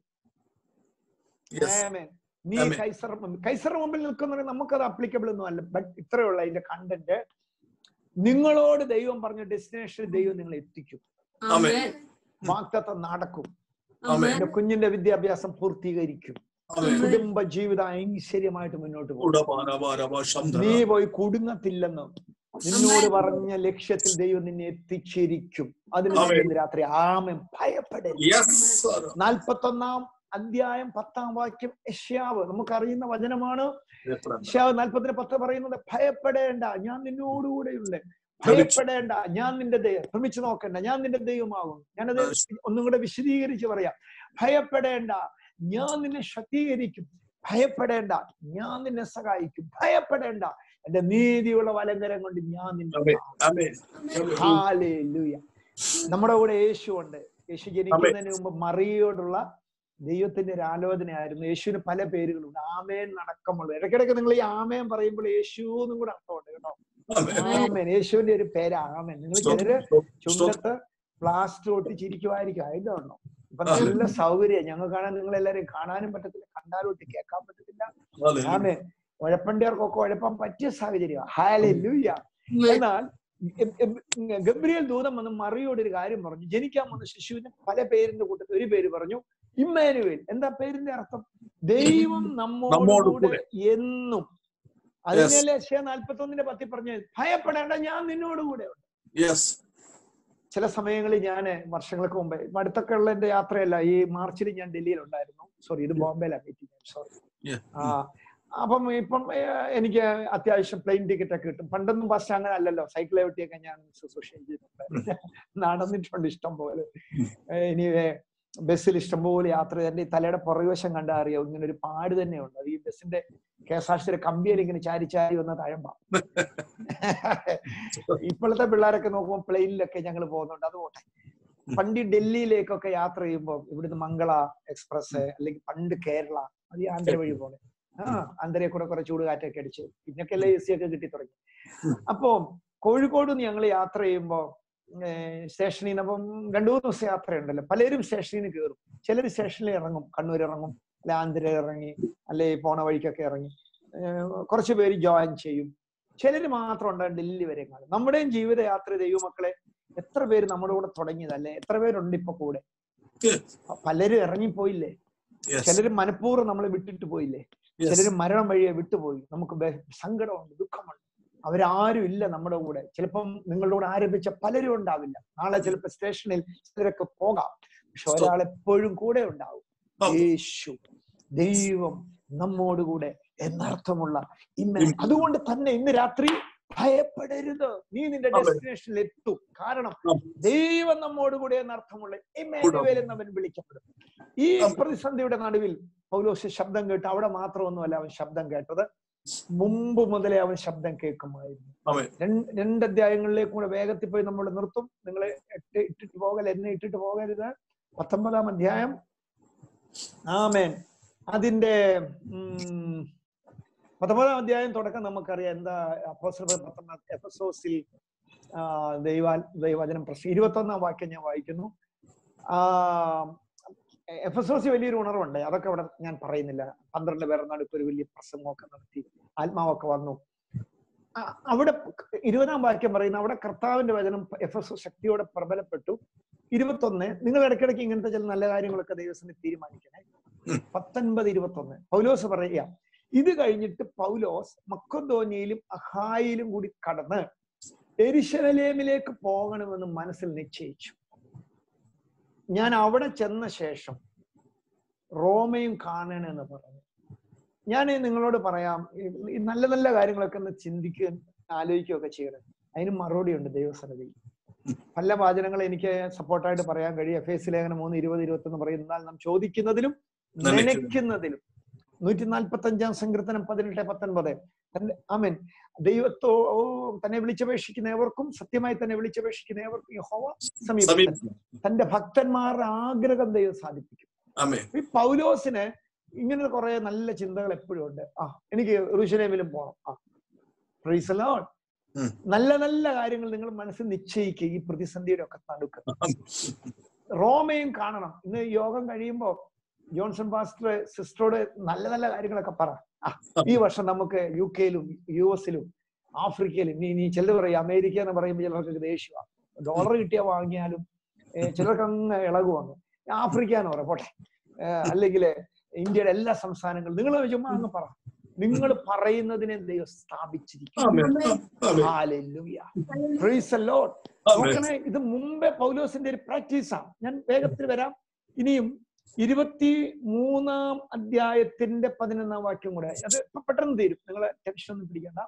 Yes. ആമേൻ. നീ ആമേൻ. കൈസർ മുമ്പിൽ കൈസർ മുമ്പിൽ നിൽക്കുന്നത് നമുക്കത് അപ്ലിക്കബിൾ ഒന്നും അല്ല ബട്ട് ഇത്രയുള്ള അതിന്റെ കണ്ടന്റ് നിങ്ങളോട് ദൈവം പറഞ്ഞ ഡെസ്റ്റിനേഷനിൽ ദൈവം നിങ്ങളെ എത്തിക്കും ആമേൻ വാക്തത്വം നടക്കും ആമേൻ എന്റെ കുഞ്ഞിന്റെ വിദ്യാഭ്യാസം പൂർത്തീകരിക്കും ആമേൻ കുടുംബ ജീവിതം ഐശ്വര്യമായിട്ട് മുന്നോട്ട് പോകും ഉടപാനപാനപാ ശബ്ദന. നീ പോയി കുടുങ്ങത്തില്ലെന്ന് നിന്നോട് പറഞ്ഞ ലക്ഷ്യത്തിൽ ദൈവം നിന്നെ എത്തിച്ചിരിക്കും അതിന് ആമേൻ. വേണ്ടി ഇന്ന് രാത്രി ആമൻ ഭയപ്പെടരുത് Yes, sir. നാൽപ്പത്തൊന്നാം അധ്യായം പത്താം വാക്യം യശ്യാവ് നമുക്കറിയുന്ന വചനമാണ് എത്ര യശ്യാവ് നാൽപ്പത്തിന് പത്ത് പറയുന്നത് ഭയപ്പെടേണ്ട ഞാൻ നിന്നോടുകൂടെയുണ്ട് ഭ്രമിച്ചു. ഭയപ്പെടേണ്ട ഞാൻ നിന്റെ ദൈവം ഭ്രമിച്ചു നോക്കണ്ട ഞാൻ നിന്റെ ദൈവമാകും ഞാനത് ഒന്നും കൂടെ വിശദീകരിച്ച് പറയാം ഭയപ്പെടേണ്ട ഞാൻ നിന്നെ ശക്തീകരിക്കും ഭയപ്പെടേണ്ട ഞാൻ നിന്നെ സഹായിക്കും ഭയപ്പെടേണ്ട എന്റെ നീതിയുള്ള വലങ്കരം കൊണ്ട് ഞാൻ നിന്നെ ആമേൻ. ആമേൻ. ഹാലേലൂയ നമ്മുടെ കൂടെ യേശു ഉണ്ട് യേശു ജനിക്കുന്നതിന് മുമ്പ് മറിയോടുള്ള ദൈവത്തിന്റെ ഒരു ആലോചനയായിരുന്നു യേശുവിന് പല പേരുകളുണ്ട് ആമേൻ അടക്കമുള്ള ഇടയ്ക്കിടയ്ക്ക് നിങ്ങൾ ഈ ആമേൻ പറയുമ്പോൾ യേശു എന്നും കൂടെ അർത്ഥമുണ്ട് കേട്ടോ ആമേൻ. ആമേൻ യേശുവിന്റെ ഒരു പേര് ആമേൻ നിങ്ങൾ ചിലര് ചുണ്ടത്ത് പ്ലാസ്റ്റർ ഒട്ടിച്ചിരിക്കുമായിരിക്കും അതിന്റെ ഉണ്ടോ ഇപ്പൊ നല്ല സൗകര്യം ഞങ്ങൾ കാണാൻ നിങ്ങൾ എല്ലാവരും കാണാനും പറ്റത്തില്ല കണ്ടാലോട്ട് കേൾക്കാൻ പറ്റത്തില്ല Hallelujah. ആമേൻ ഉഴപ്പണ്ടിയർക്കൊക്കെ ഉഴപ്പാൻ പറ്റിയ സാഹചര്യം ഹാലെ ലൂയ്യ എന്നാൽ എ- എ- ഗബ്രിയേൽ ദൂതം വന്ന് മറിയോട് ഒരു കാര്യം പറഞ്ഞു ജനിക്കാൻ വന്ന ശിശുവിന് പല പേരിന്റെ കൂട്ടത്തിൽ ഒരു പേര് പറഞ്ഞു ഇമ്മാനുവേൽ എന്താ പേരിന്റെ അർത്ഥം ദൈവം നമ്മോട് നമ്മോട് കൂടെ. കൂടെ എന്നും അതിനല്ലേ യശയാ നാൽപ്പത്തി ഒന്നിന്റെ പത്തി പറഞ്ഞു ഭയപ്പെടേണ്ട ഞാൻ നിന്നോട് കൂടെ ഉണ്ട് Yes. ചില സമയങ്ങളിൽ ഞാൻ വർഷങ്ങൾക്ക് മുമ്പേ ഇപ്പൊ അടുത്തൊക്കെ ഉള്ള എന്റെ യാത്രയല്ല ഈ മാർച്ചിൽ ഞാൻ ഡൽഹിയിൽ ഉണ്ടായിരുന്നു സോറി ഇത് ബോംബെയിലാണ് മീറ്റിംഗ് സോറി Yeah. ആ അപ്പം ഇപ്പം ഏർ, എനിക്ക് അത്യാവശ്യം പ്ലെയിൻ ടിക്കറ്റ് ഒക്കെ കിട്ടും പണ്ടൊന്നും ബസ് അങ്ങനെ അല്ലല്ലോ സൈക്കിളെ ഒട്ടിയൊക്കെ ഞാൻ ശുശ്രൂഷ ചെയ്തിട്ടുണ്ട് നടന്നിട്ടുണ്ട് ഇഷ്ടം പോലെ ഇനി ബസ്സിൽ ഇഷ്ടംപോലെ യാത്ര ചെയ്ത് എന്റെ ഈ തലയുടെ പുറകുവശം കണ്ടാൽ അറിയാം ഇങ്ങനെ ഒരു പാട് തന്നെയുണ്ട് അത് ഈ ബസ്സിന്റെ കെ എസ് ആർ സിയുടെ കമ്പിയിൽ ഇങ്ങനെ ചാരി ചാരി വന്ന തഴമ്പ ഇപ്പോഴത്തെ പിള്ളേരൊക്കെ നോക്കുമ്പോൾ പ്ലെയിനിലൊക്കെ ഞങ്ങൾ പോകുന്നുണ്ട് അത് പോട്ടെ പണ്ട് ഈ ഡൽഹിയിലേക്കൊക്കെ യാത്ര ചെയ്യുമ്പോൾ ഇവിടുന്ന് മംഗള എക്സ്പ്രസ് അല്ലെങ്കിൽ പണ്ട് കേരള അത് ഈ ആന്ധ്ര വഴി പോലെ ആ ആന്ധ്രയെ കൂടെ കുറെ ചൂട് കാറ്റൊക്കെ അടിച്ച് പിന്നൊക്കെ എല്ലാം എ സി ഒക്കെ കിട്ടി തുടങ്ങി അപ്പോ കോഴിക്കോട് നിന്ന് ഞങ്ങൾ യാത്ര ചെയ്യുമ്പോ സ്റ്റേഷനിൽ നിന്ന് അപ്പം രണ്ടു മൂന്ന് ദിവസം യാത്രയുണ്ടല്ലോ പലരും സ്റ്റേഷനിൽ നിന്ന് കയറും ചിലർ സ്റ്റേഷനിൽ ഇറങ്ങും കണ്ണൂർ ഇറങ്ങും അല്ലെ ആന്ധ്ര ഇറങ്ങി അല്ലെ പോണ വഴിക്കൊക്കെ ഇറങ്ങി ഏർ കുറച്ച് പേര് ജോയിൻ ചെയ്യും ചിലര് മാത്രം ഉണ്ടാകും ഡൽഹി വരെ കാണും നമ്മുടെയും ജീവിതയാത്ര ദൈവമക്കളെ എത്ര പേര് നമ്മുടെ കൂടെ തുടങ്ങിയതല്ലേ എത്ര പേരുണ്ട് ഇപ്പൊ കൂടെ Yes. പലരും ഇറങ്ങിപ്പോയില്ലേ Yes. ചിലര് മനഃപൂർവ്വം നമ്മളെ വിട്ടിട്ട് പോയില്ലേ Yes. ചിലര് മരണം വഴിയെ വിട്ടുപോയി നമുക്ക് ബെ- സങ്കടമുണ്ട് ദുഃഖമുണ്ട് അവരാരും ഇല്ല നമ്മുടെ കൂടെ ചിലപ്പം നിങ്ങളുടെ കൂടെ ആരംഭിച്ച പലരും ഉണ്ടാവില്ല നാളെ ചിലപ്പോ സ്റ്റേഷനിൽ ചിലരൊക്കെ പോകാം പക്ഷെ ഒരാൾ എപ്പോഴും കൂടെ ഉണ്ടാവും ആ. യേശു ദൈവം നമ്മോടുകൂടെ എന്നർത്ഥമുള്ള ഇന്ന് ഉം. അതുകൊണ്ട് തന്നെ ഇന്ന് രാത്രി ഭയപ്പെടരുത് നീ നിന്റെ ആമേൻ. ഡെസ്റ്റിനേഷനിൽ എത്തും കാരണം ആമേൻ. ദൈവം നമ്മോടുകൂടെ എന്നർത്ഥമുള്ള ഇമ്മാനുവേൽ എന്നവൻ വിളിക്കപ്പെടും ഈ ആമേൻ. പ്രതിസന്ധിയുടെ നടുവിൽ പൗലോസ് ശബ്ദം കേട്ട് അവിടെ മാത്രമൊന്നുമല്ല അവൻ ശബ്ദം കേട്ടത് മുമ്പ് മുതലേ അവൻ ശബ്ദം കേൾക്കുമായിരുന്നു ആമേൻ. രണ്ട് രണ്ട് അധ്യായങ്ങളിലേക്ക് കൂടെ വേഗത്തിൽ പോയി നമ്മൾ നിർത്തും നിങ്ങളെ ഇട്ട് ഇട്ടിട്ട് പോകൽ എന്നെ ഇട്ടിട്ട് പോകരുത് പത്തൊമ്പതാം അധ്യായം ആമേൻ അതിന്റെ ഉം, പത്തൊമ്പതാം അധ്യായം തുടക്കം നമുക്കറിയാം എന്താ അപ്പോസ്തലർ പത്തൊമ്പത് എഫസോസിൽ ആ, ദൈവാ ദൈവവചനം പ്രശ്നം ഇരുപത്തി ഒന്നാം വാക്യം ഞാൻ വായിക്കുന്നു ആ എഫസോസി വലിയൊരു ഉണർവുണ്ട് അതൊക്കെ അവിടെ ഞാൻ പറയുന്നില്ല പന്ത്രണ്ട് പേർ നടുക്ക് ഒരു വലിയ പ്രസംഗമൊക്കെ നടത്തി ആത്മാവൊക്കെ വന്നു ആ, അവിടെ ഇരുപതാം വാക്യം പറയുന്ന അവിടെ കർത്താവിന്റെ വചനം എഫസോ ശക്തിയോടെ പ്രബലപ്പെട്ടു ഇരുപത്തൊന്ന് നിങ്ങൾ ഇടയ്ക്കിടയ്ക്ക് ഇങ്ങനത്തെ ചില നല്ല കാര്യങ്ങളൊക്കെ ദൈവത്തിന് തീരുമാനിക്കണേ പത്തൊൻപത് ഇരുപത്തൊന്ന് പൗലോസ് പറയുക ഇത് കഴിഞ്ഞിട്ട് പൗലോസ് മക്കൊന്തോനിയിലും അഹായിലും കൂടി കടന്ന് എരിശലേമിലേക്ക് പോകണമെന്ന് മനസ്സിൽ നിശ്ചയിച്ചു ഞാൻ അവിടെ ചെന്ന ശേഷം റോമയും കാണണമെന്ന് പറഞ്ഞു ഞാൻ നിങ്ങളോട് പറയാം ഈ- ഈ നല്ല നല്ല കാര്യങ്ങളൊക്കെ ഒന്ന് ചിന്തിക്കുകയും ആലോചിക്കുകയൊക്കെ ചെയ്യണം അതിന് മറുപടി ഉണ്ട് ദൈവസന്നിധി പല വാചനങ്ങൾ എനിക്ക് സപ്പോർട്ടായിട്ട് പറയാൻ കഴിയും എഫ് എസ് ലേഖനം മൂന്ന് ഇരുപത് ഇരുപത്തൊന്ന് പറയും എന്നാൽ നാം ചോദിക്കുന്നതിലും നനയ്ക്കുന്നതിലും. നനയ്ക്കുന്നതിലും നൂറ്റി നാൽപ്പത്തി അഞ്ചാം സങ്കീർത്തനം പതിനെട്ട് പത്തൊൻപത് തന്റെ ആമേൻ ദൈവത്തോ ഓ, തന്നെ വിളിച്ചപേക്ഷിക്കുന്ന ഏവർക്കും സത്യമായി തന്നെ വിളിച്ചപേക്ഷിക്കുന്ന ഏവർക്കും യഹോവ സമീപം സമീപം. തന്റെ ഭക്തന്മാരുടെ ആഗ്രഹം ദൈവം സാധിപ്പിക്കും ആമേൻ. ഈ പൗലോസിന് ഇങ്ങനെ കുറെ നല്ല ചിന്തകൾ എപ്പോഴും ഉണ്ട് ആ എനിക്ക് ഋഷുലേമിലും പോകണം ആ Praise the Lord. ഉം. നല്ല നല്ല കാര്യങ്ങൾ നിങ്ങൾ മനസ്സിൽ നിശ്ചയിക്കുക ഈ പ്രതിസന്ധിയുടെ ഒക്കെ നടുക്ക് റോമയും കാണണം ഇന്ന് ഈ യോഗം കഴിയുമ്പോ ജോൺസൺ പാസ്റ്റർ സിസ്റ്ററോട് നല്ല നല്ല കാര്യങ്ങളൊക്കെ പറ ആ, ഈ വർഷം നമുക്ക് യു കെയിലും യു എസിലും ആഫ്രിക്കയിലും ഇനി ഇനി ചിലർ പറയും അമേരിക്ക എന്ന് പറയുമ്പോൾ ചിലർക്ക് ദേഷ്യമാണ് ഡോളർ കിട്ടിയാൽ വാങ്ങിയാലും ഏ, ചിലർക്ക് അങ്ങ് ഇളകുവാണ് ആഫ്രിക്ക എന്ന് പറയാം പോട്ടെ അല്ലെങ്കിൽ ഇന്ത്യയുടെ എല്ലാ സംസ്ഥാനങ്ങളും നിങ്ങൾ ചുമ്മാ അങ്ങ് പറ നിങ്ങൾ പറയുന്നതിനെ ദൈവം സ്ഥാപിച്ചിരിക്കും ആമേൻ. ആമേൻ. Hallelujah. Praise the Lord. ആമേൻ. നോക്കണേ ഇത് മുമ്പേ പൗലോസിന്റെ ഒരു പ്രാക്ടീസാണ് ഞാൻ വേഗത്തിൽ വരാം ഇനിയും ഇരുപത്തി മൂന്നാം അധ്യായത്തിന്റെ പതിനൊന്നാം വാക്യം കൂടെ അത് ഇപ്പൊ പെട്ടെന്ന് തീരും നിങ്ങൾ ടെൻഷൻ ഒന്നും പിടിക്കണ്ട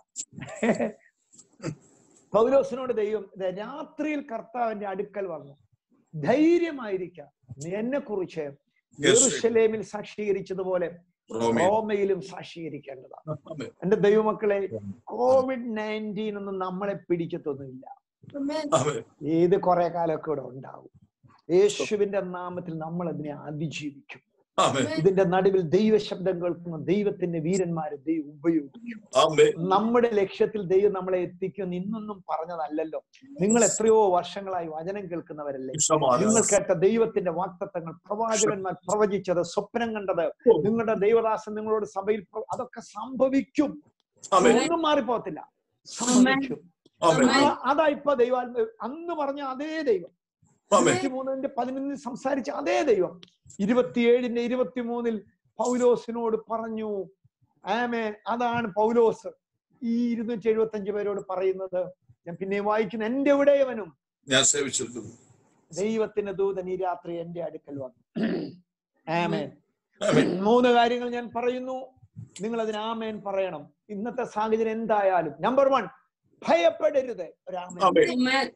പൗലോസിനോട് ദൈവം ഇത് രാത്രിയിൽ കർത്താവിന്റെ അടുക്കൽ വന്നു ധൈര്യമായിരിക്കാം നീ എന്നെ കുറിച്ച് യെറുശലേമിൽ സാക്ഷീകരിച്ചതുപോലെ റോമേ. റോമയിലും സാക്ഷീകരിക്കേണ്ടതാണ് ആമേൻ. എന്റെ ദൈവമക്കളെ കോവിഡ് നയൻറ്റീൻ ഒന്നും നമ്മളെ പിടിക്കത്തൊന്നുമില്ല Amen. ആമേൻ. ഏത് കുറെ കാലമൊക്കെ ഇവിടെ ഉണ്ടാവും യേശുവിന്റെ നാമത്തിൽ നമ്മൾ അതിനെ അതിജീവിക്കും ആമേൻ. ഇതിന്റെ നടുവിൽ ദൈവശബ്ദം കേൾക്കുന്ന ദൈവത്തിന്റെ വീരന്മാരെ ദൈവം ഉപയോഗിക്കും ആമേൻ. നമ്മുടെ ലക്ഷ്യത്തിൽ ദൈവം നമ്മളെ എത്തിക്കും ഇന്നൊന്നും പറഞ്ഞതല്ലല്ലോ നിങ്ങൾ എത്രയോ വർഷങ്ങളായി വചനം കേൾക്കുന്നവരല്ലേ സമാധാനം. നിങ്ങൾ കേട്ട ദൈവത്തിന്റെ വാക്തത്വങ്ങൾ പ്രവാചകന്മാർ പ്രവചിച്ചത് സ്വപ്നം കണ്ടത് നിങ്ങളുടെ ദൈവദാസൻ നിങ്ങളോട് സഭയിൽ പ്ര- അതൊക്കെ സംഭവിക്കും ആമേൻ. ഒന്നും മാറിപ്പോകത്തില്ല സംഭവിക്കും ആമേൻ. ആ- അതാ ഇപ്പൊ ദൈവാത്മ അന്ന് പറഞ്ഞ അതേ ദൈവം ആമേൻ. ഇരുപത്തിമൂന്നിന്റെ പതിനൊന്നിൽ സംസാരിച്ച അതേ ദൈവം ഇരുപത്തിയേഴിന്റെ ഇരുപത്തിമൂന്നിൽ പൗലോസിനോട് പറഞ്ഞു ആമേൻ അതാണ് പൗലോസ് ഈ ഇരുന്നൂറ്റി എഴുപത്തി അഞ്ച് പേരോട് പറയുന്നത് ഞാൻ പിന്നെ വായിക്കുന്ന എന്റെ ഇവിടെയവനും ഞാൻ സേവിച്ചിരിക്കുന്നു ദൈവത്തിന്റെ ദൂതൻ ഈ രാത്രി എന്റെ അടുക്കൽ വന്നു ആമേൻ ആമേൻ. മൂന്ന് കാര്യങ്ങൾ ഞാൻ പറയുന്നു നിങ്ങൾ അതിന് ആമേൻ പറയണം ഇന്നത്തെ സാഹചര്യം എന്തായാലും നമ്പർ വൺ ഭയപ്പെടരുത് ഒരു ആമേൻ ആമേൻ. Amen.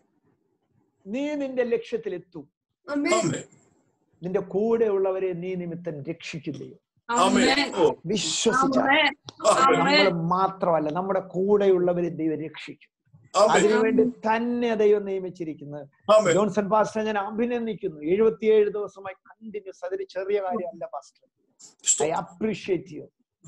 നീ നിന്റെ ലക്ഷ്യത്തിൽ എത്തും Amen. ആമേൻ. നിന്റെ കൂടെ ഉള്ളവരെ നീ നിമിത്തം രക്ഷിക്കില്ലേ ആമേൻ. Amen. ഓ, വിശ്വസിച്ച Amen. ആമേൻ. നമ്മൾ മാത്രമല്ല നമ്മുടെ കൂടെയുള്ളവരെ ദൈവം രക്ഷിക്കും ആമേൻ. അതിനുവേണ്ടി തന്നെ ദൈവം നിയമിച്ചിരിക്കുന്നത് ആമേൻ. ജോൺസൺ പാസ്റ്റർ ഞാൻ അഭിനന്ദിക്കുന്നു എഴുപത്തിയേഴ് ദിവസമായി കണ്ടിന്യൂസ് അതൊരു ചെറിയ കാര്യമല്ല pastor I appreciate you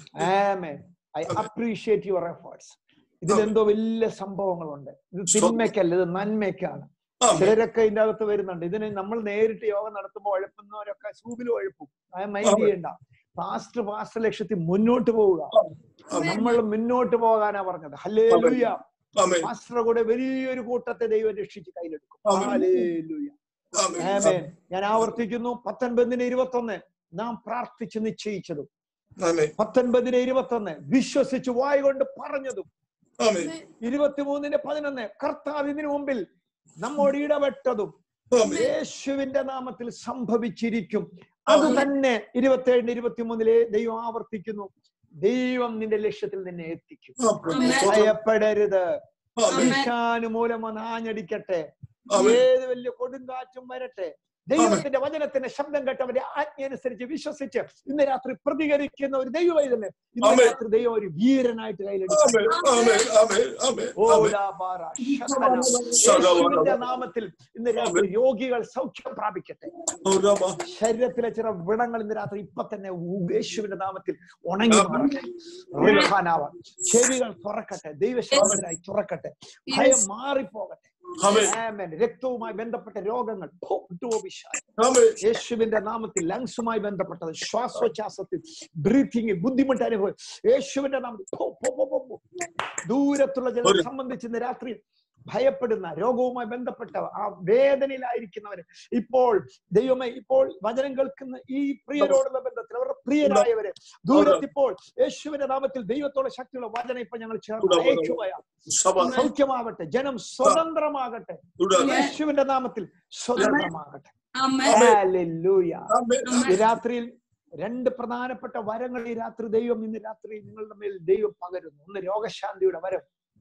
amen I appreciate your efforts ഇതിലെന്തോ വലിയ സംഭവങ്ങളുണ്ട് ഇത് തിന്മയ്ക്കല്ല ഇത് നന്മയ്ക്കാണ് ആമേൻ. ചിലരൊക്കെ ഇതിന്റെ അകത്ത് വരുന്നുണ്ട് ഇതിന് നമ്മൾ നേരിട്ട് യോഗ നടത്തുമ്പോൾ ഉഴപ്പുന്നവരൊക്കെ സൂബിൽ ഉഴപ്പും അത് മൈൻഡ് ചെയ്യണ്ട പാസ്റ്റർ പാസ്റ്റർ ലക്ഷ്യത്തിൽ മുന്നോട്ട് പോവുക ആമേൻ. നമ്മൾ മുന്നോട്ട് പോകാനാ പറഞ്ഞത് ഹല്ലേ ലൂയ ആമേൻ. പാസ്റ്ററുടെ കൂടെ വലിയൊരു കൂട്ടത്തെ ദൈവം രക്ഷിച്ച് കയ്യിലെടുക്കും ആമേൻ. ഹല്ലേലൂയ. ആമേൻ. ആമേൻ ഞാൻ ആവർത്തിക്കുന്നു പത്തൊൻപതിന് ഇരുപത്തൊന്ന് നാം പ്രാർത്ഥിച്ച് നിശ്ചയിച്ചതും ആമേൻ. പത്തൊൻപതിന് ഇരുപത്തൊന്ന് വിശ്വസിച്ച് വായ കൊണ്ട് പറഞ്ഞതും ആമേൻ. ഇരുപത്തിമൂന്നിന് പതിനൊന്ന് കർത്താവ് ഇതിനു മുമ്പിൽ നമ്മോട് ഇടപെട്ടതും ആമേൻ. യേശുവിന്റെ നാമത്തിൽ സംഭവിച്ചിരിക്കും അത് തന്നെ ഇരുപത്തിയേഴിന് ഇരുപത്തിമൂന്നിലെ ദൈവം ആവർത്തിക്കുന്നു ദൈവം നിന്റെ ലക്ഷ്യത്തിൽ നിന്നെ എത്തിക്കും ആമേൻ. ഭയപ്പെടരുത് ആമേൻ. ഈശാനുമൂലം വന്ന് ആഞ്ഞടിക്കട്ടെ ആമേൻ. ഏത് വലിയ കൊടുങ്കാറ്റും വരട്ടെ ദൈവത്തിന്റെ വചനത്തിന്റെ ശബ്ദം കേട്ടവന്റെ ആജ്ഞ അനുസരിച്ച് വിശ്വസിച്ച് ഇന്ന് രാത്രി പ്രതികരിക്കുന്ന ഒരു ദൈവവൈതല്ലേ ഇന്ന് ആമേൻ. രാത്രി ദൈവം ഒരു വീരനായിട്ട് കയ്യിലെടുക്കും ആമേൻ. ആമേൻ. ആമേൻ. ആമേൻ. ഓ ആമേൻ. ലാബാറ, ശകലം. യേശുവിന്റെ നാമത്തിൽ ഇന്ന് രാത്രി രോഗികൾ സൗഖ്യം പ്രാപിക്കട്ടെ ഓ, രാമ. ശരീരത്തിലെ ചില വ്രണങ്ങൾ ഇന്ന് രാത്രി ഇപ്പൊ തന്നെ ഉ- യേശുവിന്റെ നാമത്തിൽ ഉണങ്ങി മാറട്ടെ റിൽഖാനാവാം. ചെവികൾ തുറക്കട്ടെ ദൈവശാസ്ത്രനായി തുറക്കട്ടെ ഭയം മാറിപ്പോകട്ടെ ആമേൻ. ആമേൻ. രക്തവുമായി ബന്ധപ്പെട്ട രോഗങ്ങൾ ഫോ, വിട്ടുപോപിശാൽ. ആമേൻ. യേശുവിന്റെ നാമത്തിൽ ലങ്സുമായി ബന്ധപ്പെട്ടത് ശ്വാസോച്ഛ്വാസത്തിൽ ബ്രീത്തിങ് ബുദ്ധിമുട്ട് അനുഭവം യേശുവിന്റെ നാമത്തിൽ ഫോ, ഫോ, ഫോ, ഫോ, ഫോ. ദൂരത്തുള്ള ജനം ഒരു- സംബന്ധിച്ച് ഇന്ന് രാത്രി ഭയപ്പെടുന്ന രോഗവുമായി ബന്ധപ്പെട്ട ആ വേദനയിലായിരിക്കുന്നവര് ഇപ്പോൾ ദൈവമേ ഇപ്പോൾ വചനം കേൾക്കുന്ന ഈ പ്രിയരോടുള്ള ബന്ധത്തിൽ അവരുടെ പ്രിയരായവര് ദൂരത്തിപ്പോൾ യേശുവിന്റെ നാമത്തിൽ ദൈവത്തോടെ ശക്തിയുള്ള വചനം ഇപ്പൊ ഞങ്ങൾ ചേർന്ന് അയക്കുകയാണ് സഭ. സൗഖ്യമാവട്ടെ ജനം സ്വതന്ത്രമാകട്ടെ തുടരാം. യേശുവിന്റെ നാമത്തിൽ സ്വതന്ത്രമാകട്ടെ Amen. ആമേൻ. ഹല്ലേലൂയ. ആമേൻ. ഈ രാത്രിയിൽ രണ്ട് പ്രധാനപ്പെട്ട വരങ്ങൾ ഈ രാത്രി ദൈവം ഇന്ന് രാത്രി നിങ്ങളുടെ മേൽ ദൈവം പകരുന്നു ഒന്ന് രോഗശാന്തിയുടെ വരം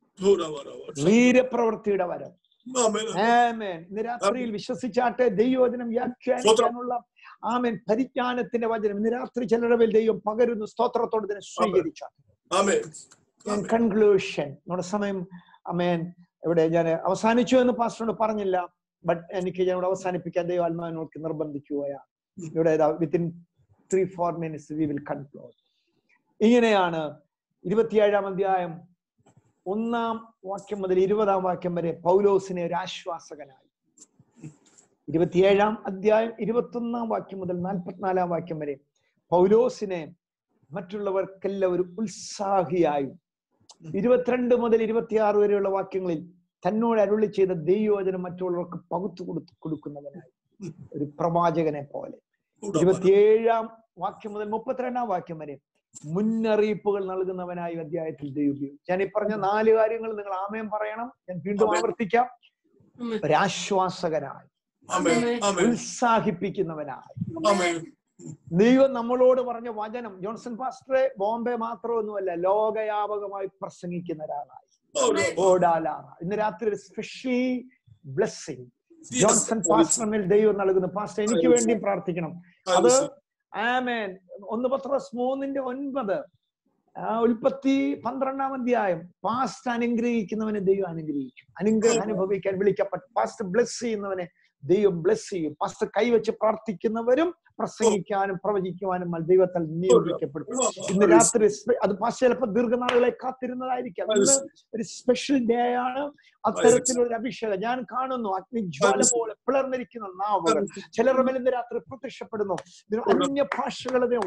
വീരപ്രവൃത്തിയുടെ വരം ആമേൻ. ആമേൻ ഇന്ന് രാത്രിയിൽ വിശ്വസിച്ചാട്ടെ ദൈവവചനം വ്യാഖ്യാനിക്കാനുള്ള ആമേൻ പരിജ്ഞാനത്തിന്റെ വചനം ഇന്ന് രാത്രി ചിലരുടെ മേൽ ദൈവം പകരുന്നു സ്തോത്രത്തോട് ഇതിനെ സ്വീകരിച്ചാട്ടെ ആമേൻ. ഞാൻ കൺക്ലൂഷൻ നമ്മുടെ സമയം അമേൻ ഇവിടെ ഞാൻ അവസാനിച്ചു എന്ന് പാസ്റ്ററോട് പറഞ്ഞില്ല ബട്ട് എനിക്ക് ഞാൻ ഇവിടെ അവസാനിപ്പിക്കാൻ ദൈവം ആത്മാവിനോട് നിർബന്ധിക്കുകയാണ് ഇവിടെ within three four minutes we will conclude ഇങ്ങനെയാണ് ഇരുപത്തിയേഴാം അധ്യായം ഒന്നാം വാക്യം മുതൽ ഇരുപതാം വാക്യം വരെ പൗലോസിനെ ഒരു ആശ്വാസകനായി ഇരുപത്തിയേഴാം അധ്യായം ഇരുപത്തൊന്നാം വാക്യം മുതൽ നാൽപ്പത്തിനാലാം വാക്യം വരെ പൗലോസിനെ മറ്റുള്ളവർക്കെല്ലാം ഒരു ഉത്സാഹിയായും ഇരുപത്തിരണ്ട് മുതൽ ഇരുപത്തിയാറ് വരെയുള്ള വാക്യങ്ങളിൽ തന്നോട് അരുളി ചെയ്ത ദൈവവചനം മറ്റുള്ളവർക്ക് പകുത്തു കൊടുത്തു കൊടുക്കുന്നവനായി ഒരു പ്രവാചകനെ പോലെ ഇരുപത്തിയേഴാം വാക്യം മുതൽ മുപ്പത്തിരണ്ടാം വാക്യം വരെ മുന്നറിയിപ്പുകൾ നൽകുന്നവനായി അധ്യായത്തിൽ ദൈവം ഉപയോഗിച്ചു ഞാൻ ഈ പറഞ്ഞ നാല് കാര്യങ്ങൾ നിങ്ങൾ ആമയം പറയണം ഞാൻ വീണ്ടും ആമേൻ. ആവർത്തിക്കാം ആമേൻ. ഒരാശ്വാസകനായി ആമേൻ ആമേൻ ഉത്സാഹിപ്പിക്കുന്നവനായി ആമേൻ ദൈവം നമ്മളോട് പറഞ്ഞ വചനം ജോൺസൺ പാസ്റ്ററെ ബോംബെ മാത്രമൊന്നുമല്ല ലോകയാപകമായി പ്രസംഗിക്കുന്ന ഒരാളായി ഓടാലാണ് ഇന്ന് രാത്രി ഒരു സ്പെഷ്യൽ ബ്ലെസ്സിങ് ജോൺസൺ പാസ്റ്ററിൽ ദൈവം നൽകുന്നു പാസ്റ്റർ എനിക്ക് വേണ്ടി പ്രാർത്ഥിക്കണം അത് ആമേൻ ഒന്ന് പത്രോസ് മൂന്നിന്റെ ഒൻപത് ആ ഉൽപ്പത്തി പന്ത്രണ്ടാം അധ്യായം പാസ്റ്റ് അനുഗ്രഹിക്കുന്നവനെ ദൈവം അനുഗ്രഹിക്കും അനുഗ്രഹം അനുഭവിക്കാൻ വിളിക്കപ്പെട്ട പാസ്റ്റ് ബ്ലെസ് ചെയ്യുന്നവനെ ദൈവം ബ്ലെസ് ചെയ്യും പാസ്റ്റ് കൈവച്ച് പ്രാർത്ഥിക്കുന്നവരും പ്രസംഗിക്കാനും പ്രവചിക്കുവാനും ദൈവത്താൽ നിയോഗിക്കപ്പെടും ഇന്ന് രാത്രി സ്പെ- അത് പാസ്റ്റ് ചിലപ്പോൾ ദീർഘനാളുകളെ കാത്തിരുന്നതായിരിക്കാം ഇന്ന് ഒരു സ്പെഷ്യൽ ഡേ ആണ് അത്തരത്തിലുള്ള ഒരു അഭിഷേകം ഞാൻ കാണുന്നു അഗ്നിജ്വാല പോലെ പിളർന്നിരിക്കുന്ന നാവുകൾ ചിലരുടെ മേൽ ഇന്ന് രാത്രി പ്രത്യക്ഷപ്പെടുന്നു ഇതിന് അന്യ ഭാഷകളെ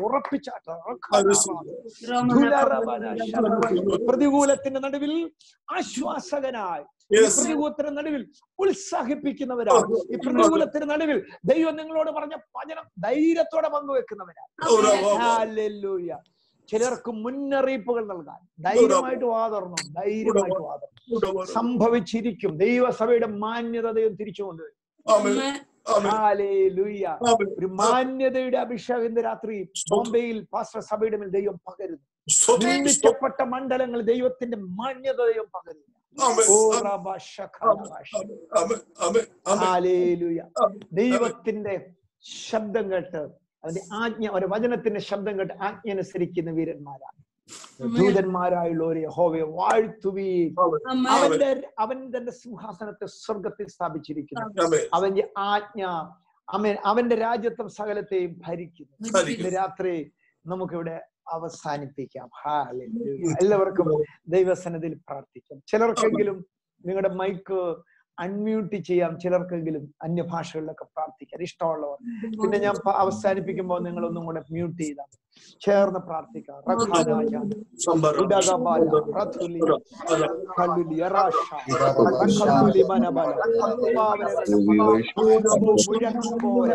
ഉറപ്പിച്ചാട്ട പ്രതികൂലത്തിന്റെ നടുവിൽ ആശ്വാസകനായി ഈ പ്രതികൂലത്തിന്റെ നടുവിൽ ഉത്സാഹിപ്പിക്കുന്നവരാണ് ഈ പ്രതികൂലത്തിന്റെ നടുവിൽ ദൈവം നിങ്ങളോട് പറഞ്ഞ വചനം ധൈര്യത്തോടെ പങ്കുവെക്കുന്നവരാണ് ഹല്ലേലൂയ. ചിലർക്ക് മുന്നറിയിപ്പുകൾ നൽകാൻ ധൈര്യമായിട്ട് വാതർന്നു ധൈര്യമായിട്ട് വാതർന്നു സംഭവിച്ചിരിക്കും ദൈവസഭയുടെ മാന്യത ദൈവം തിരിച്ചു കൊണ്ടുവരും ഹല്ലേലൂയ. ഒരു മാന്യതയുടെ അഭിഷേകം ഇന്ന് രാത്രി ബോംബെയിൽ പാസ്റ്റർ സഭയുടെ മേൽ ദൈവം പകരുന്നു നിന്ദിക്കപ്പെട്ട മണ്ഡലങ്ങൾ ദൈവത്തിന്റെ മാന്യത ദൈവം പകരുന്നു ഓ റബ ശഖറബ ഹാലേലൂയ. ദൈവത്തിന്റെ ശബ്ദം കേട്ട് അതിന്റെ ആജ്ഞ ഒരു വചനത്തിന്റെ ശബ്ദം കേട്ട് ആജ്ഞ അനുസരിക്കുന്ന വീരന്മാരാണ് ദൂതന്മാരായുള്ളവരെ ഹോവയെ വാഴ്ത്തുവീ അവന്റെ അവൻ തന്റെ സിംഹാസനത്തെ സ്വർഗത്തിൽ സ്ഥാപിച്ചിരിക്കുന്നു അവന്റെ ആജ്ഞ അവൻ അവന്റെ രാജ്യത്വം സകലത്തെയും ഭരിക്കുന്നു ഇന്ന് രാത്രി നമുക്കിവിടെ അവസാനിപ്പിക്കാം ഹാലൂയ എല്ലാവർക്കും ദൈവസനത്തിൽ പ്രാർത്ഥിക്കാം ചിലർക്കെങ്കിലും നിങ്ങളുടെ മൈക്ക് അൺമ്യൂട്ട് ചെയ്യാം ചിലർക്കെങ്കിലും അന്യഭാഷകളിലൊക്കെ പ്രാർത്ഥിക്കാം ഇഷ്ടമുള്ളവർ പിന്നെ ഞാൻ പ- അവസാനിപ്പിക്കുമ്പോൾ നിങ്ങൾ ഒന്നും കൂടെ മ്യൂട്ട് ചെയ്താൽ ചേർന്ന് പ്രാർത്ഥിക്കാം റഖാനായ, ഉഡഗബാല, റഥുലി, കല്ലുലി, എറാഷ, റഖത്തുലി മനബല, പാവനകളുടെ മുഴക്കുപോലെ,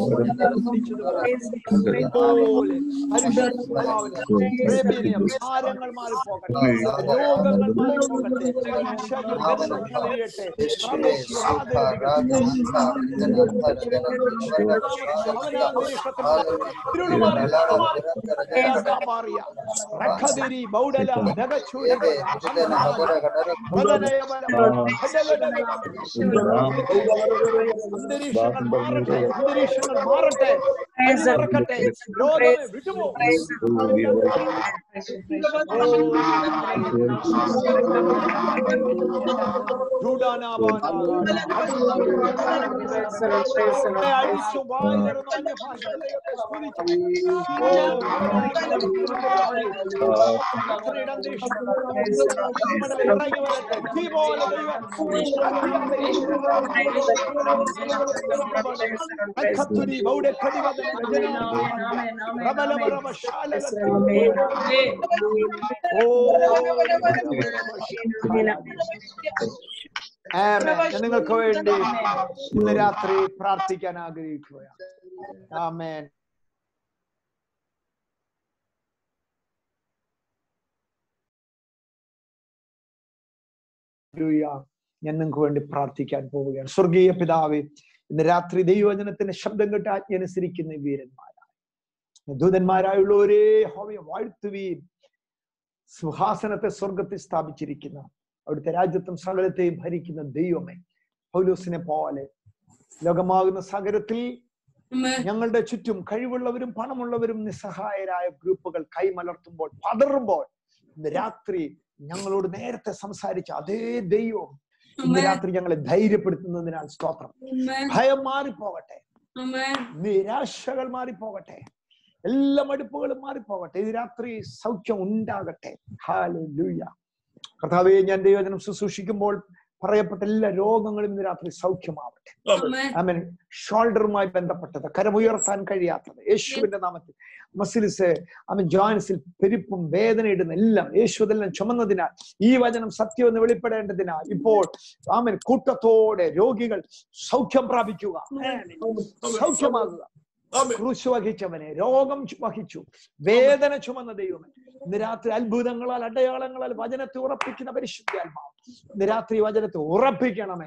പോലെ, പരിശുദ്ധാത്മാവിനെ, പ്രേമിനെയും ഭാരങ്ങൾ മാറിപ്പോകട്ടെ രോഗങ്ങൾ മാറിപ്പോകട്ടെ രക്ഷകൾ ബന്ധങ്ങളെയട്ടെ അന്തരീക്ഷങ്ങൾ മാറട്ടെ അന്തരീക്ഷങ്ങൾ മാറട്ടെ തുറക്കട്ടെ രോഗമേ വിട്ടുപോ അടിച്ചു വായിലിറങ്ങുന്ന അന്യഭാഷകളിലേക്ക് സ്തുതിച്ചു. ഞാൻ നിങ്ങൾക്ക് വേണ്ടി ഇന്ന് രാത്രി പ്രാർത്ഥിക്കാൻ ആഗ്രഹിക്കുകയാണ് ആമേൻ ഹല്ലേലൂയ. ഞാൻ നിങ്ങൾക്ക് വേണ്ടി പ്രാർത്ഥിക്കാൻ പോവുകയാണ് സ്വർഗീയ പിതാവേ ഇന്ന് രാത്രി ദൈവവചനത്തിന്റെ ശബ്ദം കേട്ട് ആജ്ഞ അനുസരിക്കുന്ന വീരന്മാരായ ദൂതന്മാരായുള്ളവരെ ഹോവയെ വാഴ്ത്തുകയും സിംഹാസനത്തെ സ്വർഗത്തിൽ സ്ഥാപിച്ചിരിക്കുന്ന അവിടുത്തെ രാജ്യത്തും സകലത്തെയും ഭരിക്കുന്ന ദൈവമേ പൗലൂസിനെ പോലെ ലോകമാകുന്ന സകലത്തിൽ ഞങ്ങളുടെ ചുറ്റും കഴിവുള്ളവരും പണമുള്ളവരും നിസ്സഹായരായ ഗ്രൂപ്പുകൾ കൈമലർത്തുമ്പോൾ പതറുമ്പോൾ ഇന്ന് രാത്രി ഞങ്ങളോട് നേരത്തെ സംസാരിച്ച അതേ ദൈവം ഇന്ന് രാത്രി ഞങ്ങളെ ധൈര്യപ്പെടുത്തുന്നതിനാൽ സ്തോത്രം ഭയം മാറിപ്പോകട്ടെ നിരാശകൾ മാറിപ്പോകട്ടെ എല്ലാ മടുപ്പുകളും മാറിപ്പോകട്ടെ ഇത് രാത്രി സൗഖ്യം ഉണ്ടാകട്ടെ ഹാലൂയ കർത്താവെ ഞാൻ ദൈവജനം ശുശ്രൂഷിക്കുമ്പോൾ പറയപ്പെട്ട എല്ലാ രോഗങ്ങളും ഇന്ന് രാത്രി സൗഖ്യമാവട്ടെ ആമേൻ. ആമേൻ ഷോൾഡറുമായി ബന്ധപ്പെട്ടത് കരമുയർത്താൻ കഴിയാത്തത് യേശുവിന്റെ നാമത്തിൽ മസിൽസ് ആമൻ ജോയിൻസിൽ പെരുപ്പും വേദന ഇടുന്ന എല്ലാം യേശു അതെല്ലാം ചുമന്നതിനാൽ ഈ വചനം സത്യം എന്ന് വെളിപ്പെടേണ്ടതിനാൽ ഇപ്പോൾ ആമൻ കൂട്ടത്തോടെ രോഗികൾ സൗഖ്യം പ്രാപിക്കുക സൗഖ്യമാകുക ആമേൻ. ക്രൂശ് വഹിച്ചവനെ രോഗം ചു- വഹിച്ചു വേദന ചുമന്ന ദൈവമേ ഇന്ന് രാത്രി അത്ഭുതങ്ങളാൽ അടയാളങ്ങളാൽ വചനത്തെ ഉറപ്പിക്കുന്ന പരിശുദ്ധാത്മാവ് ഇന്ന് രാത്രി വചനത്തെ ഉറപ്പിക്കണമേ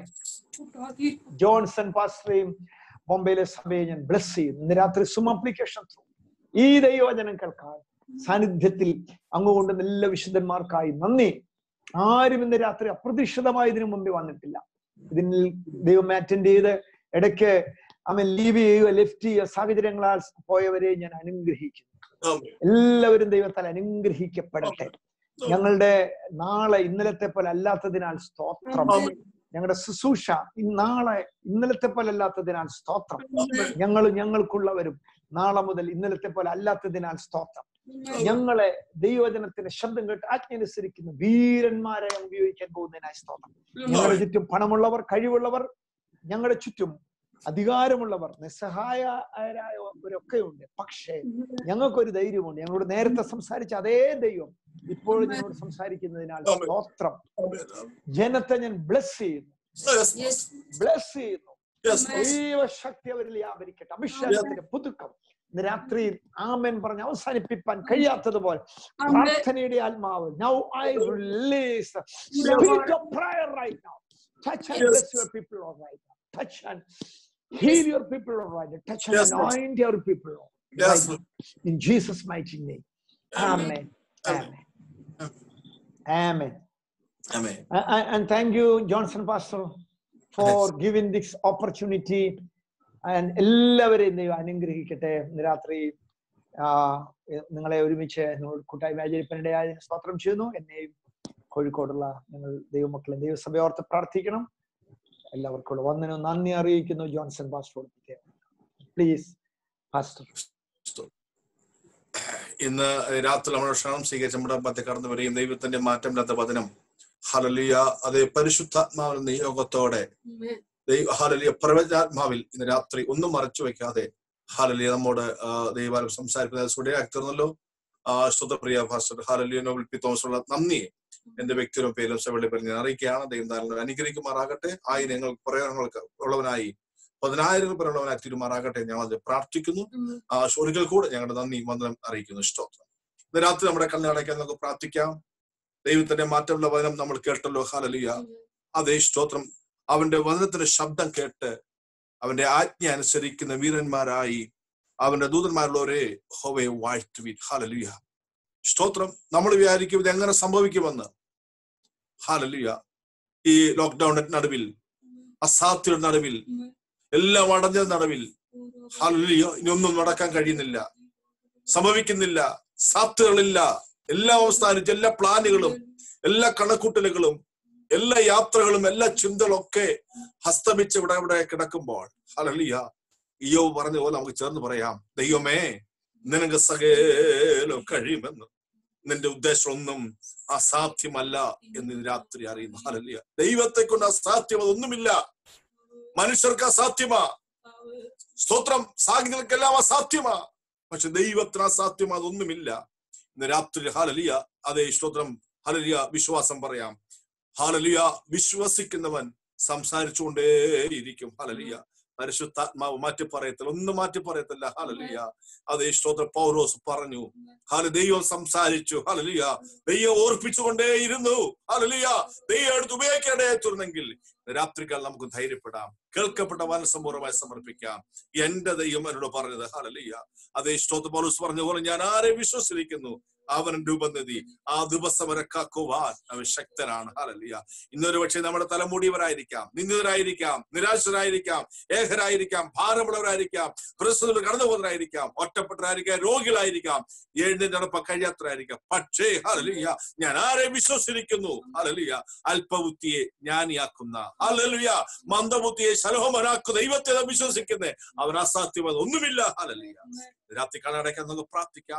ജോൺസൺ പാസ്റ്ററേയും ബോംബെയിലെ സഭയെ ഞാൻ ബ്ലസ് ചെയ്യുന്നു ഇന്ന് രാത്രി സും അപ്ലിക്കേഷൻ ത്രൂ ഈ ദൈവവചനം കേൾക്കാൻ സാന്നിധ്യത്തിൽ അങ്ങ് കൊണ്ടുവന്ന എല്ലാ വിശുദ്ധന്മാർക്കായി നന്ദി ആരും ഇന്ന് രാത്രി അപ്രതീക്ഷിതമായി ഇതിനു മുമ്പേ വന്നിട്ടില്ല ഇതിൽ ദൈവം അറ്റൻഡ് ചെയ്ത് ഇടയ്ക്ക് അവൻ ലീവ് ചെയ്യുകയോ ലെഫ്റ്റ് ചെയ്യുക സാഹചര്യങ്ങളാൽ പോയവരെ ഞാൻ അനുഗ്രഹിക്കുന്നു ആമേൻ. എല്ലാവരും ദൈവത്താൽ അനുഗ്രഹിക്കപ്പെടട്ടെ ഞങ്ങളുടെ നാളെ ഇന്നലത്തെ പോലെ അല്ലാത്തതിനാൽ സ്തോത്രം ആമേൻ. ഞങ്ങളുടെ ശുശ്രൂഷ ഈ നാളെ ഇന്നലത്തെ പോലെ അല്ലാത്തതിനാൽ സ്തോത്രം ഞങ്ങളും ഞങ്ങൾക്കുള്ളവരും നാളെ മുതൽ ഇന്നലത്തെ പോലെ അല്ലാത്തതിനാൽ സ്തോത്രം ഞങ്ങളെ ദൈവജനത്തിന്റെ ശബ്ദം കേട്ട് ആജ്ഞനുസരിക്കുന്ന വീരന്മാരെ ഉപയോഗിക്കാൻ പോകുന്നതിനായി സ്തോത്രം ഞങ്ങളുടെ ചുറ്റും പണമുള്ളവർ കഴിവുള്ളവർ ഞങ്ങളുടെ ചുറ്റും അധികാരമുള്ളവർ നിസ്സഹായരായവരൊക്കെ ഉണ്ട് പക്ഷേ ഞങ്ങൾക്കൊരു ധൈര്യമുണ്ട് ഞങ്ങളോട് നേരത്തെ സംസാരിച്ച അതേ ദൈവം ഇപ്പോഴും ഞങ്ങളോട് സംസാരിക്കുന്നതിനാൽ ആമേൻ. സ്തോത്രം ആമേൻ. ജനത്തെ ഞാൻ ബ്ലസ് ചെയ്യുന്നു Yes. ബ്ലസ് ചെയ്യുന്നു Yes. ദൈവശക്തി അവരിൽ വ്യാപരിക്കട്ടെ അഭിഷേകത്തിന്റെ പുതുക്കം ഇന്ന് രാത്രിയിൽ ആമൻ പറഞ്ഞ് അവസാനിപ്പിക്കാൻ കഴിയാത്തതുപോലെ പ്രാർത്ഥനയുടെ ആത്മാവ് now I release spirit of prayer right now touch and Yes. Bless your people all right now touch and heal your people all right touch Yes, and Lord. anoint your people Yes. in Jesus mighty name amen Amen. amen amen amen. A- a- and thank you johnson pastor for giving this opportunity and എല്ലാവരെയും ദൈവം അനുഗ്രഹിക്കട്ടെ ഇന്ന് രാത്രി ആ, A- നിങ്ങളെ ഒരുമിച്ച് നിങ്ങൾ കൂട്ടായ്മ ആചരിപ്പനിടയായി സ്തോത്രം ചെയ്യുന്നു എന്നെയും കോഴിക്കോടുള്ള ഞങ്ങൾ ദൈവമക്കളെ ദൈവസഭയെ ഓർത്ത് പ്രാർത്ഥിക്കണം എല്ലാവർക്കും വന്നിനും നന്ദി അറിയിക്കുന്നു ജോൺസൺ പാസ്റ്ററോട് പ്ലീസ് പാസ്റ്റർ ഇന്ന് രാത്രി നമ്മുടെ ക്ഷണം സ്വീകരിച്ച നമ്മുടെ മധ്യ കടന്നു വരെയും ദൈവത്തിന്റെ മാറ്റമില്ലാത്ത വചനം ഹലലിയ അതേ പരിശുദ്ധാത്മാവിന്റെ നിയോഗത്തോടെ ദൈവ ഹലലിയ പ്രവചനാത്മാവിൽ ഇന്ന് രാത്രി ഒന്നും മറച്ചു വെക്കാതെ ഹാലലിയ നമ്മോട് ആ, ദൈവാലയം സംസാരിക്കുന്നത് സുടയാക്കി തീർന്നല്ലോ ആ സ്തുതപ്രിയ ഭാഷ ഹാലലിയ നോബൽ പി തോമസുള്ള നന്ദി എന്റെ വ്യക്തിയുടെ പേരും സെവളി പറഞ്ഞ് ഞാൻ അറിയിക്കുകയാണ് ദൈവം താങ്കളെ അനുഗ്രഹിക്കുമാറാകട്ടെ ആയിരങ്ങൾ പ്രയോജനങ്ങൾക്ക് ഉള്ളവനായി പതിനായിരങ്ങൾ പേരുള്ളവനായി തീരുമാറാകട്ടെ ഞങ്ങൾ അത് പ്രാർത്ഥിക്കുന്നു ആ ഒരിക്കൽ കൂടെ ഞങ്ങളുടെ നന്ദി വന്ദനം അറിയിക്കുന്നു സ്തോത്രം ഇന്ന് രാത്രി നമ്മുടെ കണ്ണടയ്ക്കാൻ നമുക്ക് പ്രാർത്ഥിക്കാം ദൈവത്തിന്റെ മാറ്റമുള്ള വചനം നമ്മൾ കേട്ടല്ലോ ഹാലലിയ അതേ സ്തോത്രം അവന്റെ വചനത്തിന്റെ ശബ്ദം കേട്ട് അവന്റെ ആജ്ഞ അനുസരിക്കുന്ന വീരന്മാരായി അവന്റെ ദൂതന്മാരുള്ളവരെ ഹോവയെ വാഴ്ത്തുവിൻ ഹാലലിയ സ്തോത്രം നമ്മൾ വിചാരിക്കും ഇത് എങ്ങനെ സംഭവിക്കുമെന്ന് ഹാലലിയ ഈ ലോക്ക്ഡൌണിന്റെ നടുവിൽ അസാധ്യയുടെ നടുവിൽ എല്ലാം അടഞ്ഞ നടുവിൽ ഹാലലിയ ഇനിയൊന്നും നടക്കാൻ കഴിയുന്നില്ല സംഭവിക്കുന്നില്ല സാധ്യതകളില്ല എല്ലാ അവസ്ഥാനിച്ച് എല്ലാ പ്ലാനുകളും എല്ലാ കണക്കൂട്ടലുകളും എല്ലാ യാത്രകളും എല്ലാ ചിന്തകളും ഒക്കെ ഹസ്തമിച്ച് ഇവിടെ ഇവിടെ കിടക്കുമ്പോൾ ഹലലിയ ഇയോ പറഞ്ഞ പോലെ നമുക്ക് ചേർന്ന് പറയാം ദൈവമേ നിനക്ക് സകലം കഴിയുമെന്ന് നിന്റെ ഉദ്ദേശമൊന്നും അസാധ്യമല്ല എന്ന് ഇന്ന് രാത്രി അറിയുന്നു ഹലലിയ ദൈവത്തെ കൊണ്ട് അസാധ്യം അതൊന്നുമില്ല മനുഷ്യർക്ക് അസാധ്യമാ സ്തോത്രം സാഹചര്യങ്ങൾക്കെല്ലാം അസാധ്യമാ പക്ഷെ ദൈവത്തിന് അസാധ്യം അതൊന്നുമില്ല ഇന്ന് രാത്രി ഹാലലിയ അതേ സ്തോത്രം ഹലലിയ വിശ്വാസം പറയാം ഹാലലിയ വിശ്വസിക്കുന്നവൻ സംസാരിച്ചുകൊണ്ടേയിരിക്കും ഹലലിയ പരിശുദ്ധാത്മാവ് മാറ്റി പറയത്തില്ല ഒന്നും മാറ്റി പറയത്തില്ല ഹലലിയ അതേ സ്തോത്ര പൗരോസ് പറഞ്ഞു ഹാല ദൈവം സംസാരിച്ചു ഹലലിയ ദൈവം ഓർപ്പിച്ചുകൊണ്ടേയിരുന്നു ഹലലിയ ദൈവം എടുത്ത് ഉപയോഗിക്കേണ്ടതായിരുന്നെങ്കിൽ രാത്രികാൽ നമുക്ക് ധൈര്യപ്പെടാം കേൾക്കപ്പെട്ട മനസ്സമ്പൂർവ്വമായി സമർപ്പിക്കാം എന്റെ ദൈവം എന്നോട് പറഞ്ഞത് ഹലലിയ അതേ സ്തോത്ര പൗലോസ് പറഞ്ഞ പോലെ ഞാൻ ആരെ വിശ്വസിച്ചിരിക്കുന്നു അവൻ രൂപനിധി ആ ദിവസം വരെ കാക്കുവാൻ അവൻ ശക്തനാണ് ഹലലിയ ഇന്നൊരു പക്ഷേ നമ്മുടെ തലമുടിയവരായിരിക്കാം നിന്ദിതരായിരിക്കാം നിരാശരായിരിക്കാം ഏകരായിരിക്കാം ഭാരമുള്ളവരായിരിക്കാം പ്രശ്നത്തിൽ കടന്നു പോകുന്നവരായിരിക്കാം ഒറ്റപ്പെട്ടവരായിരിക്കാം രോഗികളായിരിക്കാം എഴുന്നേറ്റ് നടപ്പാൻ കഴിയാത്തവരായിരിക്കാം പക്ഷേ ഹലലിയ ഞാൻ ആരെ വിശ്വസിച്ചിരിക്കുന്നു ഹലലിയ അല്പബുദ്ധിയെ ജ്ഞാനിയാക്കുന്ന ഹലലിയ മന്ദബുദ്ധിയെ ശലോമനാക്കുന്ന ദൈവത്തെ നാം വിശ്വസിക്കുന്നേ അവൻ അസാധ്യമെന്ന് ഒന്നുമില്ല ഹലലിയ രാത്രി കണ്ണടയ്ക്കാൻ നമുക്ക് പ്രാർത്ഥിക്കാം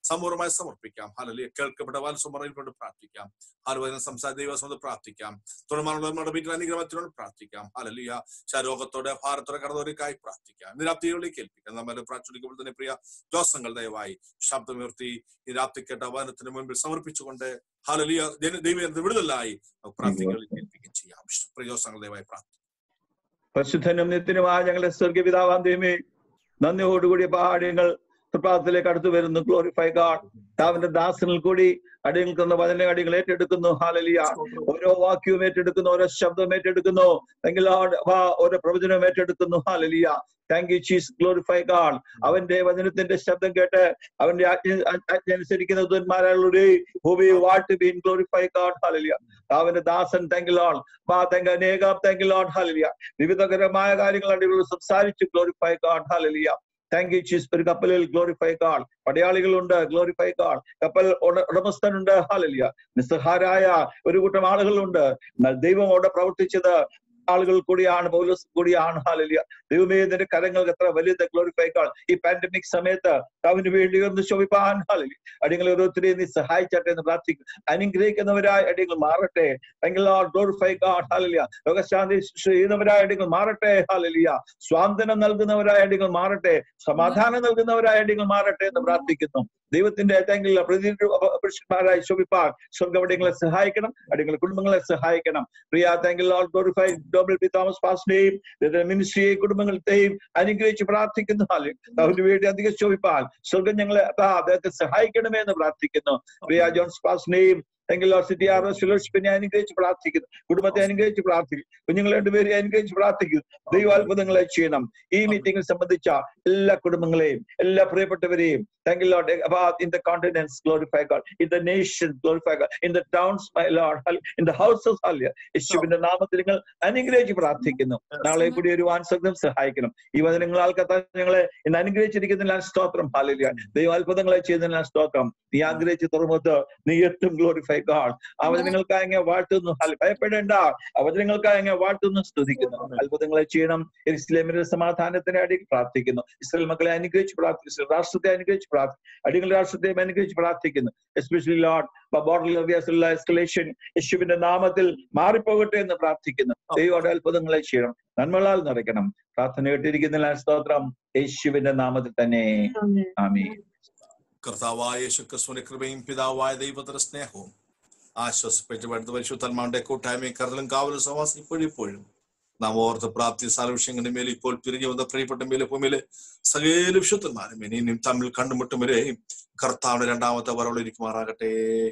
സമൂഹമായി സമർപ്പിക്കാം ഹലലിയ കേൾക്കപ്പെട്ട വാത്സമറയിൽപ്പെട്ട് പ്രാർത്ഥിക്കാം ഹാലുവചനം സംസാര ദൈവസമത് പ്രാർത്ഥിക്കാം തുടർന്നുള്ള നമ്മുടെ വീട്ടിൽ അനുഗ്രഹത്തിനോട് പ്രാർത്ഥിക്കാം ഹലലിയ രോഗത്തോടെ ഭാരത്തോടെ കടന്നവരേക്കായി പ്രാർത്ഥിക്കാം ഇന്ന് രാത്രിയിലേക്ക് ഏൽപ്പിക്കാം നമ്മൾ പ്രാർത്ഥിക്കുമ്പോൾ തന്നെ പ്രിയ ദിവസങ്ങൾ ദയവായി ശബ്ദമുയർത്തി ഈ രാത്രി കേട്ട വചനത്തിന് മുൻപിൽ സമർപ്പിച്ചുകൊണ്ട് ഹാലലിയ ദൈവ വിടുതലായി പ്രാർത്ഥികളിൽ ഏൽപ്പിക്കുകയും ചെയ്യാം പ്രിയ ദിവസങ്ങൾ ദയവായി പ്രാർത്ഥിക്കാം പരിശുദ്ധനും നിത്യനുമായ ഞങ്ങളുടെ സ്വർഗപിതാവാൻ ദൈവമേ നന്ദിയോടുകൂടി പാഠ്യങ്ങൾ പ്രാർത്ഥനയിലേക്ക് അടുത്തു വരുന്നു ഗ്ലോറിഫൈ ഗാഡ് താവിന്റെ ദാസനിൽ കൂടി അടിയങ്ങൾ തന്ന വചന അടികൾ ഏറ്റെടുക്കുന്നു ഹാലലിയ ഓരോ വാക്യവും ഏറ്റെടുക്കുന്നു ഓരോ ശബ്ദവും ഏറ്റെടുക്കുന്നു എങ്കിൽ ഓരോ പ്രവചനവും ഏറ്റെടുക്കുന്നു ഹാലലിയ thank you Jesus glorify God അവന്റെ വചനത്തിന്റെ ശബ്ദം കേട്ട് അവന്റെ ആജ്ഞ ആജ്ഞ അനുസരിക്കുന്ന ദുന്മാരുടെ ഭൂമി വാട്ട് ബീൻ ഗ്ലോറിഫൈ ഗാഡ് ഹാലലിയ അവന്റെ ദാസൻ താങ്ക് ലോൺ മാ താങ്ക് അനേകം താങ്ക് ലോൺ ഹാലലിയ വിവിധകരമായ കാര്യങ്ങൾ അടികൾ സംസാരിച്ചു ഗ്ലോറിഫൈ ഗാഡ് ഹാലലിയ താങ്ക് യു ചീസ് ഒരു കപ്പലിൽ ഗ്ലോറിഫൈ ഗാഡ് പടയാളികളുണ്ട് ഗ്ലോറിഫൈ ഗാഡ് കപ്പൽ ഉടമസ്ഥനുണ്ട് ഹാലലിയ നിസ്സഹാരായ ഒരു കൂട്ടം ആളുകളുണ്ട് എന്നാൽ ദൈവം അവിടെ പ്രവർത്തിച്ചത് ആളുകൾ കൂടിയാണ് പൗലോസ് കൂടിയാണ് ഹാലലിയ ദൈവമേ നിന്റെ കരങ്ങൾക്ക് എത്ര വലുത് ഗ്ലോറിഫൈ ഗാഡ് ഈ പാൻഡമിക് സമയത്ത് അവന് വേണ്ടി ഒന്ന് ശോഭിപ്പാൻ ഹാലലി അടിയങ്ങൾ ഓരോരുത്തരെയും നീ സഹായിച്ചട്ടെ എന്ന് പ്രാർത്ഥിക്കും അനുഗ്രഹിക്കുന്നവരായ അടിയങ്ങൾ മാറട്ടെ ഗ്ലോറിഫൈ ഗാഡ് ഹാലലിയ ലോകശാന്തി ചെയ്യുന്നവരായ അടിയങ്ങൾ മാറട്ടെ ഹാലലിയ സ്വാന്തനം നൽകുന്നവരായ അടിയങ്ങൾ മാറട്ടെ സമാധാനം നൽകുന്നവരായ അടിയങ്ങൾ മാറട്ടെ എന്ന് പ്രാർത്ഥിക്കുന്നു ദൈവത്തിന്റെ ഏതെങ്കിലും പ്രതി പുരുഷന്മാരായി ശോഭിപ്പാൻ സ്വർഗവടിയങ്ങളെ സഹായിക്കണം അടിയങ്ങളെ കുടുംബങ്ങളെ സഹായിക്കണം പ്രിയ താങ്കിൽ ഗ്ലോറിഫൈ ഡോബിൾ പി തോമസ് പാസിനെയും മിനിസ്ട്രിയെ കുടുംബങ്ങളെയും അനുഗ്രഹിച്ച് പ്രാർത്ഥിക്കുന്നു അവന് വേണ്ടി അധികം ശോഭിപ്പാൻ സ്വർഗം ഞങ്ങളെ അദ്ദേഹത്തെ സഹായിക്കണമേ എന്ന് പ്രാർത്ഥിക്കുന്നു പ്രിയ ജോൺസ് പാസിനെയും എങ്കിൽ സിറ്റി ആർ ഫിലോഷിപ്പിനെ അനുഗ്രഹിച്ച് പ്രാർത്ഥിക്കുന്നു കുടുംബത്തെ അനുഗ്രഹിച്ച് പ്രാർത്ഥിക്കും കുഞ്ഞുങ്ങളെ രണ്ടുപേരെ അനുഗ്രഹിച്ച് പ്രാർത്ഥിക്കുന്നു ദൈവ അത്ഭുതങ്ങളെ ചെയ്യണം ഈ മീറ്റിംഗിൽ സംബന്ധിച്ച എല്ലാ കുടുംബങ്ങളെയും എല്ലാ പ്രിയപ്പെട്ടവരെയും thank you Lord in the continents glorify God in the nation glorify God in the towns my Lord in the houses ഹല്യ യേശുവിന്റെ നാമത്തിൽ നിങ്ങൾ അനുഗ്രഹിച്ച് പ്രാർത്ഥിക്കുന്നു നാളെ കൂടി ഒരു വാൻസഗ്നം സഹായിക്കണം ഈ വചനങ്ങളാൽ കത്താൻ ഞങ്ങളെ ഇന്ന് അനുഗ്രഹിച്ചിരിക്കുന്നതിനാൽ സ്തോത്രം ഹാലില്ല ദൈവ അത്ഭുതങ്ങളെ ചെയ്യുന്നതിനാൽ സ്തോത്രം നീ ആഗ്രഹിച്ച് തുറമുത്ത് നീ എത്തും ഗ്ലോറിഫൈ ഗാഡ് ആ വചനങ്ങൾക്കായി അങ്ങ് വാഴ്ത്തുന്നു ഭയപ്പെടേണ്ട ആ വചനങ്ങൾക്കായി അങ്ങ് വാഴ്ത്തുന്നു സ്തുതിക്കുന്നു അത്ഭുതങ്ങളെ ചെയ്യണം ഇസ്ലാമിന്റെ സമാധാനത്തിന് അടി പ്രാർത്ഥിക്കുന്നു ഇസ്രായേൽ മക്കളെ അനുഗ്രഹിച്ച് പ്രാർത്ഥിക്കുന്നു രാഷ്ട്രത്തെ അനുഗ്രഹിച്ച് പ്രാർത്ഥിക്കും അടികളുടെ രാഷ്ട്രത്തെ അനുഗ്രഹിച്ച് പ്രാർത്ഥിക്കുന്നു എസ്പെഷ്യലി ലോഡ് ബോർഡർ എസ്കലേഷൻ യേശുവിന്റെ നാമത്തിൽ മാറിപ്പോകട്ടെ എന്ന് പ്രാർത്ഥിക്കുന്നു ദൈവയുടെ അത്ഭുതങ്ങളെ ചെയ്യണം നന്മകളാൽ നിറയ്ക്കണം പ്രാർത്ഥന കേട്ടിരിക്കുന്ന സ്തോത്രം യേശുവിന്റെ നാമത്തിൽ തന്നെ ആമീൻ കർത്താവായ യേശുക്രിസ്തുവിന്റെ കൃപയും പിതാവായ ദൈവത്തിന്റെ സ്നേഹവും ആശ്വസിപ്പിച്ച് അടുത്ത പരിശുദ്ധന്മാരുടെ കൂട്ടായ്മയും കരുതലും കാവലും സവാസം ഇപ്പോഴും ഇപ്പോഴും നാം ഓർത്ത് പ്രാപ്തി സാലവിഷയങ്ങളുടെ മേൽ ഇപ്പോൾ പിരിഞ്ഞു വന്ന പ്രിയപ്പെട്ട മേലെ ഭൂമിയിലെ സകല വിശുദ്ധന്മാരും ഇനിയും തമ്മിൽ കണ്ടുമുട്ടും വരെയും കർത്താവിന്റെ രണ്ടാമത്തെ വരവൾ ഇരിക്കുമാറാകട്ടെ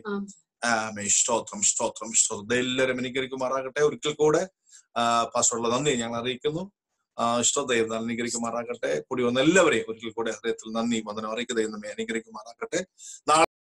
ആമേ സ്തോത്രം സ്തോത്രം സ്തോത്രം എല്ലാവരും അനുകരിക്കുമാറാകട്ടെ ഒരിക്കൽ കൂടെ പാസ്വേഡുള്ള നന്ദി ഞങ്ങൾ അറിയിക്കുന്നു ഇഷ്ടദൈവം അനുകരിക്കുമാറാകട്ടെ കൂടി വന്ന എല്ലാവരെയും ഒരിക്കൽ കൂടെ ഹൃദയത്തിൽ നന്ദി വന്ദനം അറിയിക്കുക ദൈവം അനുകരിക്കുമാറാകട്ടെ നാളെ